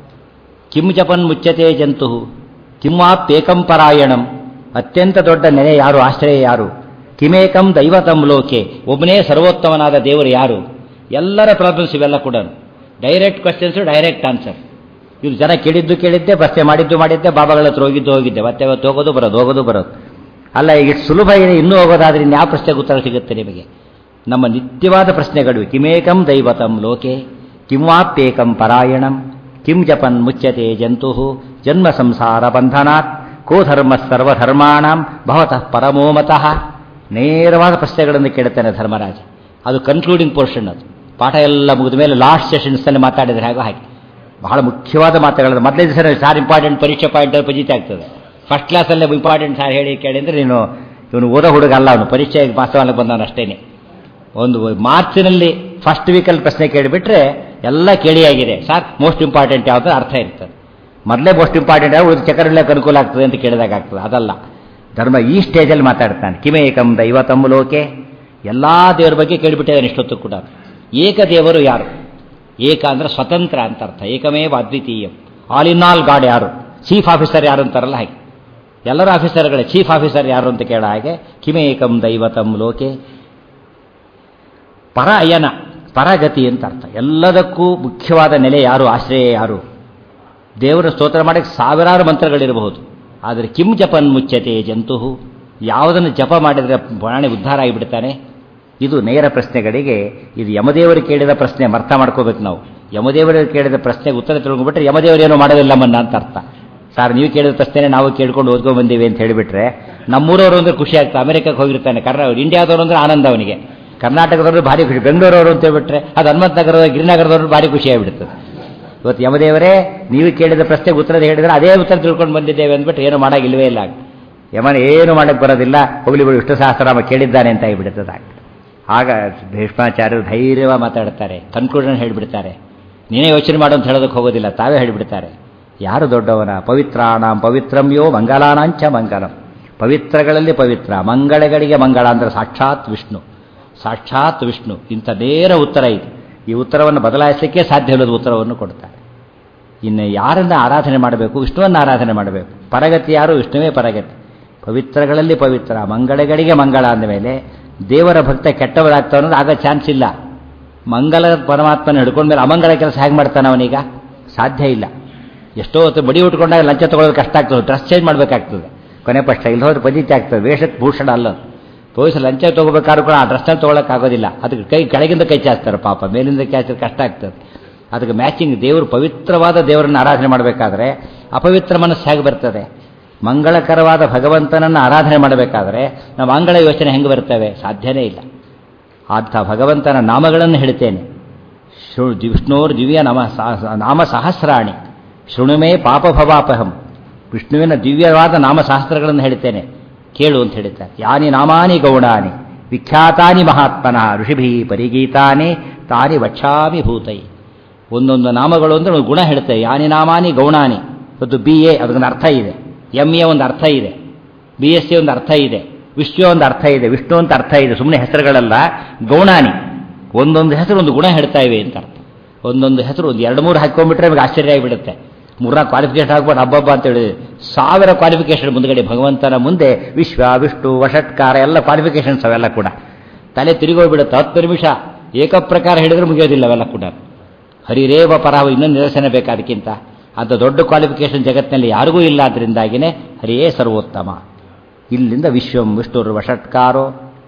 ಕಿಂ ಜಪನ್ ಮುಚ್ಚತೆ ಜಂತು ಕಿಮ್ವಾಪ್ಯೇಕಂ ಪರಾಯಣಂ ಅತ್ಯಂತ ದೊಡ್ಡ ನೆನೆ ಯಾರು ಆಶ್ರಯ ಯಾರು ಕಿಮೇಕಂ ದೈವತಂ ಲೋಕೆ ಒಬ್ಬನೇ ಸರ್ವೋತ್ತಮನಾದ ದೇವರು ಯಾರು ಎಲ್ಲರ ಪ್ರಾಬ್ಲಮ್ಸ್ ಇವೆಲ್ಲ ಕೂಡ ಡೈರೆಕ್ಟ್ ಕ್ವಶನ್ಸ್ ಡೈರೆಕ್ಟ್ ಆನ್ಸರ್ ಇವ್ರು ಜನ ಕೇಳಿದ್ದು ಕೇಳಿದ್ದೆ ಪ್ರಶ್ನೆ ಮಾಡಿದ್ದು ಮಾಡಿದ್ದೆ ಬಾಬಾಗಳ ಹತ್ರ ಹೋಗಿದ್ದು ಹೋಗಿದ್ದೆ ಮತ್ತೆ ಅವತ್ತು ಹೋಗೋದು ಬರೋದು ಹೋಗೋದು ಬರೋದು ಅಲ್ಲ ಈಗ ಇಷ್ಟು ಸುಲಭ ಇದೆ ಇನ್ನೂ ಹೋಗೋದಾದ್ರೆ ಇನ್ಯಾವ ಪ್ರಶ್ನೆಗೆ ಉತ್ತರ ಸಿಗುತ್ತೆ ನಿಮಗೆ ನಮ್ಮ ನಿತ್ಯವಾದ ಪ್ರಶ್ನೆಗಳು ಕಿಮೇಕಂ ದೈವತಂ ಲೋಕೆ ಕಿಂವಾಪ್ಯೇಕಂ ಪರಾಯಣಂ ಕಿಂ ಜಪನ್ ಮುಚ್ಯತೆ ಜಂತು ಜನ್ಮ ಸಂಸಾರ ಬಂಧನಾತ್ ಕೋ ಧರ್ಮ ಸರ್ವಧರ್ಮಾಣಂ ಭವತಃ ಪರಮೋಮತಃ ನೇರವಾದ ಪ್ರಶ್ನೆಗಳನ್ನು ಕೇಳುತ್ತಾನೆ ಧರ್ಮರಾಜ ಅದು ಕನ್ಕ್ಲೂಡಿಂಗ್ ಪೋರ್ಷನ್ ಅದು ಪಾಠ ಎಲ್ಲ ಮುಗಿದ ಮೇಲೆ ಲಾಸ್ಟ್ ಸೆಷನ್ಸ್ನಲ್ಲಿ ಮಾತಾಡಿದರೆ ಹಾಗೆ ಹಾಗೆ ಬಹಳ ಮುಖ್ಯವಾದ ಮಾತುಗಳು ಮೊದಲೇ ದಿವಸ ಸಾರ್ ಇಂಪಾರ್ಟೆಂಟ್ ಪರೀಕ್ಷೆ ಪಾಯಿಂಟ್ ಪಜಿತಿ ಆಗ್ತದೆ ಫಸ್ಟ್ ಕ್ಲಾಸಲ್ಲೇ ಇಂಪಾರ್ಟೆಂಟ್ ಸಾರ್ ಹೇಳಿ ಕೇಳಿ ಅಂದರೆ ನೀನು ಇವನು ಓದೋ ಹುಡುಗ ಅಲ್ಲ ಅವನು ಪರೀಕ್ಷೆಗೆ ಪಾಸವಾಗಿ ಬಂದವನು ಅಷ್ಟೇನೆ ಒಂದು ಮಾರ್ಚಿನಲ್ಲಿ ಫಸ್ಟ್ ವೀಕಲ್ಲಿ ಪ್ರಶ್ನೆ ಕೇಳಿಬಿಟ್ರೆ ಎಲ್ಲ ಕೇಳಿಯಾಗಿದೆ ಸರ್ ಮೋಸ್ಟ್ ಇಂಪಾರ್ಟೆಂಟ್ ಯಾವುದು ಅರ್ಥ ಇರ್ತದೆ ಮೊದಲೇ ಮೋಸ್ಟ್ ಇಂಪಾರ್ಟೆಂಟ್ ಯಾವುದು ಉಳಿದ ಚಕ್ರಲ್ಲೇ ಅನುಕೂಲ ಆಗ್ತದೆ ಅಂತ ಕೇಳಿದಾಗ ಆಗ್ತದೆ ಅದಲ್ಲ ಧರ್ಮ ಈ ಸ್ಟೇಜಲ್ಲಿ ಮಾತಾಡ್ತಾನೆ ಕಿಮೇಕಂ ದೈವತಂ ಲೋಕೆ ಎಲ್ಲ ದೇವರ ಬಗ್ಗೆ ಕೇಳಿಬಿಟ್ಟಿದ್ದಾನೆ ಇಷ್ಟೊತ್ತು ಕೂಡ ಏಕದೇವರು ಯಾರು ಏಕ ಅಂದ್ರೆ ಸ್ವತಂತ್ರ ಅಂತ ಅರ್ಥ ಏಕಮೇವ ಅದ್ವಿತೀಯಂ ಆಲ್ ಇನ್ ಆಲ್ ಗಾಡ್ ಯಾರು ಚೀಫ್ ಆಫೀಸರ್ ಯಾರು ಅಂತಾರಲ್ಲ ಹಾಗೆ ಎಲ್ಲರ ಆಫೀಸರ್ಗಳೇ ಚೀಫ್ ಆಫೀಸರ್ ಯಾರು ಅಂತ ಕೇಳ ಹಾಗೆ ಕಿಮೇಕಂ ದೈವತಂ ಲೋಕೆ ಪರ ಅಯನ ಪರಗತಿ ಅಂತ ಅರ್ಥ ಎಲ್ಲದಕ್ಕೂ ಮುಖ್ಯವಾದ ನೆಲೆ ಯಾರು ಆಶ್ರಯ ಯಾರು ದೇವರ ಸ್ತೋತ್ರ ಮಾಡಕ್ಕೆ ಸಾವಿರಾರು ಮಂತ್ರಗಳಿರಬಹುದು ಆದರೆ ಕಿಂ ಜಪನ್ ಮುಚ್ಚತೆ ಜಂತು ಯಾವುದನ್ನು ಜಪ ಮಾಡಿದರೆ ಪ್ರಾಣಿ ಉದ್ಧಾರ ಆಗಿಬಿಡ್ತಾನೆ ಇದು ನೇರ ಪ್ರಶ್ನೆಗಳಿಗೆ ಇದು ಯಮದೇವರು ಕೇಳಿದ ಪ್ರಶ್ನೆ ಅರ್ಥ ಮಾಡ್ಕೋಬೇಕು ನಾವು ಯಮದೇವರು ಕೇಳಿದ ಪ್ರಶ್ನೆಗೆ ಉತ್ತರ ತಿಳ್ಕೊಂಡ್ಬಿಟ್ರೆ ಯಮದೇವರು ಏನೋ ಮಾಡೋದಿಲ್ಲ ಮನ್ನ ಅಂತ ಅರ್ಥ ಸರ್ ನೀವು ಕೇಳಿದ ಪ್ರಶ್ನೆ ನಾವು ಕೇಳ್ಕೊಂಡು ಓದ್ಕೊಂಡು ಬಂದೀವಿ ಅಂತ ಹೇಳಿಬಿಟ್ರೆ ನಮ್ಮೂರವರು ಅಂದ್ರೆ ಖುಷಿ ಆಗ್ತದೆ ಅಮೆರಿಕಕ್ಕೆ ಹೋಗಿರ್ತಾನೆ ಕರ್ನಾಟಕ ಇಂಡಿಯಾದವರು ಅಂದ್ರೆ ಆನಂದ ಅವನಿಗೆ ಕರ್ನಾಟಕದವರು ಭಾರಿ ಖುಷಿ ಬೆಂಗಳೂರವರು ಅಂತ ಹೇಳ್ಬಿಟ್ರೆ ಅದು ಹನುಮಂತ ನಗರದ ಗಿರಿನಗರದವರು ಭಾರಿ ಖುಷಿ ಆಗಿಬಿಡ್ತದೆ ಇವತ್ತು ಯಮದೇವರೇ ನೀವು ಕೇಳಿದ ಪ್ರಶ್ನೆಗೆ ಉತ್ತರ ಹೇಳಿದ್ರೆ ಅದೇ ಉತ್ತರ ತಿಳ್ಕೊಂಡು ಬಂದಿದ್ದೇವೆ ಅಂದ್ಬಿಟ್ಟು ಏನು ಮಾಡೋಗಿಲ್ವೇ ಇಲ್ಲ ಯಮನ ಏನು ಮಾಡಕ್ಕೆ ಬರೋದಿಲ್ಲ ಹೋಗ್ಲಿ ಬಿಡು ವಿಷ್ಣು ಸಹಸ್ರನಾಮ ಕೇಳಿದ್ದಾನೆ ಅಂತ ಆಗಿಬಿಡುತ್ತದೆ ಆಗ ಭೀಷ್ಮಾಚಾರ್ಯರು ಧೈರ್ಯವಾಗಿ ಮಾತಾಡ್ತಾರೆ ಕನ್ಕ್ಲೂಷನ್ ಹೇಳಿಬಿಡ್ತಾರೆ ನೀನೇ ಯೋಚನೆ ಮಾಡು ಅಂತ ಹೇಳೋದಕ್ಕೆ ಹೋಗೋದಿಲ್ಲ ತಾವೇ ಹೇಳಿಬಿಡ್ತಾರೆ ಯಾರು ದೊಡ್ಡವನ ಪವಿತ್ರಾಣಾಂ ಪವಿತ್ರಮ್ಯೋ ಮಂಗಲಾನಾಂಚ ಮಂಗಲಂ ಪವಿತ್ರಗಳಲ್ಲಿ ಪವಿತ್ರ ಮಂಗಳಗಳಿಗೆ ಮಂಗಳ ಅಂದರೆ ಸಾಕ್ಷಾತ್ ವಿಷ್ಣು ಸಾಕ್ಷಾತ್ ವಿಷ್ಣು ಇಂಥ ನೇರ ಉತ್ತರ ಇದೆ ಈ ಉತ್ತರವನ್ನು ಬದಲಾಯಿಸಲಿಕ್ಕೆ ಸಾಧ್ಯ ಇಲ್ಲದ ಉತ್ತರವನ್ನು ಕೊಡ್ತಾರೆ ಇನ್ನು ಯಾರನ್ನ ಆರಾಧನೆ ಮಾಡಬೇಕು ವಿಷ್ಣುವನ್ನು ಆರಾಧನೆ ಮಾಡಬೇಕು ಪರಗತಿ ಯಾರು ವಿಷ್ಣುವೇ ಪರಗತಿ ಪವಿತ್ರಗಳಲ್ಲಿ ಪವಿತ್ರ ಮಂಗಳಗಳಿಗೆ ಮಂಗಳ ಅಂದಮೇಲೆ ದೇವರ ಭಕ್ತ ಕೆಟ್ಟವರಾಗ್ತಾವ ಅನ್ನೋದು ಆಗ ಚಾನ್ಸ್ ಇಲ್ಲ ಮಂಗಲ ಪರಮಾತ್ಮನ ಹಿಡ್ಕೊಂಡ ಮೇಲೆ ಅಮಂಗಳ ಕೆಲಸ ಹೇಗೆ ಮಾಡ್ತಾನೆ ಅವನೀಗ ಸಾಧ್ಯ ಇಲ್ಲ ಎಷ್ಟೋ ಹೊತ್ತು ಬಡಿ ಉಟ್ಕೊಂಡಾಗ ಲಂಚ ತಗೊಳ್ಳೋದು ಕಷ್ಟ ಆಗ್ತದೆ ಡ್ರೆಸ್ ಚೇಂಜ್ ಮಾಡಬೇಕಾಗ್ತದೆ ಕೊನೆ ಪಕ್ಷ ಇಲ್ಲಿ ಹೋದ್ರೆ ಪಜಿತಿ ಆಗ್ತದೆ ವೇಷಕ್ಕೆ ಭೂಷಣ ಅಲ್ಲ ಪೊಲೀಸ್ ಲಂಚ ತಗೋಬೇಕಾದ್ರೂ ಕೂಡ ಆ ಡ್ರೆಸ್ನಲ್ಲಿ ತೊಗೊಳಕ್ಕಾಗೋದಿಲ್ಲ ಅದಕ್ಕೆ ಕೈ ಕೆಳಗಿಂದ ಕೈ ಚಾಚ್ತಾರೆ ಪಾಪ ಮೇಲಿಂದ ಚಾಚಿದ್ರೆ ಕಷ್ಟ ಆಗ್ತದೆ ಅದಕ್ಕೆ ಮ್ಯಾಚಿಂಗ್ ದೇವರು ಪವಿತ್ರವಾದ ದೇವರನ್ನು ಆರಾಧನೆ ಮಾಡಬೇಕಾದ್ರೆ ಅಪವಿತ್ರ ಮನಸ್ಸು ಹೇಗೆ ಬರ್ತದೆ ಮಂಗಳಕರವಾದ ಭಗವಂತನನ್ನು ಆರಾಧನೆ ಮಾಡಬೇಕಾದ್ರೆ ನಾವು ಮಂಗಳ ಯೋಚನೆ ಹೆಂಗೆ ಬರ್ತವೆ ಸಾಧ್ಯನೇ ಇಲ್ಲ ಅಂಥ ಭಗವಂತನ ನಾಮಗಳನ್ನು ಹೇಳ್ತೇನೆ ಶೃ ವಿಷ್ಣೋರ್ ದಿವ್ಯ ನಮ ನಾಮ ಸಹಸ್ರಾಣಿ ಶೃಣುಮೇ ಪಾಪಭವಾಪಹಂ ವಿಷ್ಣುವಿನ ದಿವ್ಯವಾದ ನಾಮಶಾಸ್ತ್ರಗಳನ್ನು ಹೇಳ್ತೇನೆ ಕೇಳು ಅಂತ ಹೇಳಿದ್ದಾರೆ ಯಾನಿ ನಾಮಾನಿ ಗೌಣಾನಿ ವಿಖ್ಯಾತಾನಿ ಮಹಾತ್ಮನಃ ಋಷಿಭಿ ಪರಿಗೀತಾನಿ ತಾನಿ ವಕ್ಷಾಮಿ ಭೂತೈ ಒಂದೊಂದು ನಾಮಗಳು ಅಂದರೆ ಒಂದು ಗುಣ ಹೇಳ್ತೇವೆ ಯಾನಿ ನಾಮಾನಿ ಗೌಣಾನಿ ಇವತ್ತು ಬಿ ಎ ಅದಕ್ಕೊಂದು ಅರ್ಥ ಇದೆ ಎಮ್ ಎ ಒಂದು ಅರ್ಥ ಇದೆ ಬಿ ಎಸ್ ಸಿ ಒಂದು ಅರ್ಥ ಇದೆ ವಿಶ್ವ ಒಂದು ಅರ್ಥ ಇದೆ ವಿಷ್ಣು ಅಂತ ಅರ್ಥ ಇದೆ ಸುಮ್ಮನೆ ಹೆಸರುಗಳಲ್ಲ ಗೌಣಾನಿ ಒಂದೊಂದು ಹೆಸರು ಒಂದು ಗುಣ ಹೇಳ್ತಾ ಇವೆ ಅಂತ ಅರ್ಥ ಒಂದೊಂದು ಹೆಸರು ಒಂದು ಎರಡು ಮೂರು ಹಾಕೊಂಡ್ಬಿಟ್ರೆ ನಮಗೆ ಆಶ್ಚರ್ಯ ಆಗಿಬಿಡುತ್ತೆ ಮೂರ್ನಾಲ್ಕು ಕ್ವಾಲಿಫಿಕೇಶನ್ ಹಾಕ್ಬೋದು ಹಬ್ಬಬ್ಬ ಅಂತೇಳಿ ಸಾವಿರ ಕ್ವಾಲಿಫಿಕೇಶನ್ ಮುಂದಗಡೆ ಭಗವಂತನ ಮುಂದೆ ವಿಶ್ವ ವಿಷ್ಣು ವಷಟ್ಕಾರ ಎಲ್ಲ ಕ್ವಾಲಿಫಿಕೇಶನ್ಸ್ ಅವೆಲ್ಲ ಕೂಡ ತಲೆ ತಿರುಗೋಗ್ಬಿಡುತ್ತೆ ಹತ್ತು ನಿಮಿಷ ಏಕಪ್ರಕಾರ ಹೇಳಿದ್ರೆ ಮುಗಿಯೋದಿಲ್ಲ ಅವೆಲ್ಲ ಕೂಡ ಹರಿರೇವ ಪರಾವ ಇನ್ನೊಂದು ನಿದರ್ಶನ ಬೇಕಾದಕ್ಕಿಂತ ಅಂತ ದೊಡ್ಡ ಕ್ವಾಲಿಫಿಕೇಶನ್ ಜಗತ್ತಿನಲ್ಲಿ ಯಾರಿಗೂ ಇಲ್ಲ ಅದರಿಂದಾಗಿನೇ ಹರಿಯೇ ಸರ್ವೋತ್ತಮ ಇಲ್ಲಿಂದ ವಿಶ್ವಂ ವಿಷ್ಣುರ್ ವಷಟ್ಕಾರೋ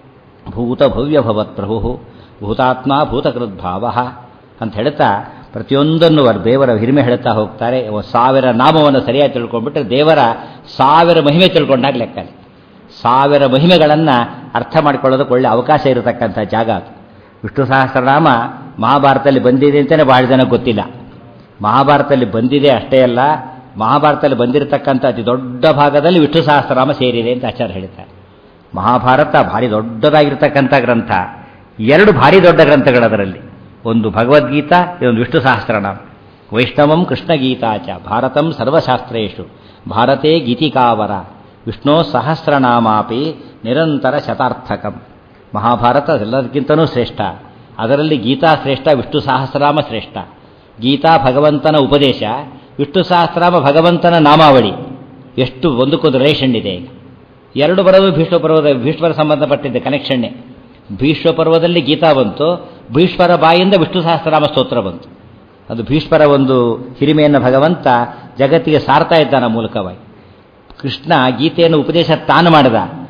ಭೂತ ಭವ್ಯ ಭವತ್ ಪ್ರಭು ಭೂತಾತ್ಮ ಭೂತಕೃದ್ಭಾವ ಅಂತ ಹೇಳ್ತಾ ಪ್ರತಿಯೊಂದನ್ನು ಅವರು ದೇವರ ಹಿರಿಮೆ ಹೇಳ್ತಾ ಹೋಗ್ತಾರೆ ಸಾವಿರ ನಾಮವನ್ನು ಸರಿಯಾಗಿ ತಿಳ್ಕೊಂಡ್ಬಿಟ್ರೆ ದೇವರ ಸಾವಿರ ಮಹಿಮೆ ತಿಳ್ಕೊಂಡಾಗ ಲೆಕ್ಕ ಸಾವಿರ ಮಹಿಮೆಗಳನ್ನು ಅರ್ಥ ಮಾಡಿಕೊಳ್ಳೋದಕ್ಕೆ ಒಳ್ಳೆ ಅವಕಾಶ ಇರತಕ್ಕಂಥ ಜಾಗ ಅದು ವಿಷ್ಣು ಸಹಸ್ರನಾಮ ಮಹಾಭಾರತದಲ್ಲಿ ಬಂದಿದೆ ಅಂತಲೇ ಭಾಳ ಜನ ಗೊತ್ತಿಲ್ಲ ಮಹಾಭಾರತದಲ್ಲಿ ಬಂದಿದೆ ಅಷ್ಟೇ ಅಲ್ಲ ಮಹಾಭಾರತದಲ್ಲಿ ಬಂದಿರತಕ್ಕಂಥ ಅತಿ ದೊಡ್ಡ ಭಾಗದಲ್ಲಿ ವಿಷ್ಣು ಸಹಸ್ರನಾಮ ಸೇರಿದೆ ಅಂತ ಆಚಾರ್ಯ ಹೇಳ್ತಾರೆ ಮಹಾಭಾರತ ಭಾರಿ ದೊಡ್ಡದಾಗಿರ್ತಕ್ಕಂಥ ಗ್ರಂಥ ಎರಡು ಭಾರಿ ದೊಡ್ಡ ಗ್ರಂಥಗಳು ಅದರಲ್ಲಿ ಒಂದು ಭಗವದ್ಗೀತಾ ಇದೊಂದು ವಿಷ್ಣು ಸಹಸ್ರನಾಮ ವೈಷ್ಣವಂ ಕೃಷ್ಣಗೀತಾಚ ಭಾರತಂ ಸರ್ವಶಾಸ್ತ್ರೇಶು ಭಾರತೇ ಗೀತಿಕಾವರ ವಿಷ್ಣು ಸಹಸ್ರನಾಮಾಪಿ ನಿರಂತರ ಶತಾರ್ಥಕಂ ಮಹಾಭಾರತ ಎಲ್ಲದಕ್ಕಿಂತನೂ ಶ್ರೇಷ್ಠ ಅದರಲ್ಲಿ ಗೀತಾ ಶ್ರೇಷ್ಠ ವಿಷ್ಣು ಸಹಸ್ರನಾಮ ಶ್ರೇಷ್ಠ ಗೀತಾ ಭಗವಂತನ ಉಪದೇಶ ವಿಷ್ಣು ಸಹಸ್ರನಾಮ ಭಗವಂತನ ನಾಮಾವಳಿ ಎಷ್ಟು ಒಂದಕ್ಕೊಂದು ರಿಲೇಷನ್ ಇದೆ ಈಗ ಎರಡು ಬರೋದು ಭೀಷ್ಮ ಪರ್ವದ ಭೀಷ್ಮರ ಸಂಬಂಧಪಟ್ಟಿದ್ದ ಕನೆಕ್ಷನ್ನೇ ಭೀಷ್ಮ ಪರ್ವದಲ್ಲಿ ಗೀತಾ ಬಂತು ಭೀಷ್ಮರ ಬಾಯಿಂದ ವಿಷ್ಣು ಸಹಸ್ರನಾಮ ಸ್ತೋತ್ರ ಬಂತು ಅದು ಭೀಷ್ಮರ ಒಂದು ಹಿರಿಮೆಯನ್ನು ಭಗವಂತ ಜಗತ್ತಿಗೆ ಸಾರ್ತಾ ಇದ್ದಾನ ಮೂಲಕವಾಗಿ ಕೃಷ್ಣ ಗೀತೆಯನ್ನು ಉಪದೇಶ ತಾನು ಮಾಡಿದ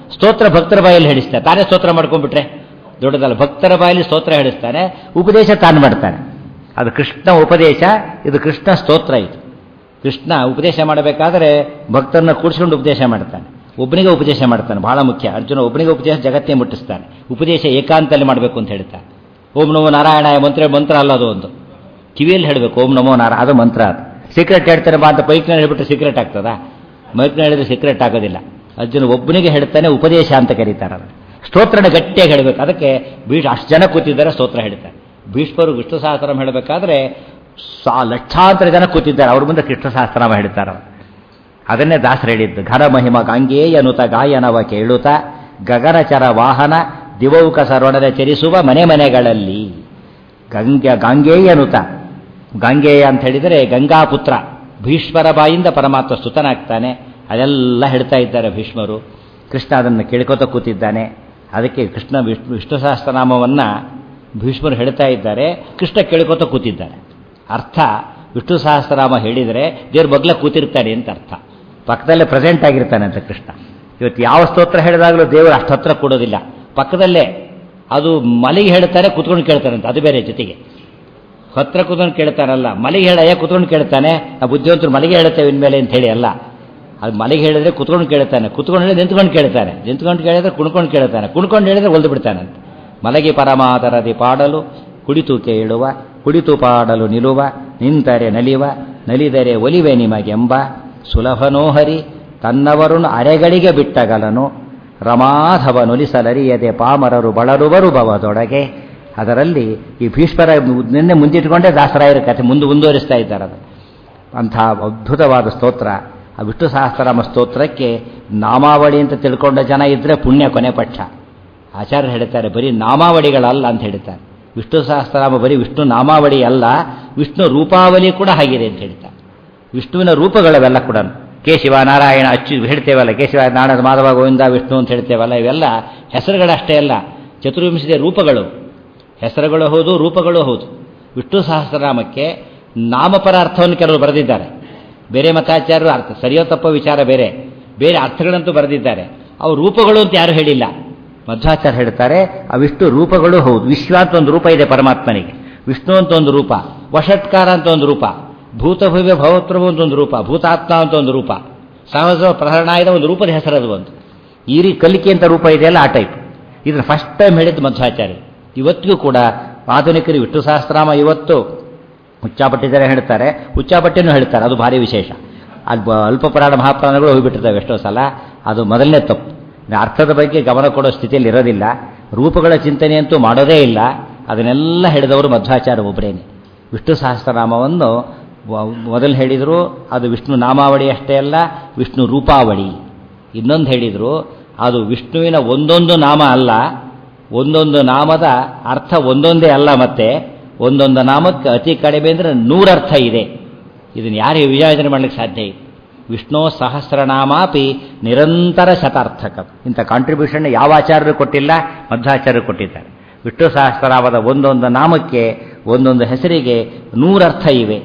ಸ್ತೋತ್ರ ಭಕ್ತರ ಬಾಯಲ್ಲಿ ಹೇಳಿಸ್ತಾನೆ ತಾನೇ ಸ್ತೋತ್ರ ಮಾಡ್ಕೊಂಡ್ಬಿಟ್ರೆ ದೊಡ್ಡದಲ್ಲ ಭಕ್ತರ ಬಾಯಲ್ಲಿ ಸ್ತೋತ್ರ ಹೇಳಿಸ್ತಾನೆ ಉಪದೇಶ ತಾನು ಮಾಡ್ತಾನೆ ಅದು ಕೃಷ್ಣ ಉಪದೇಶ ಇದು ಕೃಷ್ಣ ಸ್ತೋತ್ರ ಇದು ಕೃಷ್ಣ ಉಪದೇಶ ಮಾಡಬೇಕಾದ್ರೆ ಭಕ್ತರನ್ನ ಕೂಡಿಸ್ಕೊಂಡು ಉಪದೇಶ ಮಾಡ್ತಾನೆ ಒಬ್ಬನಿಗೆ ಉಪದೇಶ ಮಾಡ್ತಾನೆ ಬಹಳ ಮುಖ್ಯ ಅರ್ಜುನ ಒಬ್ಬನಿಗೆ ಉಪದೇಶ ಜಗತ್ತೇ ಮುಟ್ಟಿಸ್ತಾನೆ ಉಪದೇಶ ಏಕಾಂತಲ್ಲಿ ಮಾಡಬೇಕು ಅಂತ ಹೇಳ್ತಾನೆ ಓಂ ನಮೋ ನಾರಾಯಣ ಮಂತ್ರ ಮಂತ್ರ ಅಲ್ಲ ಅದು ಒಂದು ಕಿವಿಯಲ್ಲಿ ಹೇಳಬೇಕು ಓಂ ನಮೋ ನಾರಾಯಣ ಅದು ಮಂತ್ರ ಅದು ಸೀಕ್ರೆಟ್ ಹೇಳ್ತಾರೆ ಬಾ ಅಂತ ಬೈಕ್ನಲ್ಲಿ ಹೇಳ್ಬಿಟ್ಟು ಸೀಕ್ರೆಟ್ ಆಗ್ತದಾ ಮೈಕ್ನಲ್ಲಿ ಹೇಳಿದ್ರೆ ಸೀಕ್ರೆಟ್ ಆಗೋದಿಲ್ಲ ಅರ್ಜುನ ಒಬ್ಬನಿಗೆ ಹೇಳ್ತಾನೆ ಉಪದೇಶ ಅಂತ ಕರೀತಾರೆ ಅದು ಸ್ತೋತ್ರನ ಗಟ್ಟಿಯಾಗಿ ಹೇಳಬೇಕು ಅದಕ್ಕೆ ಭೀಷ್ ಅಷ್ಟು ಜನ ಕೂತಿದ್ದಾರೆ ಸ್ತೋತ್ರ ಹೇಳ್ತಾರೆ ಭೀಷ್ಮರು ವಿಷ್ಣು ಸಹಸ್ರನಾಮ ಹೇಳಬೇಕಾದ್ರೆ ಸಾ ಲಕ್ಷಾಂತರ ಜನ ಕೂತಿದ್ದಾರೆ ಅವ್ರ ಮುಂದೆ ಕೃಷ್ಣ ಸಹಸ್ರನಾಮ ಹೇಳ್ತಾರೆ ಅವರು ಅದನ್ನೇ ದಾಸರು ಹೇಳಿದ್ದು ಘನ ಮಹಿಮ ಗಾಂಗೇಯನುತ ಗಾಯನವ ಕೇಳುತ್ತ ಗಗನಚರ ವಾಹನ ದಿವೌಕ ಸರೊಡನೆ ಚರಿಸುವ ಮನೆ ಮನೆಗಳಲ್ಲಿ ಗಂಗೆ ಗಾಂಗೇಯನುತ ಗಾಂಗೇಯ ಅಂತ ಹೇಳಿದರೆ ಗಂಗಾಪುತ್ರ ಭೀಷ್ಮರ ಬಾಯಿಂದ ಪರಮಾತ್ಮ ಸ್ತುತನಾಗ್ತಾನೆ ಅದೆಲ್ಲ ಹೇಳ್ತಾ ಇದ್ದಾರೆ ಭೀಷ್ಮರು ಕೃಷ್ಣ ಅದನ್ನು ಕೇಳ್ಕೊತ ಕೂತಿದ್ದಾನೆ ಅದಕ್ಕೆ ಕೃಷ್ಣ ವಿಷ್ಣು ವಿಷ್ಣು ಸಹಸ್ರನಾಮವನ್ನು ಭೀಷ್ಮರು ಹೇಳ್ತಾ ಇದ್ದಾರೆ ಕೃಷ್ಣ ಕೇಳ್ಕೊತ ಕೂತಿದ್ದಾನೆ ಅರ್ಥ ವಿಷ್ಣು ಸಹಸ್ರನಾಮ ಹೇಳಿದರೆ ದೇವ್ರ ಬಗ್ಲ ಕೂತಿರ್ತಾನೆ ಅಂತ ಅರ್ಥ ಪಕ್ಕದಲ್ಲೇ ಪ್ರೆಸೆಂಟ್ ಆಗಿರ್ತಾನೆ ಅಂತ ಕೃಷ್ಣ ಇವತ್ತು ಯಾವ ಸ್ತೋತ್ರ ಹೇಳಿದಾಗಲೂ ದೇವರು ಅಷ್ಟು ಹತ್ರ ಕೊಡೋದಿಲ್ಲ ಪಕ್ಕದಲ್ಲೇ ಅದು ಮಲಿಗೆ ಹೇಳ್ತಾರೆ ಕುತ್ಕೊಂಡು ಕೇಳ್ತಾರಂತೆ ಅದು ಬೇರೆ ಜೊತೆಗೆ ಹತ್ರ ಕುತ್ಕೊಂಡು ಕೇಳ್ತಾನಲ್ಲ ಮಲಿಗೆ ಹೇಳ ಕುತ್ಕೊಂಡು ಕೇಳ್ತಾನೆ ನಾವು ಬುದ್ಧಿವಂತರು ಮಲಿಗೆ ಹೇಳುತ್ತೇವೆ ಇನ್ಮೇಲೆ ಅಂತ ಹೇಳಿ ಅಲ್ಲ ಅದು ಮಲಿಗೆ ಹೇಳಿದ್ರೆ ಕುತ್ಕೊಂಡು ಕೇಳ್ತಾನೆ ಕುತ್ಕೊಂಡು ಹೇಳಿದ್ರೆ ನಿಂತ್ಕೊಂಡು ಕೇಳ್ತಾನೆ ನಿಂತ್ಕೊಂಡು ಕೇಳಿದ್ರೆ ಕುಣ್ಕೊಂಡು ಕೇಳ್ತಾನೆ ಕುಣ್ಕೊಂಡು ಹೇಳಿದ್ರೆ ಒಲ್ದು ಬಿಡ್ತಾನಂತೆ ಮಲಗಿ ಪರಮಾತರದಿ ಪಾಡಲು ಕುಡಿತು ಕೇಳುವ ಕುಡಿತು ಪಾಡಲು ನಿಲುವ ನಿಂತರೆ ನಲಿವ ನಲಿದರೆ ಒಲಿವೆ ನಿಮಗೆಂಬ ಸುಲಭನೋಹರಿ ತನ್ನವರುನು ಅರೆಗಳಿಗೆ ಬಿಟ್ಟಗಲನು ರಮಾಧವನುಲಿಸಲರಿಯದೆ ಪಾಮರರು ಬಳರುವರು ಭವದೊಳಗೆ ಅದರಲ್ಲಿ ಈ ಭೀಷ್ಮರ ನಿನ್ನೆ ಮುಂದಿಟ್ಟುಕೊಂಡೇ ದಾಸರಾಯರ ಕಥೆ ಮುಂದೆ ಮುಂದುವರಿಸ್ತಾ ಇದ್ದಾರೆ ಅದು ಅಂಥ ಅದ್ಭುತವಾದ ಸ್ತೋತ್ರ ಆ ವಿಷ್ಣು ಸಹಸ್ರನಾಮ ಸ್ತೋತ್ರಕ್ಕೆ ನಾಮಾವಳಿ ಅಂತ ತಿಳ್ಕೊಂಡ ಜನ ಇದ್ದರೆ ಪುಣ್ಯ ಕೊನೆ ಪಕ್ಷ ಆಚಾರ್ಯ ಹೇಳ್ತಾರೆ ಬರೀ ನಾಮಾವಳಿಗಳಲ್ಲ ಅಂತ ಹೇಳ್ತಾರೆ ವಿಷ್ಣು ಸಹಸ್ರನಾಮ ಬರೀ ವಿಷ್ಣು ನಾಮಾವಳಿ ಅಲ್ಲ ವಿಷ್ಣು ರೂಪಾವಳಿ ಕೂಡ ಆಗಿದೆ ಅಂತ ಹೇಳ್ತಾರೆ ವಿಷ್ಣುವಿನ ರೂಪಗಳವೆಲ್ಲ ಕೂಡ ಕೇಶವ ನಾರಾಯಣ ಅಚ್ಚು ಹೇಳ್ತೇವಲ್ಲ ಕೇಶವ ನಾರಾಯಣ ಮಾಧವ ಗೋವಿಂದ ವಿಷ್ಣು ಅಂತ ಹೇಳ್ತೇವಲ್ಲ ಇವೆಲ್ಲ ಹೆಸರುಗಳಷ್ಟೇ ಅಲ್ಲ ಚತುರ್ವಿಂಶದ ರೂಪಗಳು ಹೆಸರುಗಳು ಹೌದು ರೂಪಗಳು ಹೌದು ವಿಷ್ಣು ಸಹಸ್ರನಾಮಕ್ಕೆ ನಾಮಪರ ಅರ್ಥವನ್ನು ಕೆಲವರು ಬರೆದಿದ್ದಾರೆ ಬೇರೆ ಮತಾಚಾರ್ಯರು ಅರ್ಥ ಸರಿಯೋ ತಪ್ಪೋ ವಿಚಾರ ಬೇರೆ ಬೇರೆ ಅರ್ಥಗಳಂತೂ ಬರೆದಿದ್ದಾರೆ ಅವು ರೂಪಗಳು ಅಂತ ಯಾರು ಹೇಳಿಲ್ಲ ಮಧ್ವಾಚಾರ್ಯ ಹೇಳ್ತಾರೆ ಆ ವಿಷ್ಣು ರೂಪಗಳು ಹೌದು ವಿಶ್ವ ಅಂತ ಒಂದು ರೂಪ ಇದೆ ಪರಮಾತ್ಮನಿಗೆ ವಿಷ್ಣು ಅಂತ ಒಂದು ರೂಪ ವಷತ್ಕಾರ ಅಂತ ಒಂದು ರೂಪ ಭೂತಭವ್ಯ ಭವತ್ರವ ಅಂತ ಒಂದು ರೂಪ ಭೂತಾತ್ಮ ಅಂತ ಒಂದು ರೂಪ ಸಹಜ ಪ್ರಹರಣಾಯದ ಒಂದು ರೂಪದ ಹೆಸರದು ಒಂದು ಈ ರೀತಿ ಕಲಿಕೆ ಅಂತ ರೂಪ ಇದೆಯಲ್ಲ ಆ ಟೈಪ್ ಇದನ್ನು ಫಸ್ಟ್ ಟೈಮ್ ಹೇಳಿದ್ದು ಮಧ್ವಾಚಾರ್ಯ ಇವತ್ತಿಗೂ ಕೂಡ ಆಧುನಿಕರು ವಿಷ್ಣು ಸಹಸ್ರಾಮ ಇವತ್ತು ಹುಚ್ಚಾಪಟ್ಟಿ ಜನ ಹೇಳ್ತಾರೆ ಹುಚ್ಚಾಪಟ್ಟಿನೂ ಹೇಳ್ತಾರೆ ಅದು ಭಾರಿ ವಿಶೇಷ ಅದು ಅಲ್ಪ ಪುರಾಣ ಮಹಾಪ್ರಾಣಗಳು ಹೋಗಿಬಿಟ್ಟಿರ್ತವೆ ಎಷ್ಟೋ ಸಲ ಅದು ಮೊದಲನೇ ತಪ್ಪು ಅರ್ಥದ ಬಗ್ಗೆ ಗಮನ ಕೊಡೋ ಸ್ಥಿತಿಯಲ್ಲಿ ಇರೋದಿಲ್ಲ ರೂಪಗಳ ಚಿಂತನೆ ಅಂತೂ ಮಾಡೋದೇ ಇಲ್ಲ ಅದನ್ನೆಲ್ಲ ಹೇಳಿದವರು ಮಧ್ವಾಚಾರ್ಯ ಒಬ್ಬರೇನೆ ವಿಷ್ಣು ಸಹಸ್ರನಾಮವನ್ನು ಮೊದಲು ಹೇಳಿದರು ಅದು ವಿಷ್ಣು ನಾಮಾವಳಿ ಅಷ್ಟೇ ಅಲ್ಲ ವಿಷ್ಣು ರೂಪಾವಳಿ ಇನ್ನೊಂದು ಹೇಳಿದರು ಅದು ವಿಷ್ಣುವಿನ ಒಂದೊಂದು ನಾಮ ಅಲ್ಲ ಒಂದೊಂದು ನಾಮದ ಅರ್ಥ ಒಂದೊಂದೇ ಅಲ್ಲ ಮತ್ತೆ ಒಂದೊಂದು ನಾಮಕ್ಕೆ ಅತಿ ಕಡಿಮೆ ಅಂದರೆ ನೂರರ್ಥ ಇದೆ ಇದನ್ನು ಯಾರು ವಿಚಾರಣೆ ಮಾಡಲಿಕ್ಕೆ ಸಾಧ್ಯ ಇದೆ ವಿಷ್ಣು ಸಹಸ್ರನಾಮಾಪಿ ನಿರಂತರ ಶತಾರ್ಥಕ ಇಂಥ ಕಾಂಟ್ರಿಬ್ಯೂಷನ್ ಯಾವ ಆಚಾರ್ಯರು ಕೊಟ್ಟಿಲ್ಲ ಮಧ್ವಾಚಾರ್ಯರು ಕೊಟ್ಟಿದ್ದಾರೆ ವಿಷ್ಣು ಸಹಸ್ರನಾಮದ ಒಂದೊಂದು ನಾಮಕ್ಕೆ ಒಂದೊಂದು ಹೆಸರಿಗೆ ನೂರರ್ಥ ಇವೆ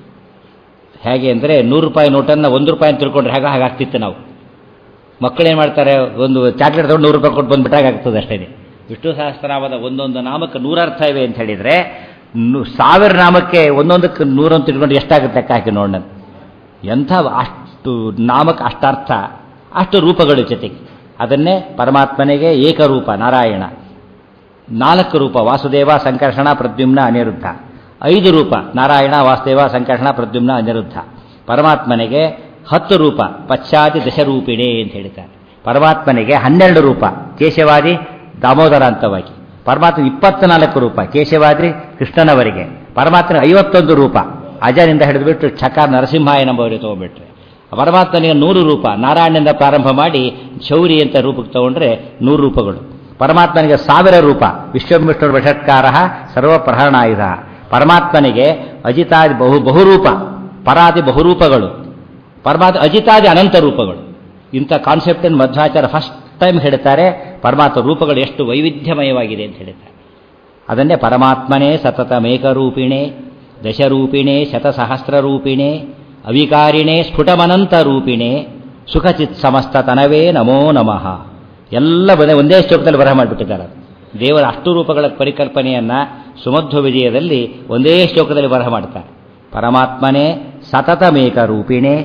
ಹೇಗೆ ಅಂದರೆ ನೂರು ರೂಪಾಯಿ ನೋಟನ್ನು ಒಂದು ರೂಪಾಯಿ ಅಂತ ತಿಳ್ಕೊಂಡ್ರೆ ಹೇಗೆ ಹಾಗಾಗ್ತಿತ್ತು ನಾವು ಮಕ್ಕಳೇನು ಮಾಡ್ತಾರೆ ಒಂದು ಚಾಕ್ಲೇಟ್ ತಗೊಂಡು ನೂರು ರೂಪಾಯಿ ಕೊಟ್ಟು ಬಂದುಬಿಟ್ಟಾಗ ಆಗ್ತದೆ ಅಷ್ಟೇ ವಿಷ್ಣು ಸಹಸ್ರನಾಮದ ಒಂದೊಂದು ನಾಮಕ್ಕೆ ನೂರರ್ಥ ಇವೆ ಅಂತ ಹೇಳಿದರೆ ಸಾವಿರ ನಾಮಕ್ಕೆ ಒಂದೊಂದಕ್ಕೆ ನೂರು ಅಂತ ತಿಳ್ಕೊಂಡು ಎಷ್ಟಾಗುತ್ತೆ ಲೆಕ್ಕ ಹಾಕಿ ನೋಡೋಣ ಎಂಥ ಅಷ್ಟು ನಾಮಕ್ಕೆ ಅಷ್ಟರ್ಥ ಅಷ್ಟು ರೂಪಗಳು ಜೊತೆಗೆ ಅದನ್ನೇ ಪರಮಾತ್ಮನಿಗೆ ಏಕರೂಪ ನಾರಾಯಣ ನಾಲ್ಕು ರೂಪ ವಾಸುದೇವ ಸಂಕರ್ಷಣ ಪ್ರದ್ಯುಮ್ನ ಅನಿರುದ್ಧ ಐದು ರೂಪ ನಾರಾಯಣ ವಾಸುದೇವ ಸಂಕರ್ಷಣ ಪ್ರದ್ಯುಮ್ನ ಅನಿರುದ್ಧ ಪರಮಾತ್ಮನಿಗೆ ಹತ್ತು ರೂಪ ಪಶ್ಚಾತಿ ದಶರೂಪಿಣಿ ಅಂತ ಹೇಳ್ತಾರೆ ಪರಮಾತ್ಮನಿಗೆ ಹನ್ನೆರಡು ರೂಪ ಕೇಶವಾದಿ ದಾಮೋದರ ಅಂತವಾಗಿ ಪರಮಾತ್ಮ ಇಪ್ಪತ್ನಾಲ್ಕು ರೂಪ ಕೇಶವಾದಿ ಕೃಷ್ಣನವರಿಗೆ ಪರಮಾತ್ಮನ ಐವತ್ತೊಂದು ರೂಪ ಅಜನಿಂದ ಹಿಡಿದುಬಿಟ್ಟು ಚಕಾರ ನರಸಿಂಹಾಯ ನಂಬವರಿಗೆ ತಗೊಂಡ್ಬಿಟ್ರೆ ಪರಮಾತ್ಮನಿಗೆ ನೂರು ರೂಪ ನಾರಾಯಣನಿಂದ ಪ್ರಾರಂಭ ಮಾಡಿ ಶೌರಿ ಅಂತ ರೂಪಕ್ಕೆ ತಗೊಂಡ್ರೆ ನೂರು ರೂಪಗಳು ಪರಮಾತ್ಮನಿಗೆ ಸಾವಿರ ರೂಪ ವಿಶ್ವಮಿಷ್ಣುರ್ ವಷತ್ಕಾರ ಸರ್ವಪ್ರಹರಣಾಯುಧ ಪರಮಾತ್ಮನಿಗೆ ಅಜಿತಾದಿ ಬಹು ಬಹುರೂಪ ಪರಾದಿ ಬಹುರೂಪಗಳು ಪರಮಾತ್ಮ ಅಜಿತಾದಿ ಅನಂತ ರೂಪಗಳು ಇಂಥ ಕಾನ್ಸೆಪ್ಟನ್ನು ಮಧ್ವಾಚಾರ ಫಸ್ಟ್ ಟೈಮ್ ಹೇಳ್ತಾರೆ ಪರಮಾತ್ಮ ರೂಪಗಳು ಎಷ್ಟು ವೈವಿಧ್ಯಮಯವಾಗಿದೆ ಅಂತ ಹೇಳ್ತಾರೆ ಅದನ್ನೇ ಪರಮಾತ್ಮನೇ ಸತತ ಮೇಕರೂಪಿಣೆ ದಶರೂಪಿಣೆ ಶತಸಹಸ್ರರೂಪಿಣೆ ಅವಿಕಾರಿಣೆ ಸ್ಫುಟಮನಂತ ರೂಪಿಣೆ ಸುಖಚಿತ್ ಸಮಸ್ತ ತನವೇ ನಮೋ ನಮಃ ಎಲ್ಲ ಬಂದೇ ಒಂದೇ ಶ್ಲೋಕದಲ್ಲಿ ಬರಹ ಮಾಡಿಬಿಟ್ಟಿದ್ದಾರೆ ದೇವರ ಅಷ್ಟು ರೂಪಗಳ ಪರಿಕಲ್ಪನೆಯನ್ನು ಸುಮಧ್ವ ವಿಜಯದಲ್ಲಿ ಒಂದೇ ಶ್ಲೋಕದಲ್ಲಿ ಬರಹ ಮಾಡ್ತಾರೆ ಪರಮಾತ್ಮನೇ ಸತತಮೇಕ ರೂಪಿಣೆ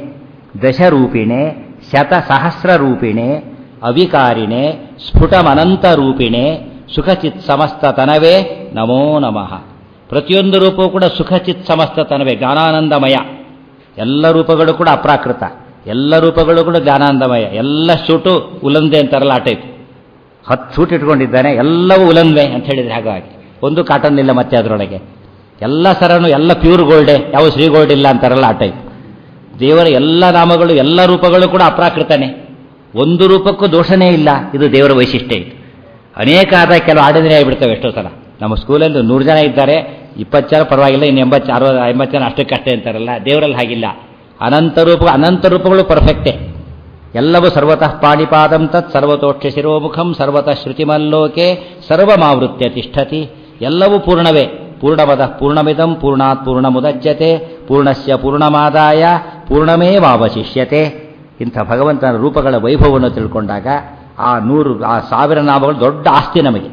ದಶರೂಪಿಣೆ ಶತ ಸಹಸ್ರ ರೂಪಿಣೆ ಅವಿಕಾರಿಣೆ ಸ್ಫುಟಮನಂತ ರೂಪಿಣೆ ಸುಖಚಿತ್ ಸಮಸ್ತ ತನವೇ ನಮೋ ನಮಃ ಪ್ರತಿಯೊಂದು ರೂಪವೂ ಕೂಡ ಸುಖಚಿತ್ ಸಮಸ್ತ ತನವೇ ಜ್ಞಾನಾನಂದಮಯ ಎಲ್ಲ ರೂಪಗಳು ಕೂಡ ಅಪ್ರಾಕೃತ ಎಲ್ಲ ರೂಪಗಳು ಕೂಡ ಜ್ಞಾನಾನಂದಮಯ ಎಲ್ಲ ಶೂಟು ಉಲ್ಲಂದೆ ಅಂತಾರಲ್ಲ ಆ ಟೈಪ್ ಹತ್ತು ಶೂಟ್ ಇಟ್ಕೊಂಡಿದ್ದಾನೆ ಎಲ್ಲವೂ ಉಲ್ಲನ್ವೆ ಅಂತ ಹೇಳಿದ್ರೆ ಹಾಗಾಗಿ ಒಂದು ಕಾಟನ್ ಇಲ್ಲ ಮತ್ತೆ ಅದರೊಳಗೆ ಎಲ್ಲ ಸರನು ಎಲ್ಲ ಪ್ಯೂರ್ ಗೋಲ್ಡೆ ಯಾವ ಶ್ರೀ ಗೋಲ್ಡ್ ಇಲ್ಲ ಅಂತಾರಲ್ಲ ಆ ಟೈಪ್ ದೇವರ ಎಲ್ಲ ನಾಮಗಳು ಎಲ್ಲ ರೂಪಗಳು ಕೂಡ ಅಪ್ರಾಕೃತನೇ ಒಂದು ರೂಪಕ್ಕೂ ದೋಷನೇ ಇಲ್ಲ ಇದು ದೇವರ ವೈಶಿಷ್ಟ್ಯ ಇದು ಅನೇಕ ಆದ ಕೆಲವು ಆಡಿದ್ರೆ ಆಗಿಬಿಡ್ತವೆ ಎಷ್ಟೋ ಸಲ ನಮ್ಮ ಸ್ಕೂಲಲ್ಲಿ ನೂರು ಜನ ಇದ್ದಾರೆ ಇಪ್ಪತ್ತು ಜನ ಪರವಾಗಿಲ್ಲ ಇನ್ನು ಎಂಬತ್ತು ಅರವತ್ತು ಎಂಬತ್ತು ಜನ ಅಷ್ಟಕ್ಕಷ್ಟೇ ಅಂತಾರಲ್ಲ ದೇವರಲ್ಲಿ ಹಾಗಿಲ್ಲ ಅನಂತ ರೂಪ ಅನಂತ ರೂಪಗಳು ಪರ್ಫೆಕ್ಟೇ ಎಲ್ಲವೂ ಸರ್ವತಃ ಪಾಣಿಪಾದಂ ತತ್ ಸರ್ವತೋಕ್ಷ ಶಿರೋಮುಖಂ ಸರ್ವತಃ ಶ್ರುತಿಮಲ್ಲೋಕೆ ಸರ್ವಮಾವೃತ್ಯ ತಿಷ್ಠತಿ ಎಲ್ಲವೂ ಪೂರ್ಣವೇ ಪೂರ್ಣಮದ ಪೂರ್ಣಮಿದಂ ಪೂರ್ಣಾತ್ ಪೂರ್ಣಮುದಜ್ಯತೆ ಪೂರ್ಣಸ್ಯ ಪೂರ್ಣಮಾದಾಯ ಪೂರ್ಣಮೇವಾವಶಿಷ್ಯತೆ ಇಂಥ ಭಗವಂತನ ರೂಪಗಳ ವೈಭವವನ್ನು ತಿಳ್ಕೊಂಡಾಗ ಆ ನೂರು ಆ ಸಾವಿರ ನಾಮಗಳು ದೊಡ್ಡ ಆಸ್ತಿ ನಮಗೆ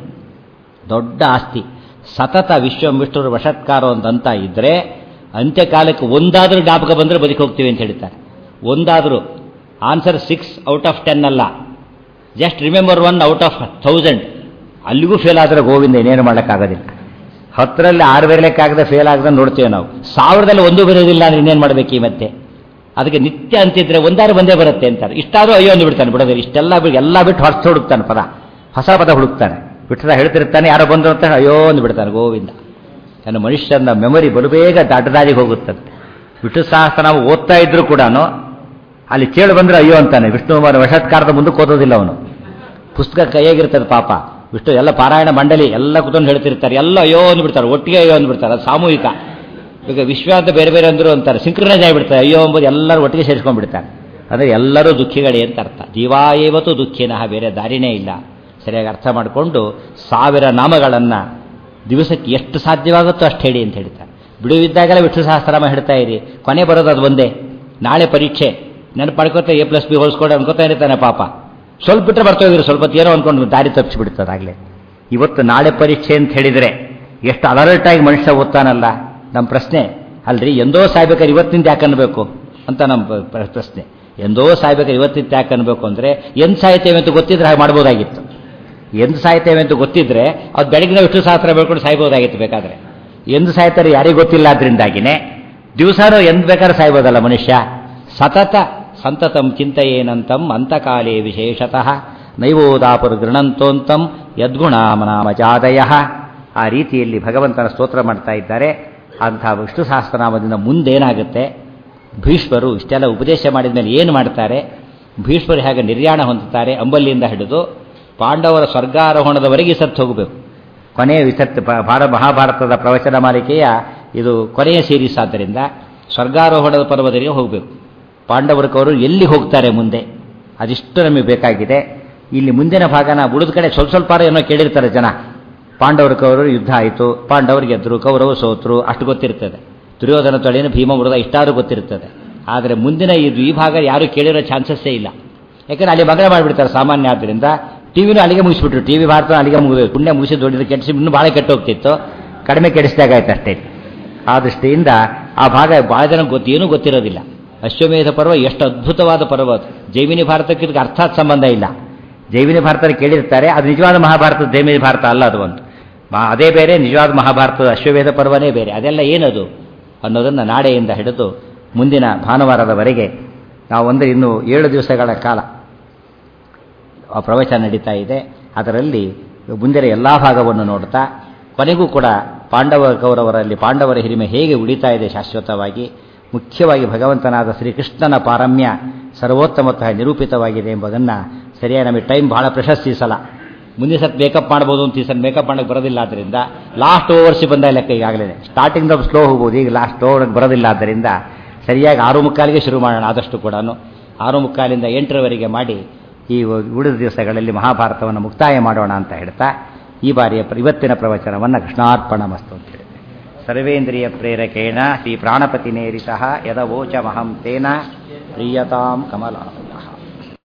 ದೊಡ್ಡ ಆಸ್ತಿ ಸತತ ವಿಶ್ವ ವಿಷ್ಣುರ ವಶತ್ಕಾರ ಅಂತ ಇದ್ದರೆ ಅಂತ್ಯಕಾಲಕ್ಕೆ ಒಂದಾದರೂ ಜ್ಞಾಪಕ ಬಂದರೆ ಬದುಕಿ ಹೋಗ್ತೀವಿ ಅಂತ ಹೇಳ್ತಾರೆ ಒಂದಾದರೂ answer six out of ten ಅಲ್ಲ just remember one out of thousand ಅಲ್ಲಿಗೂ ಫೇಲ್ ಆದರೆ ಗೋವಿಂದ ಏನೇನು ಮಾಡೋಕ್ಕಾಗೋದಿಲ್ಲ ಹತ್ತರಲ್ಲಿ ಆರು ಬೇರಲಿಕ್ಕಾಗದೆ ಫೇಲ್ ಆಗದೆ ನೋಡ್ತೀವಿ ನಾವು ಸಾವಿರದಲ್ಲಿ ಒಂದು ಬರೋದಿಲ್ಲ ಅಂದ್ರೆ ಇನ್ನೇನು ಮಾಡಬೇಕು ಈ ಮತ್ತೆ ಅದಕ್ಕೆ ನಿತ್ಯ ಅಂತಿದ್ರೆ ಒಂದಾರು ಬಂದೇ ಬರುತ್ತೆ ಅಂತಾರೆ ಇಷ್ಟಾದರೂ ಅಯ್ಯೋ ಅಂದು ಬಿಡ್ತಾನೆ ಬಿಡೋದಿಲ್ಲ ಇಷ್ಟೆಲ್ಲ ಬಿಟ್ಟು ಎಲ್ಲ ಬಿಟ್ಟು ಹೊರತು ಹುಡುಕ್ತಾನೆ ಪದ ಹೊಸ ಪದ ಹುಡುಕ್ತಾನೆ ಬಿಟ್ಟರೆ ಹೇಳ್ತಿರ್ತಾನೆ ಯಾರೋ ಬಂದರು ಅಂತ ಅಯ್ಯೋ ಅಂದು ಬಿಡ್ತಾನೆ ಗೋವಿಂದ ನನ್ನ ಮನುಷ್ಯನ ಮೆಮೊರಿ ಬಲು ಬೇಗ ದಡ್ಡದಾರಿಗೆ ಹೋಗುತ್ತದೆ ವಿಷ್ಣು ಸಹಸ್ರ ನಾವು ಓದ್ತಾ ಇದ್ರು ಕೂಡ ಅಲ್ಲಿ ಚೇಳು ಬಂದ್ರೆ ಅಯ್ಯೋ ಅಂತಾನೆ ವಿಷ್ಣು ವಶತ್ಕಾರದ ಮುಂದಕ್ಕೆ ಓದೋದಿಲ್ಲ ಅವನು ಪುಸ್ತಕ ಕೈಯಾಗಿರ್ತದೆ ಪಾಪ ವಿಷ್ಣು ಎಲ್ಲ ಪಾರಾಯಣ ಮಂಡಳಿ ಎಲ್ಲ ಕುತ್ಕೊಂಡು ಹೇಳ್ತಿರ್ತಾರೆ ಎಲ್ಲ ಅಯ್ಯೋ ಅಂದ್ಬಿಡ್ತಾರೆ ಒಟ್ಟಿಗೆ ಅಯ್ಯೋ ಅಂದ್ಬಿಡ್ತಾರೆ ಅದು ಸಾಮೂಹಿಕ ಈಗ ವಿಶ್ವ ಅಂತ ಬೇರೆ ಬೇರೆ ಅಂದರು ಅಂತಾರೆ ಸಿಂಕ್ರನೈಸ್ ಆಗಿಬಿಡ್ತಾರೆ ಅಯ್ಯೋ ಎಂಬುದು ಎಲ್ಲರೂ ಒಟ್ಟಿಗೆ ಸೇರಿಸ್ಕೊಂಡ್ಬಿಡ್ತಾರೆ ಅಂದರೆ ಎಲ್ಲರೂ ದುಃಖಿಗಳೇ ಅಂತ ಅರ್ಥ ಜೀವಾಯೇವತ್ತು ದುಃಖಿನಃ ಬೇರೆ ದಾರಿನೇ ಇಲ್ಲ ಸರಿಯಾಗಿ ಅರ್ಥ ಮಾಡಿಕೊಂಡು ಸಾವಿರ ನಾಮಗಳನ್ನು ದಿವಸಕ್ಕೆ ಎಷ್ಟು ಸಾಧ್ಯವಾಗುತ್ತೋ ಅಷ್ಟು ಹೇಳಿ ಅಂತ ಹೇಳ್ತಾರೆ ಬಿಡುವಿದ್ದಾಗಲೇ ವಿಷ್ಣು ಸಹಸ್ರನಾಮ ಹೇಳ್ತಾ ಇರಿ ಕೊನೆ ಬರೋದು ಅದು ಒಂದೇ ನಾಳೆ ಪರೀಕ್ಷೆ ನೆನಪು ಮಾಡ್ಕೋತಾ ಎ ಪ್ಲಸ್ ಬಿ ಹೋಲ್ಸ್ಕೊಂಡು ಅನ್ಕೋತಾ ಇರ್ತಾನೆ ಪಾಪ ಸ್ವಲ್ಪ ಬಿಟ್ಟರೆ ಬರ್ತೋಗಿದ್ರು ಸ್ವಲ್ಪ ಏನೋ ಅನ್ಕೊಂಡು ದಾರಿ ತಪ್ಪಿಸ್ಬಿಡ್ತದೆ ಆಗಲೇ ಇವತ್ತು ನಾಳೆ ಪರೀಕ್ಷೆ ಅಂತ ಹೇಳಿದರೆ ಎಷ್ಟು ಅಲರ್ಟಾಗಿ ಮನುಷ್ಯ ಓದ್ತಾನಲ್ಲ ನಮ್ಮ ಪ್ರಶ್ನೆ ಅಲ್ರಿ ಎಂದೋ ಸಾಯ್ಬೇಕಾದ್ರೆ ಇವತ್ತಿಂದ ಯಾಕೆ ಅನ್ಬೇಕು ಅಂತ ನಮ್ಮ ಪ್ರಶ್ನೆ ಎಂದೋ ಸಾಯ್ಬೇಕಾದ್ರೆ ಇವತ್ತಿಂದ ಯಾಕೆ ಅನ್ಬೇಕು ಅಂದರೆ ಎಂದು ಸಾಯ್ತೇವೆ ಅಂತ ಗೊತ್ತಿದ್ರೆ ಹಾಗೆ ಮಾಡ್ಬೋದಾಗಿತ್ತು ಎಂದು ಸಾಯ್ತೇವೆ ಅಂತ ಗೊತ್ತಿದ್ರೆ ಅದು ಬೆಳಗಿನ ವಿಷ್ಣು ಸಹಸ್ರ ಬೆಳ್ಕೊಂಡು ಸಾಯ್ಬೋದಾಗಿತ್ತು ಬೇಕಾದ್ರೆ ಎಂದು ಸಾಯ್ತಾರೆ ಯಾರಿಗೂ ಗೊತ್ತಿಲ್ಲ ಅದರಿಂದಾಗಿನೇ ದಿವಸನೂ ಎಂದು ಬೇಕಾದ್ರೆ ಸಾಯ್ಬೋದಲ್ಲ ಮನುಷ್ಯ ಸತತ ಸಂತತಂ ಚಿಂತೆಯೇನಂತಂ ಅಂತಕಾಲೇ ವಿಶೇಷತಃ ನೈವೋದಾಪುರ ಗೃಣಂತೋಂತಂ ಯದ್ಗುಣಾಮನಾಮಜಾದಯ ಆ ರೀತಿಯಲ್ಲಿ ಭಗವಂತನ ಸ್ತೋತ್ರ ಮಾಡ್ತಾ ಇದ್ದಾರೆ ಅಂಥ ವಿಷ್ಣು ಸಹಸ್ರನಾಮದಿಂದ ಮುಂದೇನಾಗುತ್ತೆ ಭೀಷ್ಮರು ಇಷ್ಟೆಲ್ಲ ಉಪದೇಶ ಮಾಡಿದ ಮೇಲೆ ಏನು ಮಾಡ್ತಾರೆ ಭೀಷ್ಮರು ಹೇಗೆ ನಿರ್ಯಾಣ ಹೊಂದುತ್ತಾರೆ ಅಂಬಲ್ಲಿಯಿಂದ ಹಿಡಿದು ಪಾಂಡವರ ಸ್ವರ್ಗಾರೋಹಣದವರೆಗೆ ಸತ್ತು ಹೋಗಬೇಕು ಕೊನೆಯ ವಿಸತ್ ಭಾರ ಮಹಾಭಾರತದ ಪ್ರವಚನ ಮಾಲಿಕೆಯ ಇದು ಕೊನೆಯ ಸೀರೀಸ್ ಆದ್ದರಿಂದ ಸ್ವರ್ಗಾರೋಹಣದ ಪರ್ವದರಿಗೆ ಹೋಗಬೇಕು ಪಾಂಡವರಕವರು ಎಲ್ಲಿ ಹೋಗ್ತಾರೆ ಮುಂದೆ ಅದಿಷ್ಟು ನಮಗೆ ಬೇಕಾಗಿದೆ ಇಲ್ಲಿ ಮುಂದಿನ ಭಾಗನ ಉಳಿದ ಕಡೆ ಸ್ವಲ್ಪ ಸ್ವಲ್ಪ ಏನೋ ಕೇಳಿರ್ತಾರೆ ಜನ ಪಾಂಡವರ ಕೌರವರು ಯುದ್ಧ ಆಯಿತು ಪಾಂಡವರು ಗೆದ್ದರು ಕೌರವ ಸೋತರು ಅಷ್ಟು ಗೊತ್ತಿರ್ತದೆ ದುರ್ಯೋಧನ ತೊಳೆಯನ್ನು ಭೀಮ ಮುರಿದ ಇಷ್ಟಾದರೂ ಗೊತ್ತಿರ್ತದೆ ಆದರೆ ಮುಂದಿನ ಇದು ಈ ಭಾಗ ಯಾರೂ ಕೇಳಿರೋ ಚಾನ್ಸಸ್ಸೇ ಇಲ್ಲ ಯಾಕಂದ್ರೆ ಅಲ್ಲಿ ಮಗಳ ಮಾಡಿಬಿಡ್ತಾರೆ ಸಾಮಾನ್ಯ ಆದ್ದರಿಂದ ಟಿವಿನೂ ಅಲ್ಲಿಗೆ ಮುಗಿಸ್ಬಿಟ್ರು ಟಿವಿ ಭಾರತ ಅಲ್ಲಿಗೆ ಮುಗಿದು ಪುಣ್ಯ ಮುಗಿಸಿ ದೊಡ್ಡದು ಕೆಡಿಸಿ ಇನ್ನೂ ಭಾಳ ಕೆಟ್ಟು ಹೋಗ್ತಿತ್ತು ಕಡಿಮೆ ಕೆಡಿಸಿದಾಗಾಯ್ತು ಅಷ್ಟೇ ಆ ದೃಷ್ಟಿಯಿಂದ ಆ ಭಾಗ ಭಾಳ ಜನ ಗೊತ್ತು ಏನೂ ಗೊತ್ತಿರೋದಿಲ್ಲ ಅಶ್ವಮೇಧ ಪರ್ವ ಎಷ್ಟು ಅದ್ಭುತವಾದ ಪರ್ವ ಅದು ಜೈಮಿನಿ ಭಾರತಕ್ಕೆ ಇದಕ್ಕೆ ಅರ್ಥಾತ್ ಸಂಬಂಧ ಇಲ್ಲ ಜೈಮಿನಿ ಭಾರತ ಕೇಳಿರ್ತಾರೆ ಅದು ನಿಜವಾದ ಮಹಾಭಾರತ ಜೈಮಿನಿ ಭಾರತ ಅಲ್ಲ ಅದು ಒಂದು ಅದೇ ಬೇರೆ ನಿಜವಾದ ಮಹಾಭಾರತದ ಅಶ್ವವೇಧ ಪರ್ವನೇ ಬೇರೆ ಅದೆಲ್ಲ ಏನದು ಅನ್ನೋದನ್ನು ನಾಳೆಯಿಂದ ಹಿಡಿದು ಮುಂದಿನ ಭಾನುವಾರದವರೆಗೆ ನಾವು ಅಂದರೆ ಇನ್ನು ಏಳು ದಿವಸಗಳ ಕಾಲ ಆ ಪ್ರವಚನ ನಡೀತಾ ಇದೆ ಅದರಲ್ಲಿ ಮುಂದಿನ ಎಲ್ಲ ಭಾಗವನ್ನು ನೋಡ್ತಾ ಕೊನೆಗೂ ಕೂಡ ಪಾಂಡವ ಕೌರವರಲ್ಲಿ ಪಾಂಡವರ ಹಿರಿಮೆ ಹೇಗೆ ಉಳಿತಾ ಇದೆ ಶಾಶ್ವತವಾಗಿ ಮುಖ್ಯವಾಗಿ ಭಗವಂತನಾದ ಶ್ರೀಕೃಷ್ಣನ ಪಾರಮ್ಯ ಸರ್ವೋತ್ತಮತಃ ನಿರೂಪಿತವಾಗಿದೆ ಎಂಬುದನ್ನು ಸರಿಯಾಗಿ ನಮಗೆ ಟೈಮ್ ಬಹಳ ಪ್ರಶಸ್ತಿ ಸಲ ಮುಂದಿನ ಸತ್ ಮೇಕಪ್ ಮಾಡ್ಬೋದು ಅಂತ ಈ ಸಲ ಮೇಕಪ್ ಮಾಡೋಕ್ಕೆ ಬರೋದಿಲ್ಲ ಆದ್ದರಿಂದ ಲಾಸ್ಟ್ ಓವರ್ಸಿ ಬಂದ ಲೆಕ್ಕ ಈಗಾಗಲೇ ಸ್ಟಾರ್ಟಿಂಗ್ ಸ್ಲೋ ಹೋಗ್ಬೋದು ಈಗ ಲಾಸ್ಟ್ ಓವರ್ಗೆ ಬರೋದಿಲ್ಲ ಆದ್ದರಿಂದ ಸರಿಯಾಗಿ ಆರು ಮುಕ್ಕಾಲಿಗೆ ಶುರು ಮಾಡೋಣ ಆದಷ್ಟು ಕೂಡ ಆರು ಮುಕ್ಕಾಲಿಂದ ಎಂಟರವರೆಗೆ ಮಾಡಿ ಈ ಉಳಿದ ದಿವಸಗಳಲ್ಲಿ ಮಹಾಭಾರತವನ್ನು ಮುಕ್ತಾಯ ಮಾಡೋಣ ಅಂತ ಹೇಳ್ತಾ ಈ ಬಾರಿಯ ಇವತ್ತಿನ ಪ್ರವಚನವನ್ನು ಕೃಷ್ಣಾರ್ಪಣ ಮಸ್ತು ಅಂತ ಹೇಳಿ ಸರ್ವೇಂದ್ರಿಯ ಪ್ರೇರಕೇಣ ಶ್ರೀ ಪ್ರಾಣಪತಿ ನೇರಿತ ಯದವೋಚಮಹಂ ತೇನ ಪ್ರೀಯತಾಂ ಕಮಲ